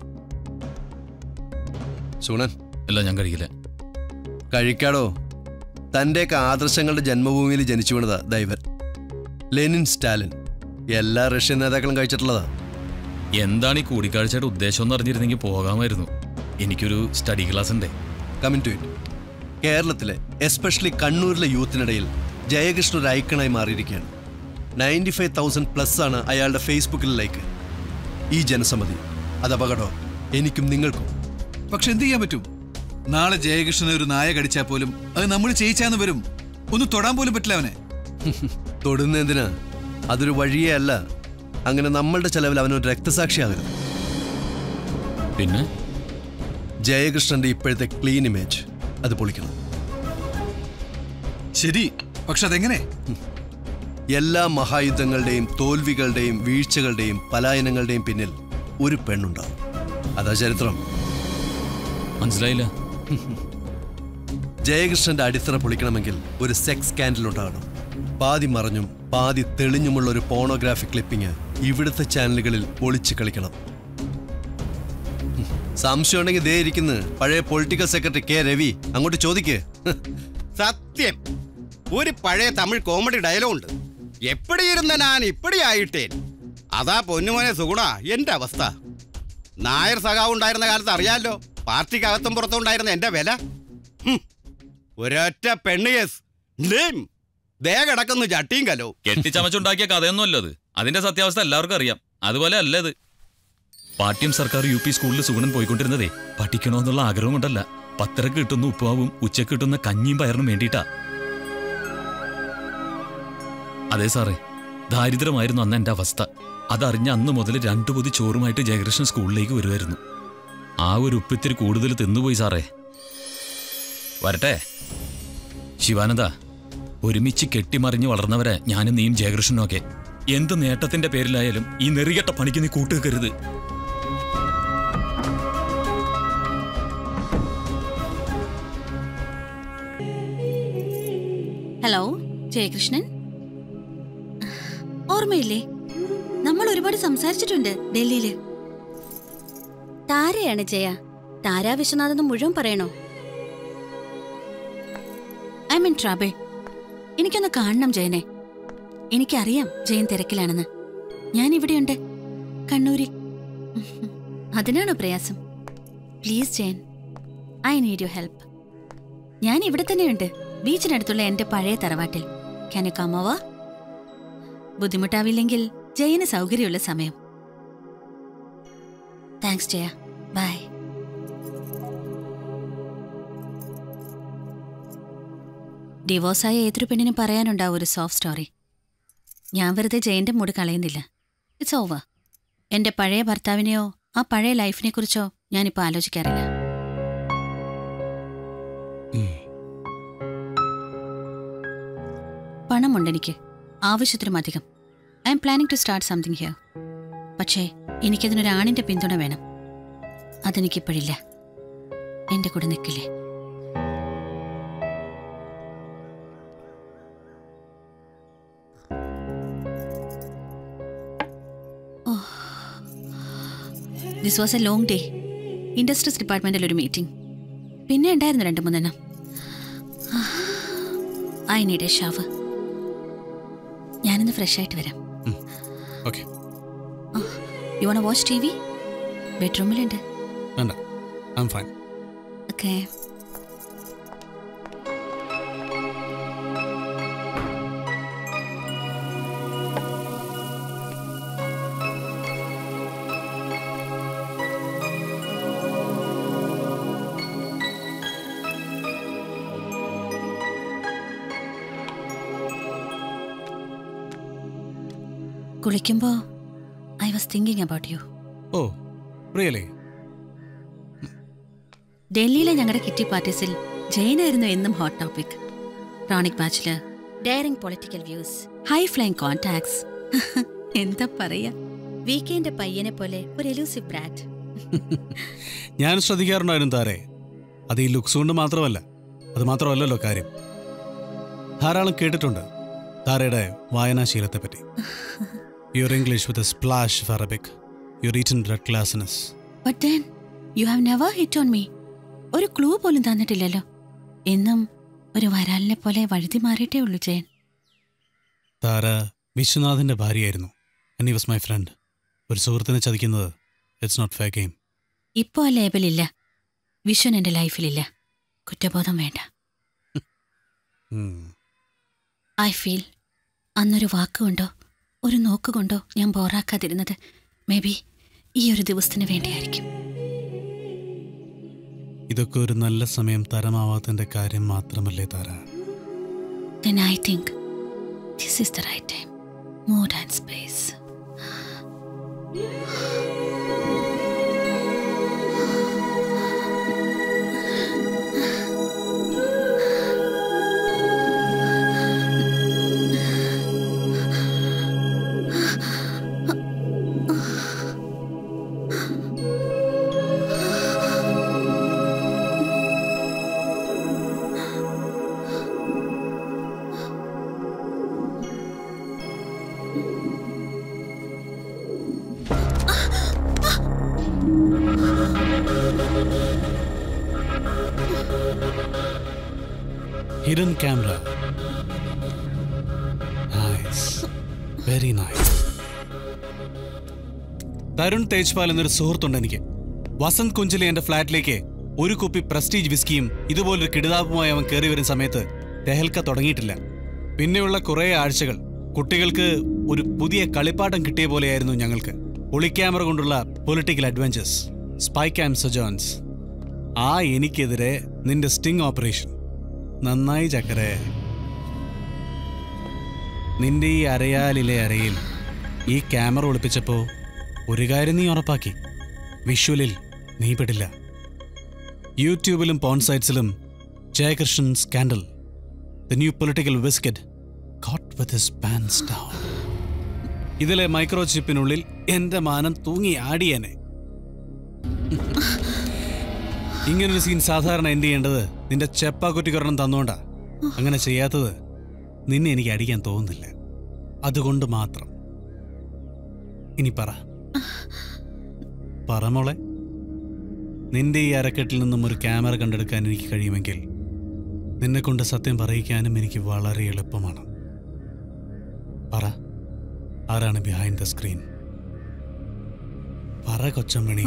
സുഗുണൻ അല്ല ഞാൻ കഴിക്കില്ല കഴിക്കാടോ തന്റെയൊക്കെ ആദർശങ്ങളുടെ ജന്മഭൂമിയിൽ ജനിച്ചു വീണതാ ദൈവൻ ലെനിൻ സ്റ്റാലിൻ എല്ലാ റഷ്യൻ നേതാക്കളും കഴിച്ചിട്ടുള്ളതാ എന്താണ് ഈ കൂടിക്കാഴ്ചയുടെ ഉദ്ദേശം എന്ന് അറിഞ്ഞിരുന്നെങ്കിൽ പോകാമായിരുന്നു എനിക്കൊരു സ്റ്റഡി ക്ലാസ് ഉണ്ടേ കമ്മിങ് ടു ഇറ്റ് കേരളത്തിലെ എസ്പെഷ്യലി കണ്ണൂരിലെ യൂത്തിനിടയിൽ ജയകൃഷ്ണ ഒരു ഐക്കണായി മാറിയിരിക്കുകയാണ് നയൻറ്റി ഫൈവ് തൗസൻഡ് പ്ലസ് ആണ് അയാളുടെ ഫേസ്ബുക്കിൽ ലൈക്ക് ഈ ജനസമ്മതി അത് അപകടോ എനിക്കും നിങ്ങൾക്കും പക്ഷെ എന്ത് ചെയ്യാൻ പറ്റും നാളെ ജയകൃഷ്ണനെ ഒരു നായ കടിച്ചാൽ പോലും അത് നമ്മൾ ചെയ്യിച്ചാന്ന് വരും ഒന്ന് തൊടാൻ പോലും പറ്റില്ല അവനെ തൊടുന്നതിന് അതൊരു വഴിയേ അല്ല അങ്ങനെ നമ്മളുടെ ചെലവിൽ അവനൊരു രക്തസാക്ഷിയാകരുത് പിന്നെ ജയകൃഷ്ണന്റെ ഇപ്പോഴത്തെ ക്ലീൻ ഇമേജ് അത് പൊളിക്കണം ശരി പക്ഷെ അതെങ്ങനെ എല്ലാ മഹായുദ്ധങ്ങളുടെയും തോൽവികളുടെയും വീഴ്ചകളുടെയും പലായനങ്ങളുടെയും പിന്നിൽ ഒരു പെണ്ണുണ്ടാവും അതാ ചരിത്രം മനസ്സിലായില്ല ജയകൃഷ്ണന്റെ അടിത്തറ പൊളിക്കണമെങ്കിൽ ഒരു സെക്സ് സ്കാൻഡൽ ഉണ്ടാകണം പാതി മറഞ്ഞും പാതി തെളിഞ്ഞുമുള്ള ഒരു പോണോഗ്രാഫി ക്ലിപ്പിംഗ് ഇവിടുത്തെ ചാനലുകളിൽ ഒളിച്ചു കളിക്കണം ഹും. സംശയമുണ്ടെങ്കിൽ ദേ ഇരിക്കുന്നു പഴയ പൊളിറ്റിക്കൽ സെക്രട്ടറി കെ രവി അങ്ങോട്ട് ചോദിക്കേ സത്യം ഒരു പഴയ തമിഴ് കോമഡി ഡയലോഗ് ഉണ്ട് എപ്പടി ഇരുന്ന ഞാൻ ഇപ്പടി ആയിട്ടേൻ അതാ പൊന്നുമോനെ സുഗുണ എന്റെ അവസ്ഥ നായർ സഖാവ് ഉണ്ടായിരുന്ന കാലത്ത് അറിയാലോ പാർട്ടിക്കകത്തും പുറത്തും ഉണ്ടായിരുന്ന എന്റെ വില ഹും. ഒരൊറ്റ പെണ്ണ് കേസ് ലേം. ദേ കിടക്കുന്നു ചട്ടിയും കലോ കെട്ടിച്ചമച്ചുണ്ടാക്കിയ കഥയൊന്നും അല്ല അത് അതിന്റെ സത്യാവസ്ഥ എല്ലാവർക്കും അറിയാം അതുപോലെ അല്ല ഇത് പാട്യം സർക്കാർ യു പി സ്കൂളിൽ സുഗുണൻ പോയിക്കൊണ്ടിരുന്നതേ പഠിക്കണമെന്നുള്ള ആഗ്രഹം കൊണ്ടല്ല പത്തരക്ക് കിട്ടുന്ന ഉപ്പുമാവും ഉച്ചക്ക് കിട്ടുന്ന കഞ്ഞിയും പയറിനും വേണ്ടിയിട്ടാ അതെ സാറേ ദാരിദ്ര്യമായിരുന്നു അന്ന് എന്റെ അവസ്ഥ അതറിഞ്ഞ അന്ന് മുതൽ രണ്ടു പൊതി ചോറുമായിട്ട് ജയകൃഷ്ണൻ സ്കൂളിലേക്ക് വരുമായിരുന്നു ആ ഒരു ഉപ്പിത്തിരി കൂടുതൽ തിന്നുപോയി സാറേ വരട്ടെ ശിവാനന്ദ ഒരുമിച്ച് കെട്ടിമറിഞ്ഞ് വളർന്നവരെ ഞാനും നീയും ജയകൃഷ്ണനും ഒക്കെ എന്ത് നേട്ടത്തിന്റെ പേരിലായാലും ഈ നെറികെട്ട പണിക്ക് നീ കൂട്ടുവെക്കരുത് ഹലോ ജയകൃഷ്ണൻ ഓർമ്മയില്ലേ നമ്മൾ ഒരുപാട് സംസാരിച്ചിട്ടുണ്ട് ഡൽഹിയില് താരയാണ് ജയ താരാ വിശ്വനാഥെന്ന് മുഴുവൻ പറയണോ ഐ മീൻ ട്രാബിൾ എനിക്കൊന്ന് കാണണം ജയനെ എനിക്കറിയാം ജയൻ തിരക്കിലാണെന്ന് ഞാൻ ഇവിടെയുണ്ട് കണ്ണൂരിൽ അതിനാണോ പ്രയാസം please Jayan I need you help ഞാൻ ഇവിടെ തന്നെയുണ്ട് ബീച്ചിനടുത്തുള്ള എന്റെ പഴയ തറവാട്ടിൽ ക്യാൻ യു കം ഓവർ ബുദ്ധിമുട്ടാവില്ലെങ്കിൽ ജയന് സൗകര്യമുള്ള സമയം താങ്ക്സ് ജയ ബൈ ഡിവോഴ്സായ ഏതൊരു പെണ്ണിനും പറയാനുണ്ടാവും ഒരു സോഫ്റ്റ് സ്റ്റോറി ഞാൻ വെറുതെ ജയന്റെ മൂഡ് കളയുന്നില്ല ഇറ്റ്സ് ഓവർ എന്റെ പഴയ ഭർത്താവിനെയോ ആ പഴയ ലൈഫിനെ കുറിച്ചോ ഞാനിപ്പോൾ ആലോചിക്കാറില്ല പണമുണ്ട് എനിക്ക് ആവശ്യത്തിലും അധികം I'm planning to start something here പക്ഷേ എനിക്കതിനൊരു ആണിന്റെ പിന്തുണ വേണം അതെനിക്കിപ്പോഴില്ല എന്റെ കൂടെ നിൽക്കില്ലേ this was a long day industries ഡിപ്പാർട്ട്മെന്റിൽ ഒരു മീറ്റിംഗ് പിന്നെ ഉണ്ടായിരുന്നു രണ്ട് മൂന്നെണ്ണം ഐ നീഡ് എ ഷവർ ഞാനിന്ന് ഫ്രഷ് ആയിട്ട് വരാം okay you won't watch T V ബെഡ്റൂമിലുണ്ട് വേണ്ട ഐ എം ഫൈൻ ഓക്കെ കുളിക്കുമ്പോ I was thinking about you oh really ഡൽഹിയിലെ ഞങ്ങളുടെ കിറ്റി പാർട്ടീസിൽ ജയിനായിരുന്നു എന്നും hot topic chronic bachelor daring political views high flying contacts എന്താ പറയാ വീക്കെൻഡ് പയ്യനെ പോലെ ഒരു എലൂസീവ് ബ്രാറ്റ് ഞാൻ ശ്രദ്ധിക്കാറുണ്ടായിരുന്നു താരെ അത് ഈ ലുക്സ് കൊണ്ട് മാത്രമല്ല അത് മാത്രമല്ലല്ലോ കാര്യം ധാരാളം കേട്ടിട്ടുണ്ട് താരയുടെ വായനാശീലത്തെ പറ്റി your English with splash of Arabic your Eton blood classness but then you have never hit on me ഒരു ക്ലൂ പോലും തന്നിട്ടില്ലല്ലോ എന്നും ഒരു വരാലിനെ പോലെ വഴുതി മാറിയിട്ടേ ഉള്ളൂ ജയൻ താര വിശ്വനാഥിന്റെ ഭാര്യയായിരുന്നു ആൻഡ് വാസ് മൈ ഫ്രണ്ട് ഒരു സുഹൃത്തിനെ ചതിക്കുന്നത് ഇറ്റ്സ് നോട്ട് ഫെയർ ഗെയിം ഇപ്പോ ആ ലേബലില്ല വിശ്വൻ എന്റെ ലൈഫിലില്ല കുറ്റബോധം വേണ്ട ഐ ഫീൽ അന്നൊരു വാക്കുകൊണ്ടോ ഒരു നോക്കുകൊണ്ടോ ഞാൻ ബോറാക്കാതിരുന്നത് മേ ബി ഈ ഒരു ദിവസത്തിന് വേണ്ടിയായിരിക്കും ഇതൊക്കെ ഒരു നല്ല സമയം തരമാവാത്തതിന്റെ കാര്യം മാത്രമല്ലേ Tara then I think this is the right time. Mood and space. Hidden camera nice very nice Tarun Tejpal എന്നൊരു സുഹൃത്തുണ്ട് എനിക്ക് വസന്ത് കുഞ്ചിലെ എന്റെ ഫ്ലാറ്റിലേക്ക് ഒരു കുപ്പി പ്രസ്റ്റീജ് വിസ്കിയും ഇതുപോലൊരു കിടുതാപ്പുമായി അവൻ കയറി വരുന്ന സമയത്ത് ടെഹൽക്ക തുടങ്ങിയിട്ടില്ല പിന്നെയുള്ള കുറേ ആഴ്ചകൾ കുട്ടികൾക്ക് ഒരു പുതിയ കളിപ്പാട്ടം കിട്ടിയ പോലെയായിരുന്നു ഞങ്ങൾക്ക് ഒളിക്യാമറ കൊണ്ടുള്ള പൊളിറ്റിക്കൽ അഡ്വഞ്ചേഴ്സ് സ്പൈ ക്യാം സജോൺസ് ആ എനിക്കെതിരെ നിന്റെ സ്റ്റിംഗ് ഓപ്പറേഷൻ നന്നായി ചക്കരെ നിന്റെ ഈ അരയാലിലെ അരയിൽ ഈ ക്യാമറ ഒളിപ്പിച്ചപ്പോ ഒരു കാര്യം നീ ഉറപ്പാക്കി വിഷ്വലിൽ നീ പെടില്ല യൂട്യൂബിലും പോൺ സൈറ്റ്സിലും Jayakrishnan scandal the new political biscuit caught with his pants down ഇതിലെ മൈക്രോ ചിപ്പിനുള്ളിൽ എന്റെ മാനം തൂങ്ങി ആടിയനെ ഇങ്ങനൊരു സീൻ സാധാരണ എൻഡ് ചെയ്യേണ്ടത് നിന്റെ ചെപ്പാക്കുറ്റിക്കൊരെണ്ണം തന്നോണ്ടാ അങ്ങനെ ചെയ്യാത്തത് നിന്നെ എനിക്ക് അടിക്കാൻ തോന്നുന്നില്ല അതുകൊണ്ട് മാത്രം ഇനി പറ പറ മോളെ നിന്റെ ഈ അരക്കെട്ടിൽ നിന്നും ഒരു ക്യാമറ കണ്ടെടുക്കാൻ എനിക്ക് കഴിയുമെങ്കിൽ നിന്നെ കൊണ്ട് സത്യം പറയിക്കാനും എനിക്ക് വളരെ എളുപ്പമാണ് പറ ആരാണ് ബിഹൈൻഡ് ദ സ്ക്രീൻ പറ കൊച്ചമ്മണി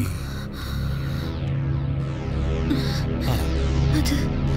പറ അത്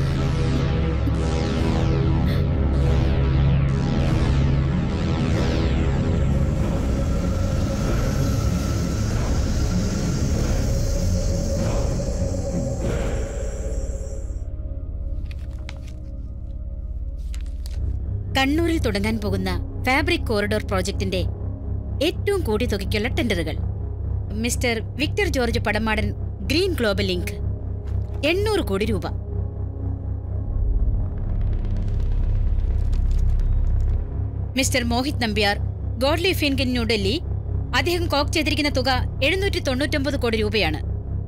കണ്ണൂരിൽ തുടങ്ങാൻ പോകുന്ന ഫാബ്രിക് കോറിഡോർ പ്രോജക്ടിന്റെ ഏറ്റവും കൂടിയ തുകയ്ക്കുള്ള ടെൻഡറുകൾ Mister Victor George Padamadan green global link എണ്ണൂറ് കോടി രൂപ മിസ്റ്റർ മോഹിത് നമ്പ്യാർ ഗോഡ്ലി ഫിൻഗിൻ ന്യൂഡൽഹി അദ്ദേഹം കോക്ക് ചെയ്തിരിക്കുന്ന തുക എഴുന്നൂറ്റി തൊണ്ണൂറ്റൊമ്പത് കോടി രൂപയാണ്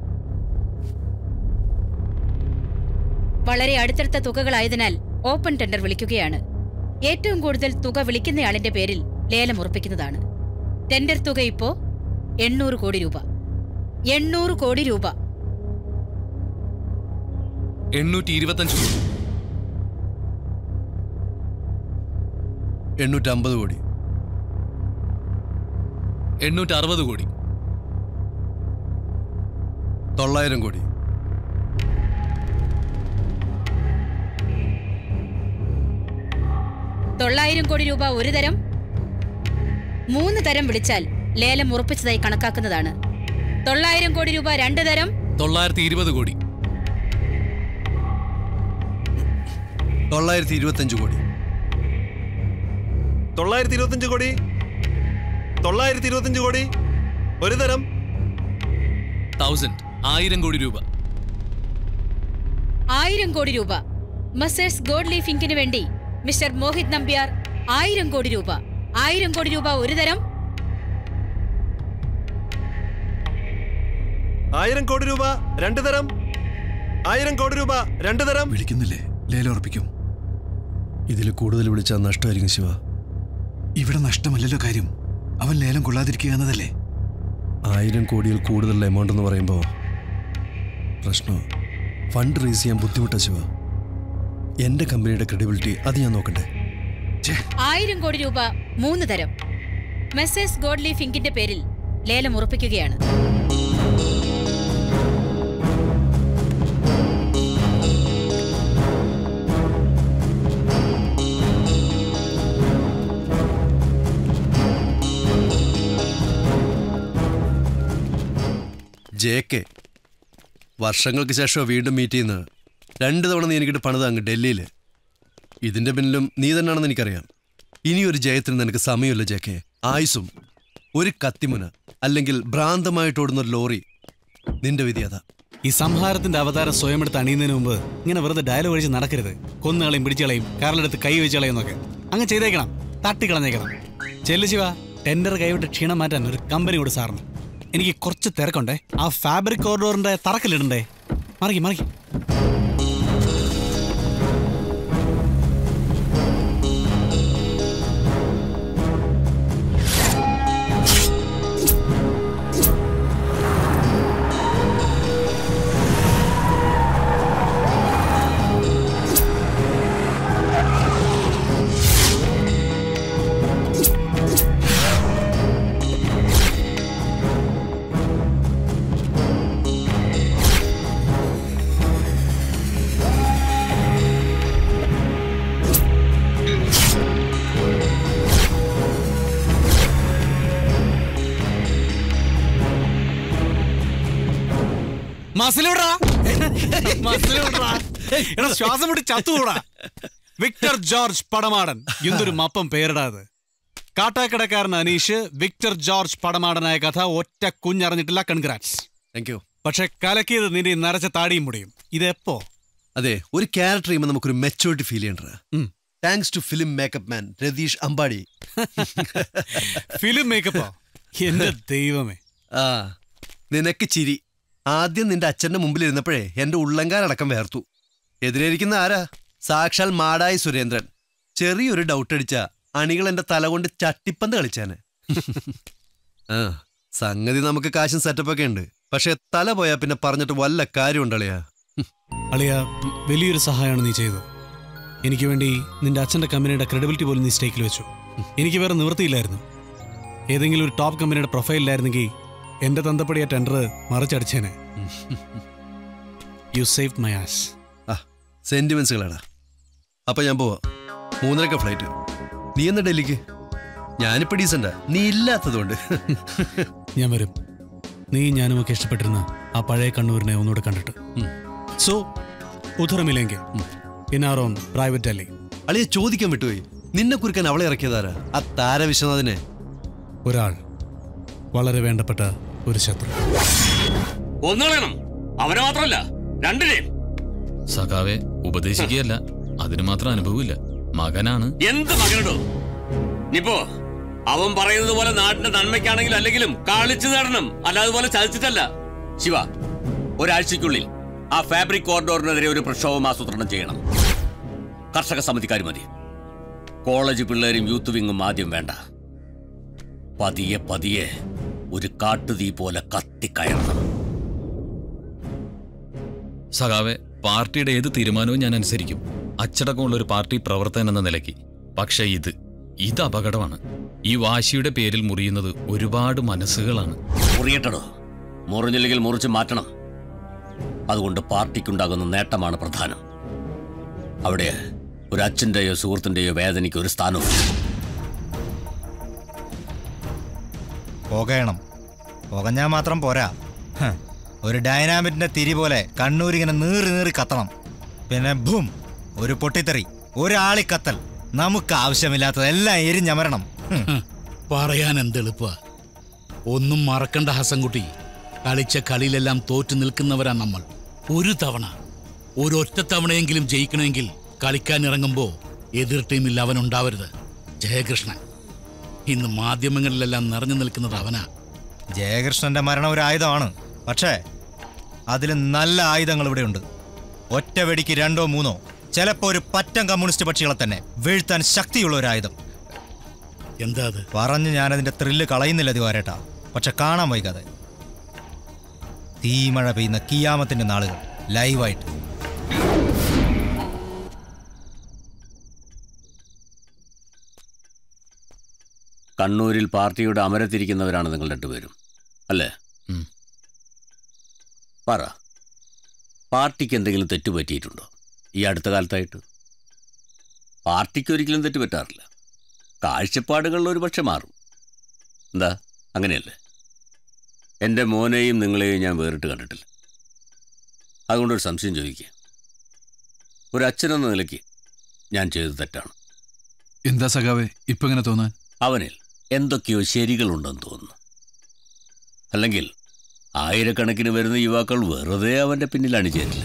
വളരെ അടുത്തടുത്ത തുകകളായതിനാൽ ഓപ്പൺ ടെൻഡർ വിളിക്കുകയാണ് ഏറ്റവും കൂടുതൽ തുക വിളിക്കുന്നയാളിന്റെ പേരിൽ ലേലം ഉറപ്പിക്കുന്നതാണ് ടെൻഡർ തുക ഇപ്പോ എണ്ണൂറ് കോടി രൂപ എണ്ണൂറ് കോടി രൂപ എണ്ണൂറ്റി ഇരുപത്തഞ്ച് കോടി എണ്ണൂറ്റമ്പത് കോടി എണ്ണൂറ്റി അറുപത് കോടി തൊള്ളായിരം കോടി തൊള്ളായിരം കോടി രൂപ ഒരു തരം മൂന്ന് തരം വിളിച്ചാൽ ലേലം ഉറപ്പിച്ചതായി കണക്കാക്കുന്നതാണ് തൊള്ളായിരം കോടി രൂപ രണ്ട് തരം തൊള്ളായിരത്തി ഇരുപത് കോടി തൊള്ളായിരത്തി ഇരുപത്തഞ്ച് കോടി തൊള്ളായിരത്തി ഇരുപത്തഞ്ച് കോടി തൊള്ളായിരത്തി ഇരുപത്തഞ്ച് കോടി ഒരു തരം തൗസൻഡ് ആയിരം കോടി രൂപ ആയിരം കോടി രൂപ മസേഴ്സ് ഗോഡ് ലീഫ് ഇങ്കിന് വേണ്ടി മിസ്റ്റർ മോഹിത് നമ്പ്യാർ ആയിരം കോടി രൂപ ആയിരം കോടി രൂപ ഒരു തരം ആയിരം കോടി രൂപ രണ്ട് തരം ആയിരം കോടി രൂപ രണ്ട് തരം വിളിക്കുന്നില്ലേ ലേലം ഉറപ്പിക്കും ഇതിൽ കൂടുതൽ വിളിച്ചാൽ നഷ്ടമായിരിക്കും ശിവ ഇവിടെ നഷ്ടമല്ലല്ലോ കാര്യം അവൻ ലേലം കൊള്ളാതിരിക്കുക എന്നതല്ലേ ആയിരം കോടിയിൽ കൂടുതൽ എമൗണ്ട് എന്ന് പറയുമ്പോൾ പ്രശ്നം ഫണ്ട് റേസ് ചെയ്യാൻ ബുദ്ധിമുട്ടാ ശിവ എൻ്റെ കമ്പനിയുടെ ക്രെഡിബിലിറ്റി അത് ഞാൻ നോക്കട്ടെ ആയിരം കോടി രൂപ മൂന്ന് തരം മെസ്സേഴ്സ് ഗോഡ് ലീഫ് ഇങ്കിന്റെ പേരിൽ ലേലം ഉറപ്പിക്കുകയാണ് ജെ കെ വർഷങ്ങൾക്ക് ശേഷം വീണ്ടും മീറ്റ് ചെയ്യുന്നത് രണ്ട് തവണ നീ എനിക്കിട്ട് പണിത് അങ്ങ് ഡൽഹിയിൽ ഇതിന്റെ പിന്നിലും നീ തന്നെയാണെന്ന് എനിക്കറിയാം ഇനിയൊരു ജയത്തിന് നിനക്ക് സമയമില്ല ജെ കെ ആയുസും ഒരു കത്തിമുന അല്ലെങ്കിൽ ഭ്രാന്തമായിട്ട് ഓടുന്ന ഒരു ലോറി നിന്റെ വിധി അതാ ഈ സംഹാരത്തിന്റെ അവതാരം സ്വയം എടുത്ത് അണിയുന്നതിന് മുമ്പ് ഇങ്ങനെ വെറുതെ ഡയലോഗ് ഒഴിച്ച് നടക്കരുത് കൊന്നുകളയും പിടിച്ചുകളയും കാറിലെടുത്ത് കൈ വെച്ചുകളയും എന്നൊക്കെ അങ്ങ് ചെയ്തേക്കണം തട്ടിക്കളഞ്ഞേക്കണം ചെല്ലു ശിവ ടെൻഡർ കൈവിട്ട് ക്ഷീണം മാറ്റാൻ ഒരു കമ്പനി കൂടെ സാറിന് എനിക്ക് കുറച്ച് തിരക്കുണ്ടേ ആ ഫാബ്രിക് കോറിഡോറിന്റെ തറക്കല്ലിടണ്ടേ മറിക്കി മറിക്കി മസിലൂടാ മസിലൂടാ എടാ ശ്വാസം വിട്ട് ചത്തുകൂടാ വിക്ടർ ജോർജ് പടമാടൻ എന്തൊരു മപ്പം പേരിടാത് കാട്ടാക്കടക്കാരൻ അനീഷ് വിക്ടർ ജോർജ് പടമാടനായ കഥ ഒറ്റ കുഞ്ഞറിഞ്ഞിട്ടില്ല കൺഗ്രാറ്റ്സ് താങ്ക് യു പക്ഷെ കലക്കിയത് നിന്റെ ഈ നരച്ച താടിയും മുടിയും ഇതെപ്പോ അതെ ഒരു ക്യാരക്ടർ ചെയ്യുമ്പോൾ നമുക്കൊരു മെച്ചൂരിറ്റി ഫീൽ ചെയ്യണ്ട thanks to film makeup man Ratheesh Ambadi film മേക്കപ്പോ എന്റെ ദൈവമേ ആ നിനക്ക് ചിരി ആദ്യം നിന്റെ അച്ഛന്റെ മുമ്പിൽ ഇരുന്നപ്പോഴേ എന്റെ ഉള്ളങ്കാലടക്കം വേർത്തു എതിരേരിക്കുന്ന ആരാ സാക്ഷാൽ മാടായി സുരേന്ദ്രൻ ചെറിയൊരു ഡൗട്ട് അടിച്ച അണികൾ എന്റെ തല കൊണ്ട് ചട്ടിപ്പന്ത് കളിച്ചാന് ആ സംഗതി നമുക്ക് കാശും സെറ്റപ്പൊക്കെ ഉണ്ട് പക്ഷെ തല പോയാ പിന്നെ പറഞ്ഞിട്ട് വല്ല കാര്യം ഉണ്ടളിയാ അളിയ വലിയൊരു സഹായമാണ് നീ ചെയ്തത് എനിക്ക് വേണ്ടി നിന്റെ അച്ഛന്റെ കമ്പനിയുടെ ക്രെഡിബിലിറ്റി പോലും നീ സ്റ്റേക്കിൽ വെച്ചു എനിക്ക് വേറെ നിവൃത്തിയില്ലായിരുന്നു ഏതെങ്കിലും ഒരു ടോപ്പ് കമ്പനിയുടെ പ്രൊഫൈലിലായിരുന്നെങ്കിൽ എന്റെ തന്തപ്പടി ആ ടെൻഡർ മറിച്ചടിച്ചേനെ യു സേവ് മൈ ആസ് ആ സെന്റിമെന്റ്സുകളാടാ അപ്പൊ ഞാൻ പോവാ മൂന്നരക്ക ഫ്ലൈറ്റ് നീ എന്നാ ഡൽഹിക്ക് ഞാനിപ്പോ ഡീസന്റാ നീ ഇല്ലാത്തതുകൊണ്ട് ഞാൻ വരും നീ ഞാനുമൊക്കെ ഇഷ്ടപ്പെട്ടിരുന്ന ആ പഴയ കണ്ണൂരിനെ ഒന്നുകൂടെ കണ്ടിട്ട് സോ ഉത്തരമില്ലെങ്കിൽ in R on private Delhi അളിയെ ചോദിക്കാൻ വിട്ടുപോയി നിന്നെ കുറിക്കാൻ അവളെ ഇറക്കിയതാരാ ആ താര വിശ്വനാഥനെ ഒരാൾ വളരെ വേണ്ടപ്പെട്ട ഒരു ശത്രു ഒന്നുകളയണം അവനെ മാത്രമല്ല രണ്ടിനെയും സഖാവെ ഉപദേശിക്കുകയല്ല അതിന് മാത്രം അനുഭവമില്ല മകനാണ് എന്ത് മകനടോ ഇനിയിപ്പോ അവൻ പറയുന്നത് പോലെ നാടിന്റെ നന്മയ്ക്കാണെങ്കിലും അല്ലെങ്കിലും കാളിച്ചു നേടണം അല്ലാതെ പോലെ ചതിച്ചിട്ടല്ല ശിവ ഒരാഴ്ചക്കുള്ളിൽ ആ ഫാബ്രിക് കോറിഡോറിനെതിരെ ഒരു പ്രക്ഷോഭം ആസൂത്രണം ചെയ്യണം കർഷക സമിതിക്കാർ മതി കോളേജ് പിള്ളേരും യൂത്ത് വിങ്ങും ആദ്യം വേണ്ട പതിയെ പതിയെ ഒരു കാട്ടുതീ പോലെ കത്തിക്കയറണം സഖാവെ പാർട്ടിയുടെ ഏത് തീരുമാനവും ഞാൻ അനുസരിക്കും അച്ചടക്കമുള്ള ഒരു പാർട്ടി പ്രവർത്തകൻ എന്ന നിലയ്ക്ക് പക്ഷേ ഇത് ഇത് അപകടമാണ് ഈ വാശിയുടെ പേരിൽ മുറിയുന്നത് ഒരുപാട് മനസ്സുകളാണ് മുറിയട്ടടോ മുറിഞ്ഞില്ലെങ്കിൽ മുറിച്ച് മാറ്റണം അതുകൊണ്ട് പാർട്ടിക്കുണ്ടാകുന്ന നേട്ടമാണ് പ്രധാനം അവിടെ ഒരു അച്ഛന്റെയോ സുഹൃത്തിന്റെയോ വേദനയ്ക്ക് ഒരു സ്ഥാനവും പുകയണം പുകഞ്ഞാ മാത്രം പോരാ ഹ്, ഒരു ഡൈനാമിറ്റിന്റെ തിരി പോലെ കണ്ണൂരിങ്ങനെ നീറി നീറി കത്തണം പിന്നെ ഭൂം ഒരു പൊട്ടിത്തെറി ഒരാളിക്കത്തൽ നമുക്ക് ആവശ്യമില്ലാത്തതെല്ലാം എരിഞ്ഞമരണം ഹും. പറയാൻ എന്തെളുപ്പ ഒന്നും മറക്കണ്ട ഹസൻകുട്ടി കളിച്ച കളിയിലെല്ലാം തോറ്റു നിൽക്കുന്നവരാ നമ്മൾ ഒരു തവണ ഒരൊറ്റ തവണയെങ്കിലും ജയിക്കണമെങ്കിൽ കളിക്കാൻ ഇറങ്ങുമ്പോ എതിർ ടീമിൽ അവനുണ്ടാവരുത് ജയകൃഷ്ണൻ ഇന്ന് മാധ്യമങ്ങളിലെല്ലാം നിറഞ്ഞു നിൽക്കുന്നത് അവനാ ജയകൃഷ്ണന്റെ മരണം ഒരു ആയുധമാണ് പക്ഷേ അതിൽ നല്ല ആയുധങ്ങൾ ഇവിടെയുണ്ട് ഒറ്റ വെടിക്ക് രണ്ടോ മൂന്നോ ചിലപ്പോ ഒരു പറ്റം കമ്മ്യൂണിസ്റ്റ് പക്ഷികളെ തന്നെ വീഴ്ത്താൻ ശക്തിയുള്ള ഒരു ആയുധം എന്താ അത് പറഞ്ഞ് ഞാനതിന്റെ ത്രില്ല് കളയുന്നില്ല ദിവാരേട്ടാ പക്ഷെ കാണാൻ വൈകാതെ തീമഴ പെയ്യുന്ന കിയാമത്തിന്റെ നാളുകൾ ലൈവായിട്ട് കണ്ണൂരിൽ പാർട്ടിയുടെ അമരത്തിരിക്കുന്നവരാണ് നിങ്ങൾ രണ്ടുപേരും അല്ലേ പറ പാർട്ടിക്ക് എന്തെങ്കിലും തെറ്റ് പറ്റിയിട്ടുണ്ടോ ഈ അടുത്ത കാലത്തായിട്ട് പാർട്ടിക്ക് ഒരിക്കലും തെറ്റ് പറ്റാറില്ല കാഴ്ചപ്പാടുകളിൽ ഒരു പക്ഷെ മാറും എന്താ അങ്ങനെയല്ലേ എൻ്റെ മോനെയും നിങ്ങളെയും ഞാൻ വേറിട്ട് കണ്ടിട്ടില്ല അതുകൊണ്ടൊരു സംശയം ചോദിക്കുക ഒരു അച്ഛനെന്ന നിലയ്ക്ക് ഞാൻ ചെയ്തത് തെറ്റാണ് എന്താ സഖാവേ ഇപ്പൊ ഇങ്ങനെ തോന്നാൻ അവനിൽ എന്തൊക്കെയോ ശരികളുണ്ടെന്ന് തോന്നുന്നു അല്ലെങ്കിൽ ആയിരക്കണക്കിന് വരുന്ന യുവാക്കൾ വെറുതെ അവന്റെ പിന്നിൽ അണിചേരില്ല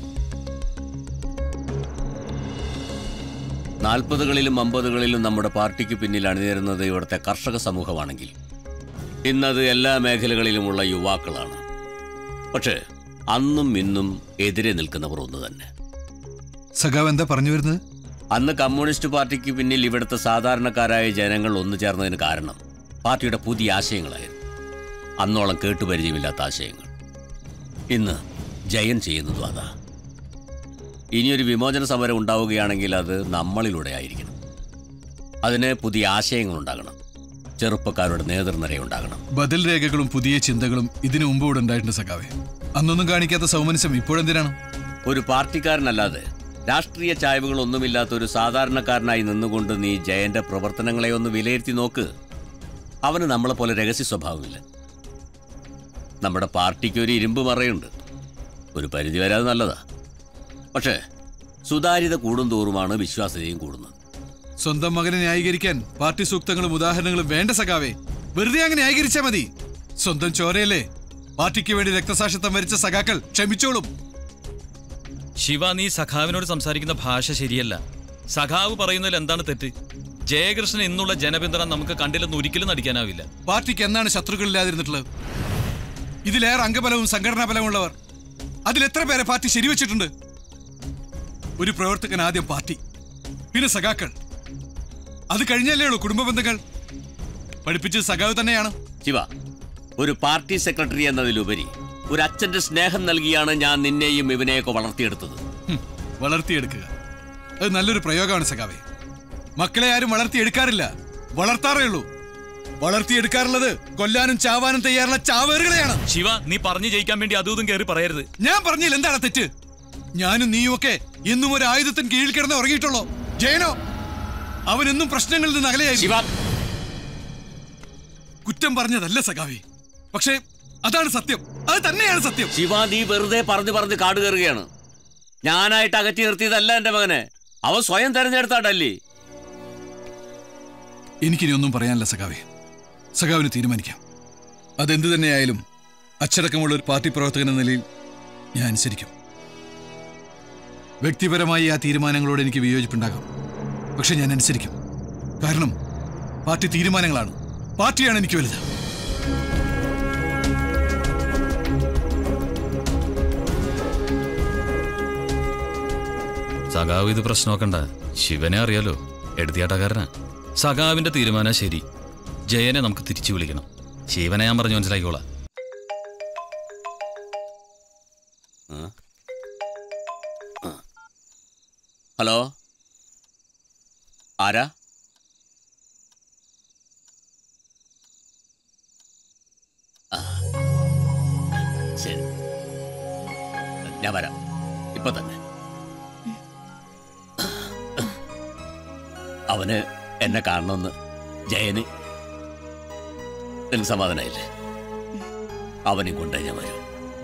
നാൽപ്പതുകളിലും അമ്പതുകളിലും നമ്മുടെ പാർട്ടിക്ക് പിന്നിൽ അണിനിരുന്നത് ഇവിടുത്തെ കർഷക സമൂഹമാണെങ്കിൽ ഇന്നത് എല്ലാ മേഖലകളിലുമുള്ള യുവാക്കളാണ് പക്ഷേ അന്നും ഇന്നും എതിരെ നിൽക്കുന്നവർ ഒന്ന് തന്നെ സഖാവ് എന്താ പറഞ്ഞു വരുന്നത് അന്ന് കമ്മ്യൂണിസ്റ്റ് പാർട്ടിക്ക് പിന്നിൽ ഇവിടുത്തെ സാധാരണക്കാരായ ജനങ്ങൾ ഒന്നു ചേർന്നതിന് കാരണം പാർട്ടിയുടെ പുതിയ ആശയങ്ങളായിരുന്നു അന്നോളം കേട്ടുപരിചയമില്ലാത്ത ആശയങ്ങൾ ഇന്ന് ജയൻ ചെയ്യുന്നതും അതാ ഇനിയൊരു വിമോചന സമരം ഉണ്ടാവുകയാണെങ്കിൽ അത് നമ്മളിലൂടെ ആയിരിക്കണം അതിന് പുതിയ ആശയങ്ങൾ ഉണ്ടാകണം ചെറുപ്പക്കാരുടെ നേതൃനിര ഉണ്ടാകണം ബദൽ രേഖകളും പുതിയ ചിന്തകളും ഇതിനു മുമ്പ് ഇവിടെ ഉണ്ടായിട്ടുണ്ട് സഖാവേ അന്നൊന്നും കാണിക്കാത്ത സൗമനസ്യം ഇപ്പോഴെന്തിനാണ് ഒരു പാർട്ടിക്കാരനല്ലാതെ രാഷ്ട്രീയ ചായ്വുകൾ ഒന്നുമില്ലാത്ത ഒരു സാധാരണക്കാരനായി നിന്നുകൊണ്ട് നീ ജയന്റെ പ്രവർത്തനങ്ങളെ ഒന്ന് വിലയിരുത്തി നോക്ക് അവന് നമ്മളെ പോലെ രഹസ്യ സ്വഭാവമില്ല നമ്മുടെ പാർട്ടിക്ക് ഒരു ഇരുമ്പ് മറയുണ്ട് ഒരു പരിധി വരെ അത് നല്ലതാ പക്ഷേ സുതാര്യത കൂടുന്തോറുമാണ് വിശ്വാസ്യതയും കൂടുന്നത് സ്വന്തം മകനെ ന്യായീകരിക്കാൻ പാർട്ടി സൂക്തങ്ങളും ഉദാഹരണങ്ങളും വേണ്ട സഖാവേ വെറുതെ അങ്ങനെ ന്യായീകരിച്ചാ മതി സ്വന്തം ചോരയല്ലേ പാർട്ടിക്ക് വേണ്ടി രക്തസാക്ഷിത്വം വരിച്ച സഖാക്കൾ ക്ഷമിച്ചോളും ശിവ നീ സഖാവിനോട് സംസാരിക്കുന്ന ഭാഷ ശരിയല്ല സഖാവ് പറയുന്നതിൽ എന്താണ് തെറ്റ് ജയകൃഷ്ണൻ ഇന്നുള്ള ജനപിന്തുണ നമുക്ക് കണ്ടില്ലെന്ന് ഒരിക്കലും നടിക്കാനാവില്ല പാർട്ടിക്ക് എന്നാണ് ശത്രുക്കളില്ലാതിരുന്നിട്ടുള്ളത് ഇതിലേറെ അംഗബലവും സംഘടനാ ബലമുള്ളവർ അതിലെത്ര പേരെ പാർട്ടി ശരിവച്ചിട്ടുണ്ട് ഒരു പ്രവർത്തകൻ ആദ്യം പാർട്ടി പിന്നെ സഖാക്കൾ അത് കഴിഞ്ഞല്ലേ ഉള്ളൂ കുടുംബ ബന്ധങ്ങൾ പഠിപ്പിച്ചത് സഖാവ് തന്നെയാണ് ശിവ ഒരു പാർട്ടി സെക്രട്ടറി എന്നതിലുപരി ഒരു അച്ഛന്റെ സ്നേഹം നൽകിയാണ് ഞാൻ നിന്നെയും ഇവനെയൊക്കെ വളർത്തിയെടുത്തത് ഹും, വളർത്തിയെടുക്കുക അത് നല്ലൊരു പ്രയോഗമാണ് സഖാവേ മക്കളെ ആരും വളർത്തിയെടുക്കാറില്ല വളർത്താറേ ഉള്ളൂ വളർത്തിയെടുക്കാറുള്ളത് കൊല്ലാനും ചാവാനും തയ്യാറുള്ള ചാവേറുകളെയാണ് ശിവ നീ പറഞ്ഞു ജയിക്കാൻ വേണ്ടി അതും ഇതും കയറി പറയരുത് ഞാൻ പറഞ്ഞില്ല എന്താണ് തെറ്റ് ഞാനും നീയും ഒക്കെ എന്നും ഒരു ആയുധത്തിന് കീഴിൽ കിടന്ന് ഉറങ്ങിയിട്ടുള്ളോ ജയനോ അവൻ എന്നും പ്രശ്നങ്ങളിൽ നിന്ന് അകലെയായി കുറ്റം പറഞ്ഞതല്ല സഖാവി പക്ഷേ അതാണ് സത്യം അത് തന്നെയാണ് സത്യം ശിവ നീ വെറുതെ പറഞ്ഞു പറഞ്ഞ് കാട് കയറുകയാണ് ഞാനായിട്ട് അകറ്റി നിർത്തിയതല്ല എന്റെ മകനെ അവൻ സ്വയം തെരഞ്ഞെടുത്താട്ടല്ലേ എനിക്കിനി ഒന്നും പറയാനില്ല സഖാവി സഖാവിന് തീരുമാനിക്കാം അതെന്ത് തന്നെയായാലും അച്ചടക്കമുള്ള ഒരു പാർട്ടി പ്രവർത്തകൻ എന്ന നിലയിൽ ഞാൻ അനുസരിക്കും വ്യക്തിപരമായി ആ തീരുമാനങ്ങളോട് എനിക്ക് വിയോജിപ്പുണ്ടാകാം പക്ഷെ ഞാൻ അനുസരിക്കും കാരണം പാർട്ടി തീരുമാനങ്ങളാണ് പാർട്ടിയാണ് എനിക്ക് വലുത് സഖാവ് ഇത് പ്രശ്നമാക്കണ്ട ശിവനെ അറിയാലോ എടുത്തിയാട്ടക്കാരനാ സഖാവിന്റെ തീരുമാനം ശരി ജയനെ നമുക്ക് തിരിച്ചു വിളിക്കണം ശിവനെ ഞാൻ പറഞ്ഞു മനസ്സിലാക്കിക്കോളാം ഹലോ ആരാ ആ. ശരി ഞാൻ വരാം ഇപ്പൊ തന്നെ അവന് എന്നെ കാണണമെന്ന് ജയന് എനിക്ക് സമാധാനായില്ലേ അവനെയും കൊണ്ടേ ഞാൻ വരും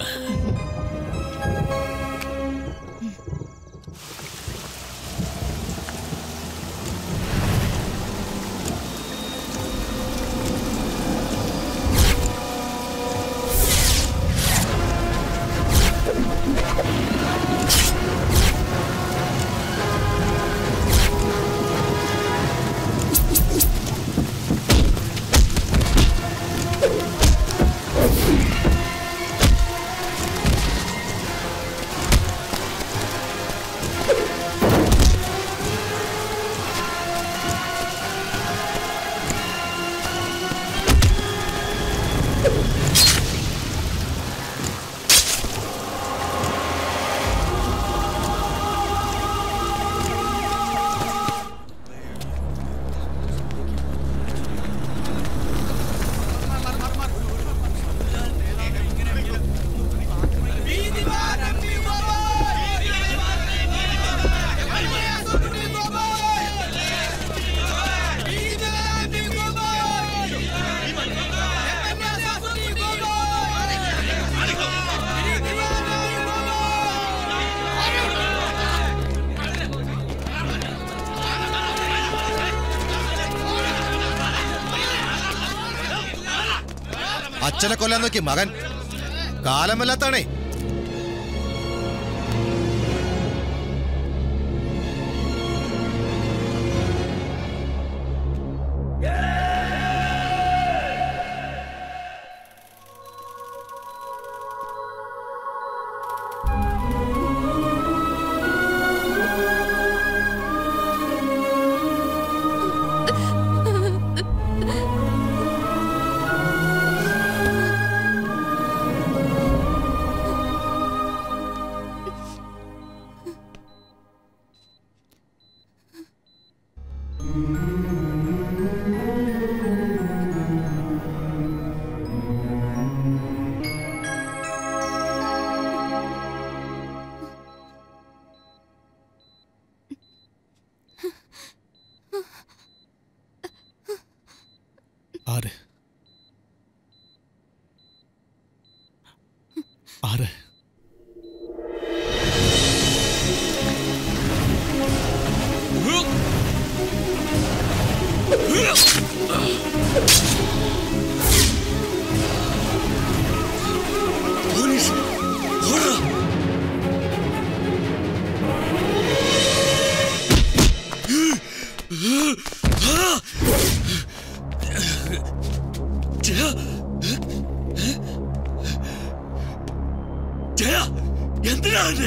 അച്ഛനെ കൊല്ലാൻ നോക്കി മകൻ കാലം വല്ലാത്താണേ ആര് ആര് ജയ ജയ എന്തിനാണ്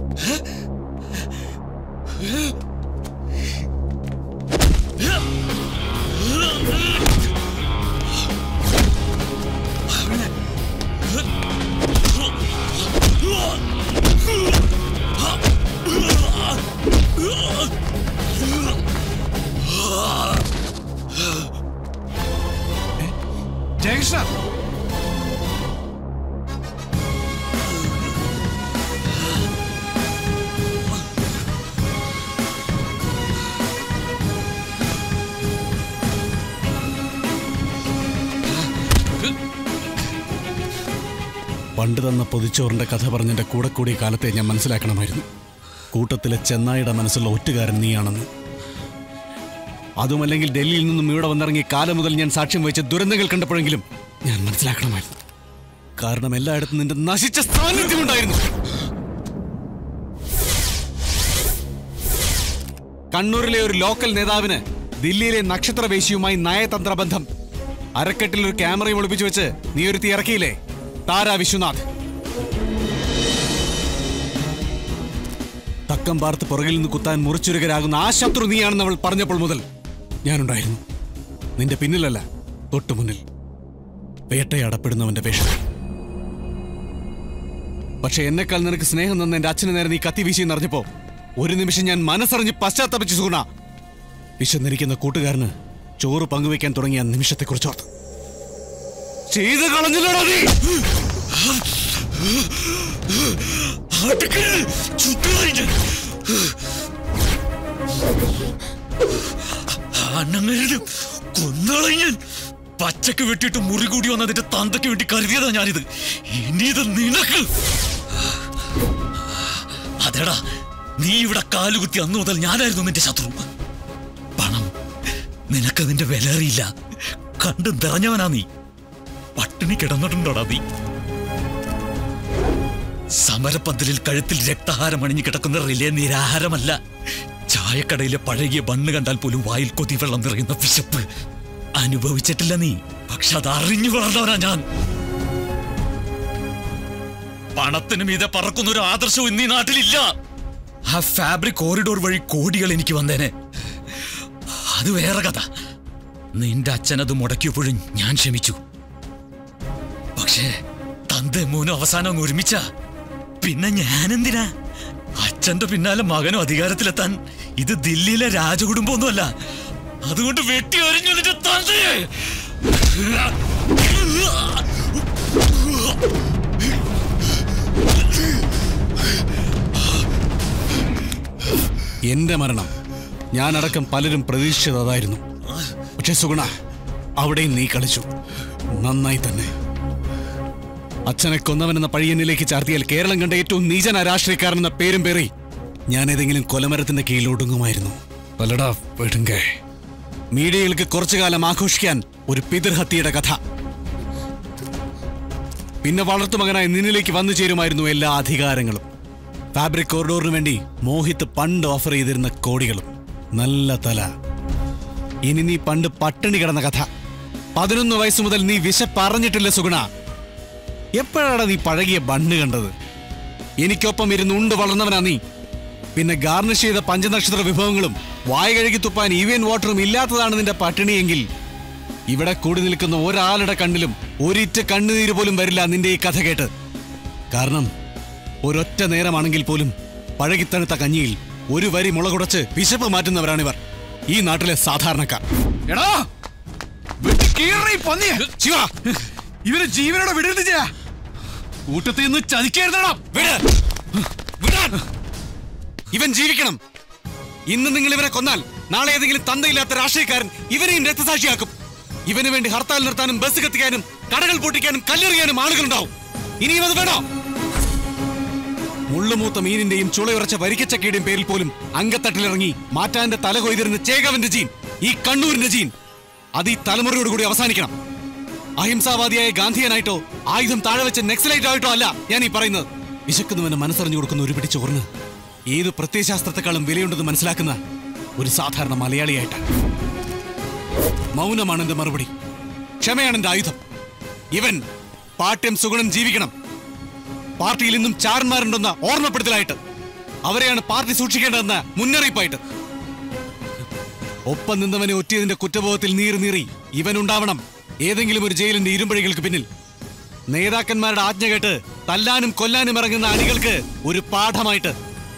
ജയകൃഷ്ണ പണ്ട് തന്ന പൊതിച്ചോറിന്റെ കഥ പറഞ്ഞെന്റെ കൂടെ കൂടിയ കാലത്തെ ഞാൻ മനസ്സിലാക്കണമായിരുന്നു കൂട്ടത്തിലെ ചെന്നായിയുടെ മനസ്സുള്ള ഒറ്റുകാരൻ നീയാണെന്ന് അതുമല്ലെങ്കിൽ ഡൽഹിയിൽ നിന്നും ഇവിടെ വന്നിറങ്ങിയ കാലം മുതൽ ഞാൻ സാക്ഷ്യം വഹിച്ച ദുരന്തങ്ങൾ കണ്ടപ്പോഴെങ്കിലും ഞാൻ മനസ്സിലാക്കണമായിരുന്നു കാരണം എല്ലായിടത്തും നിന്റെ നശിച്ച സാന്നിധ്യമുണ്ടായിരുന്നു കണ്ണൂരിലെ ഒരു ലോക്കൽ നേതാവിന് ദില്ലിയിലെ നക്ഷത്രവേശിയുമായി നയതന്ത്ര ബന്ധം അരക്കെട്ടിൽ ഒരു ക്യാമറയും ഒളിപ്പിച്ചു വെച്ച് നീ ഒരുത്തി ഇറക്കിയില്ലേ താര വിശ്വനാഥ് തക്കം പാർത്ത് പുറകിൽ നിന്ന് കുത്താൻ മുറിച്ചുരുകരാകുന്ന ആ ശത്രു നീയാണെന്ന് അവൾ പറഞ്ഞപ്പോൾ മുതൽ ഞാനുണ്ടായിരുന്നു നിന്റെ പിന്നിലല്ല തൊട്ടു മുന്നിൽ വേട്ടയാടപ്പെടുന്നവന്റെ വേഷം പക്ഷെ എന്നെക്കാൾ നിനക്ക് സ്നേഹം തന്ന എന്റെ അച്ഛന് നേരെ നീ കത്തി വീശി എന്നറിഞ്ഞപ്പോ ഒരു നിമിഷം ഞാൻ മനസ്സറിഞ്ഞ് പശ്ചാത്തപിച്ചു സുഗുണ വിശന്നിരിക്കുന്ന കൂട്ടുകാരന് ചോറ് പങ്കുവെക്കാൻ തുടങ്ങിയ നിമിഷത്തെക്കുറിച്ച് ഓർത്ത് ചെയ്ത് കളഞ്ഞില്ലടാ നീ അന്നങ്ങരുത് കൊന്നളഞ്ഞൻ പച്ചക്ക് വെട്ടിയിട്ട് മുറി കൂടി വന്ന് അതിന്റെ തന്തയ്ക്ക് വേണ്ടി കരുതിയതാ ഞാനിത് ഇനി ഇത് നിനക്ക് അതെടാ നീ ഇവിടെ കാലുകുത്തി അന്നു മുതൽ ഞാനായിരുന്നു നിന്റെ ശത്രു പണം നിനക്കതിന്റെ വില അറിയില്ല കണ്ടു നിറഞ്ഞവനാ നീ പട്ടിണി കിടന്നിട്ടുണ്ടോടാ നീ സമരപ്പന്തലിൽ കഴുത്തിൽ രക്തഹാരം അണിഞ്ഞു കിടക്കുന്ന റിലേ നിരാഹാരമല്ല ചായക്കടയിലെ പഴകിയ ബണ്ണ് കണ്ടാൽ പോലും വായിൽ കൊതി വെള്ളം നിറയുന്ന വിശപ്പ് അനുഭവിച്ചിട്ടില്ല നീ പക്ഷെ അത് അറിഞ്ഞു വളർന്നവനാ ഞാൻ പണത്തിന് മീതെ പറക്കുന്ന ഒരു ആദർശവും ഇന്നീ നാട്ടിലില്ല ആ ഫാബ്രിക് കോറിഡോർ വഴി കോടികൾ എനിക്ക് വന്നേനെ അത് വേറെ കഥ നിന്റെ അച്ഛനത് മുടക്കിയപ്പോഴും ഞാൻ ക്ഷമിച്ചു പക്ഷേ തന്റെ മോനും അവസാനം അങ്ങ് ഒരുമിച്ച പിന്നെ ഞാനെന്തിനാ അച്ഛന്റെ പിന്നാലെ മകനും അധികാരത്തിലെത്താൻ ഇത് ദില്ലിയിലെ രാജകുടുംബമൊന്നുമല്ല അതുകൊണ്ട് വെട്ടി ഒരിഞ്ഞു നിന്റെ തന്തയെ എന്റെ മരണം ഞാനടക്കം പലരും പ്രതീക്ഷിച്ചതായിരുന്നു പക്ഷെ സുഗുണ അവിടെയും നീ കളിച്ചു നന്നായി തന്നെ അച്ഛനെ കൊന്നവനെന്ന പഴിയന്നിലേക്ക് ചാർത്തിയാൽ കേരളം കണ്ട ഏറ്റവും നീചന രാഷ്ട്രീയക്കാരനെന്ന പേരും പേറി ഞാൻ ഏതെങ്കിലും കൊലമരത്തിന്റെ കീഴിൽ ഒടുങ്ങുമായിരുന്നു പലടാ വെടുങ്കേ മീഡിയകൾക്ക് കുറച്ചു കാലം ആഘോഷിക്കാൻ ഒരു പിതൃഹത്യയുടെ കഥ പിന്നെ വളർത്തുമകനായി നിന്നിലേക്ക് വന്നു ചേരുമായിരുന്നു എല്ലാ അധികാരങ്ങളും ഫാബ്രിക് കോറിഡോറിന് വേണ്ടി മോഹിത്ത് പണ്ട് ഓഫർ ചെയ്തിരുന്ന കോടികളും നല്ല തല ഇനി നീ പണ്ട് പട്ടിണി കിടന്ന കഥ പതിനൊന്ന് വയസ്സ് മുതൽ നീ വിശപ്പറഞ്ഞിട്ടില്ല സുഗുണ എപ്പോഴാണ് നീ പഴകിയ ബണ്ണ് കണ്ടത് എനിക്കൊപ്പം ഇരുന്ന് ഉണ്ട് വളർന്നവനാ നീ പിന്നെ ഗാർണിഷ് ചെയ്ത പഞ്ചനക്ഷത്ര വിഭവങ്ങളും വായ കഴുകി തുപ്പാൻ ഈവൻ വാട്ടറും ഇല്ലാത്തതാണ് നിന്റെ പട്ടിണിയെങ്കിൽ ഇവിടെ കൂടി നിൽക്കുന്ന ഒരാളുടെ കണ്ണിലും ഒരിറ്റ കണ്ണുനീര് പോലും വരില്ല നിന്റെ ഈ കഥ കേട്ട് കാരണം ഒരൊറ്റ നേരമാണെങ്കിൽ പോലും പഴകിത്തണുത്ത കഞ്ഞിയിൽ ഒരു വരി മുളകുടച്ച് വിശപ്പ് മാറ്റുന്നവരാണിവർ ഈ നാട്ടിലെ സാധാരണക്കാർ എടാ വെട്ടി കീറി പന്നിയെ ശിവ ഇവര് ജീവനോടെ വിടരുത് ചെയ്യാ കൂട്ടത്തിൽ നിന്ന് ചതിക്കരുതടാ ഇവൻ ജീവിക്കണം ഇന്ന് നിങ്ങൾ ഇവനെ കൊന്നാൽ നാളെ ഏതെങ്കിലും തന്തയില്ലാത്ത രാഷ്ട്രീയക്കാരൻ ഇവനെയും രക്തസാക്ഷിയാക്കും ഇവന് വേണ്ടി ഹർത്താൽ നിർത്താനും ബസ് കത്തിക്കാനും കടകൾ പൊട്ടിക്കാനും കല്ലെറിയാനും ആളുകളുണ്ടാവും ഇനിയും അത് വേണോ മുള്ളുമൂത്ത മീനിന്റെയും ചുളയുറച്ച വരിക്കച്ചക്കയുടെയും പേരിൽ പോലും അങ്കത്തട്ടിലിറങ്ങി മാറ്റാന്റെ തല കൊയ്തിരുന്ന ചേകവന്റെ ജീൻ ഈ കണ്ണൂരിന്റെ ജീൻ അത് ഈ തലമുറയോട് കൂടി അവസാനിക്കണം അഹിംസാവാദിയായ ഗാന്ധിയനായിട്ടോ ആയുധം താഴെ വെച്ച നെക്സലൈറ്റ് ആയിട്ടോ അല്ല ഞാൻ ഈ പറയുന്നത് വിശക്കുന്നവന് മനസ്സറിഞ്ഞു കൊടുക്കുന്ന ഒരു പിടി ചോറിന് ഏത് പ്രത്യയശാസ്ത്രത്തെക്കാളും വിലയുണ്ടെന്ന് മനസ്സിലാക്കുന്ന ഒരു സാധാരണ മലയാളിയായിട്ട് മൗനമാണ് എന്റെ മറുപടി ക്ഷമയാണ് എന്റെ ആയുധം ഇവൻ പാട്യം സുഗുണം ജീവിക്കണം പാർട്ടിയിൽ ഇന്നും ചാരന്മാരുണ്ടെന്ന ഓർമ്മപ്പെടുത്തലായിട്ട് അവരെയാണ് പാർട്ടി സൂക്ഷിക്കേണ്ടതെന്ന മുന്നറിയിപ്പായിട്ട് ഒപ്പം നിന്നവനെ ഒറ്റിയതിന്റെ കുറ്റബോധത്തിൽ നീറി നീറി ഇവനുണ്ടാവണം ഏതെങ്കിലും ഒരു ജയിലിന്റെ ഇരുമ്പഴികൾക്ക് പിന്നിൽ നേതാക്കന്മാരുടെ ആജ്ഞ കേട്ട് തല്ലാനും കൊല്ലാനും ഇറങ്ങുന്ന അണികൾക്ക് ഒരു പാഠമായിട്ട്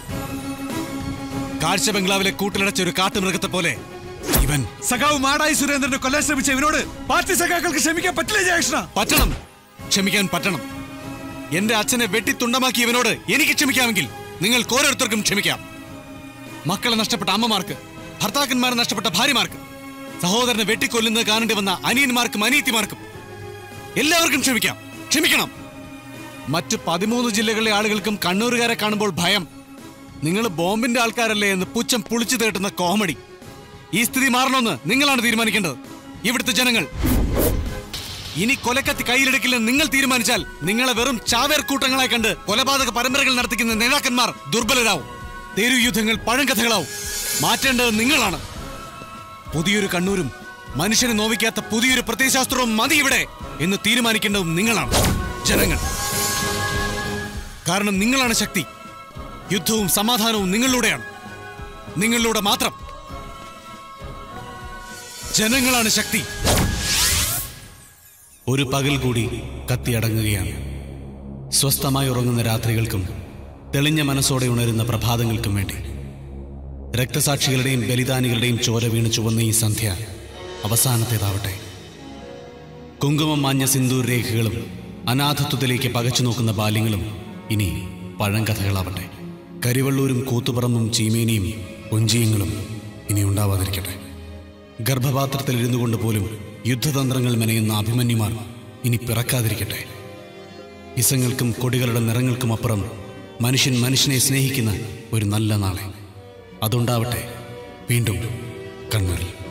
കാഴ്ച ബംഗ്ലാവിലെ കൂട്ടിലടച്ച ഒരു കാട്ടുമൃഗത്തെ പോലെ ഇവൻ സഖാവ് മാടായി സുരേന്ദ്രനെ കൊല്ലാൻ ശ്രമിച്ച ഇവനോട് പാർട്ടി സഖാക്കൾക്ക് ക്ഷമിക്കാൻ പറ്റില്ല ജയകൃഷ്ണ പറ്റണം ക്ഷമിക്കാൻ പറ്റണം എന്റെ അച്ഛനെ വെട്ടിത്തുണ്ടമാക്കി ഇവനോട് എനിക്ക് ക്ഷമിക്കാമെങ്കിൽ നിങ്ങൾക്ക് ഓരോരുത്തർക്കും ക്ഷമിക്കാം മക്കളെ നഷ്ടപ്പെട്ട അമ്മമാർക്ക് ഭർത്താക്കന്മാരെ നഷ്ടപ്പെട്ട ഭാര്യമാർക്ക് സഹോദരനെ വെട്ടിക്കൊല്ലുന്നത് കാണേണ്ടി വന്ന അനിയന്മാർക്കും അനിയത്തിമാർക്കും എല്ലാവർക്കും ക്ഷമിക്കാം ക്ഷമിക്കണം മറ്റു പതിമൂന്ന് ജില്ലകളിലെ ആളുകൾക്കും കണ്ണൂരുകാരെ കാണുമ്പോൾ ഭയം നിങ്ങൾ ബോംബിന്റെ ആൾക്കാരല്ലേ എന്ന് പുച്ഛം പുളിച്ചു തേട്ടുന്ന കോമഡി ഈ സ്ഥിതി മാറണമെന്ന് നിങ്ങളാണ് തീരുമാനിക്കേണ്ടത് ഇവിടുത്തെ ജനങ്ങൾ ഇനി കൊലക്കത്തി കയ്യിലെടുക്കില്ലെന്ന് നിങ്ങൾ തീരുമാനിച്ചാൽ നിങ്ങളെ വെറും ചാവേർ കൂട്ടങ്ങളായി കണ്ട് കൊലപാതക പരമ്പരകൾ നടത്തിക്കുന്ന നേതാക്കന്മാർ ദുർബലരാവും തെരുയുദ്ധങ്ങൾ പഴങ്കഥകളാവും മാറ്റേണ്ടത് നിങ്ങളാണ് പുതിയൊരു കണ്ണൂരും മനുഷ്യനെ നോവിക്കാത്ത പുതിയൊരു പ്രത്യയശാസ്ത്രവും മതി ഇവിടെ എന്ന് തീരുമാനിക്കേണ്ടതും നിങ്ങളാണ് ജനങ്ങൾ കാരണം നിങ്ങളാണ് ശക്തി യുദ്ധവും സമാധാനവും നിങ്ങളിലൂടെയാണ് നിങ്ങളിലൂടെ മാത്രം ജനങ്ങളാണ് ശക്തി ഒരു പകൽ കൂടി കത്തിയടങ്ങുകയാണ് സ്വസ്ഥമായി ഉറങ്ങുന്ന രാത്രികൾക്കും തെളിഞ്ഞ മനസ്സോടെ ഉണരുന്ന പ്രഭാതങ്ങൾക്കും വേണ്ടി രക്തസാക്ഷികളുടെയും ബലിദാനികളുടെയും ചോര വീണ് ചുവന്ന ഈ സന്ധ്യ അവസാനത്തേതാവട്ടെ കുങ്കുമം മാഞ്ഞ സിന്ദൂർ രേഖകളും അനാഥത്വത്തിലേക്ക് പകച്ചു നോക്കുന്ന ബാല്യങ്ങളും ഇനി പഴങ്കഥകളാവട്ടെ കരിവള്ളൂരും കൂത്തുപറമ്പും ചീമേനിയും കൊഞ്ചിയങ്ങളും ഇനി ഉണ്ടാവാതിരിക്കട്ടെ ഗർഭപാത്രത്തിൽ ഇരുന്നു കൊണ്ട് പോലും യുദ്ധതന്ത്രങ്ങൾ മെനയുന്ന അഭിമന്യുമാർ ഇനി പിറക്കാതിരിക്കട്ടെ ഇസങ്ങൾക്കും കൊടികളുടെ നിറങ്ങൾക്കും അപ്പുറം മനുഷ്യൻ മനുഷ്യനെ സ്നേഹിക്കുന്ന ഒരു നല്ല നാളെ അതുണ്ടാവട്ടെ വീണ്ടും കണ്ണൂരിൽ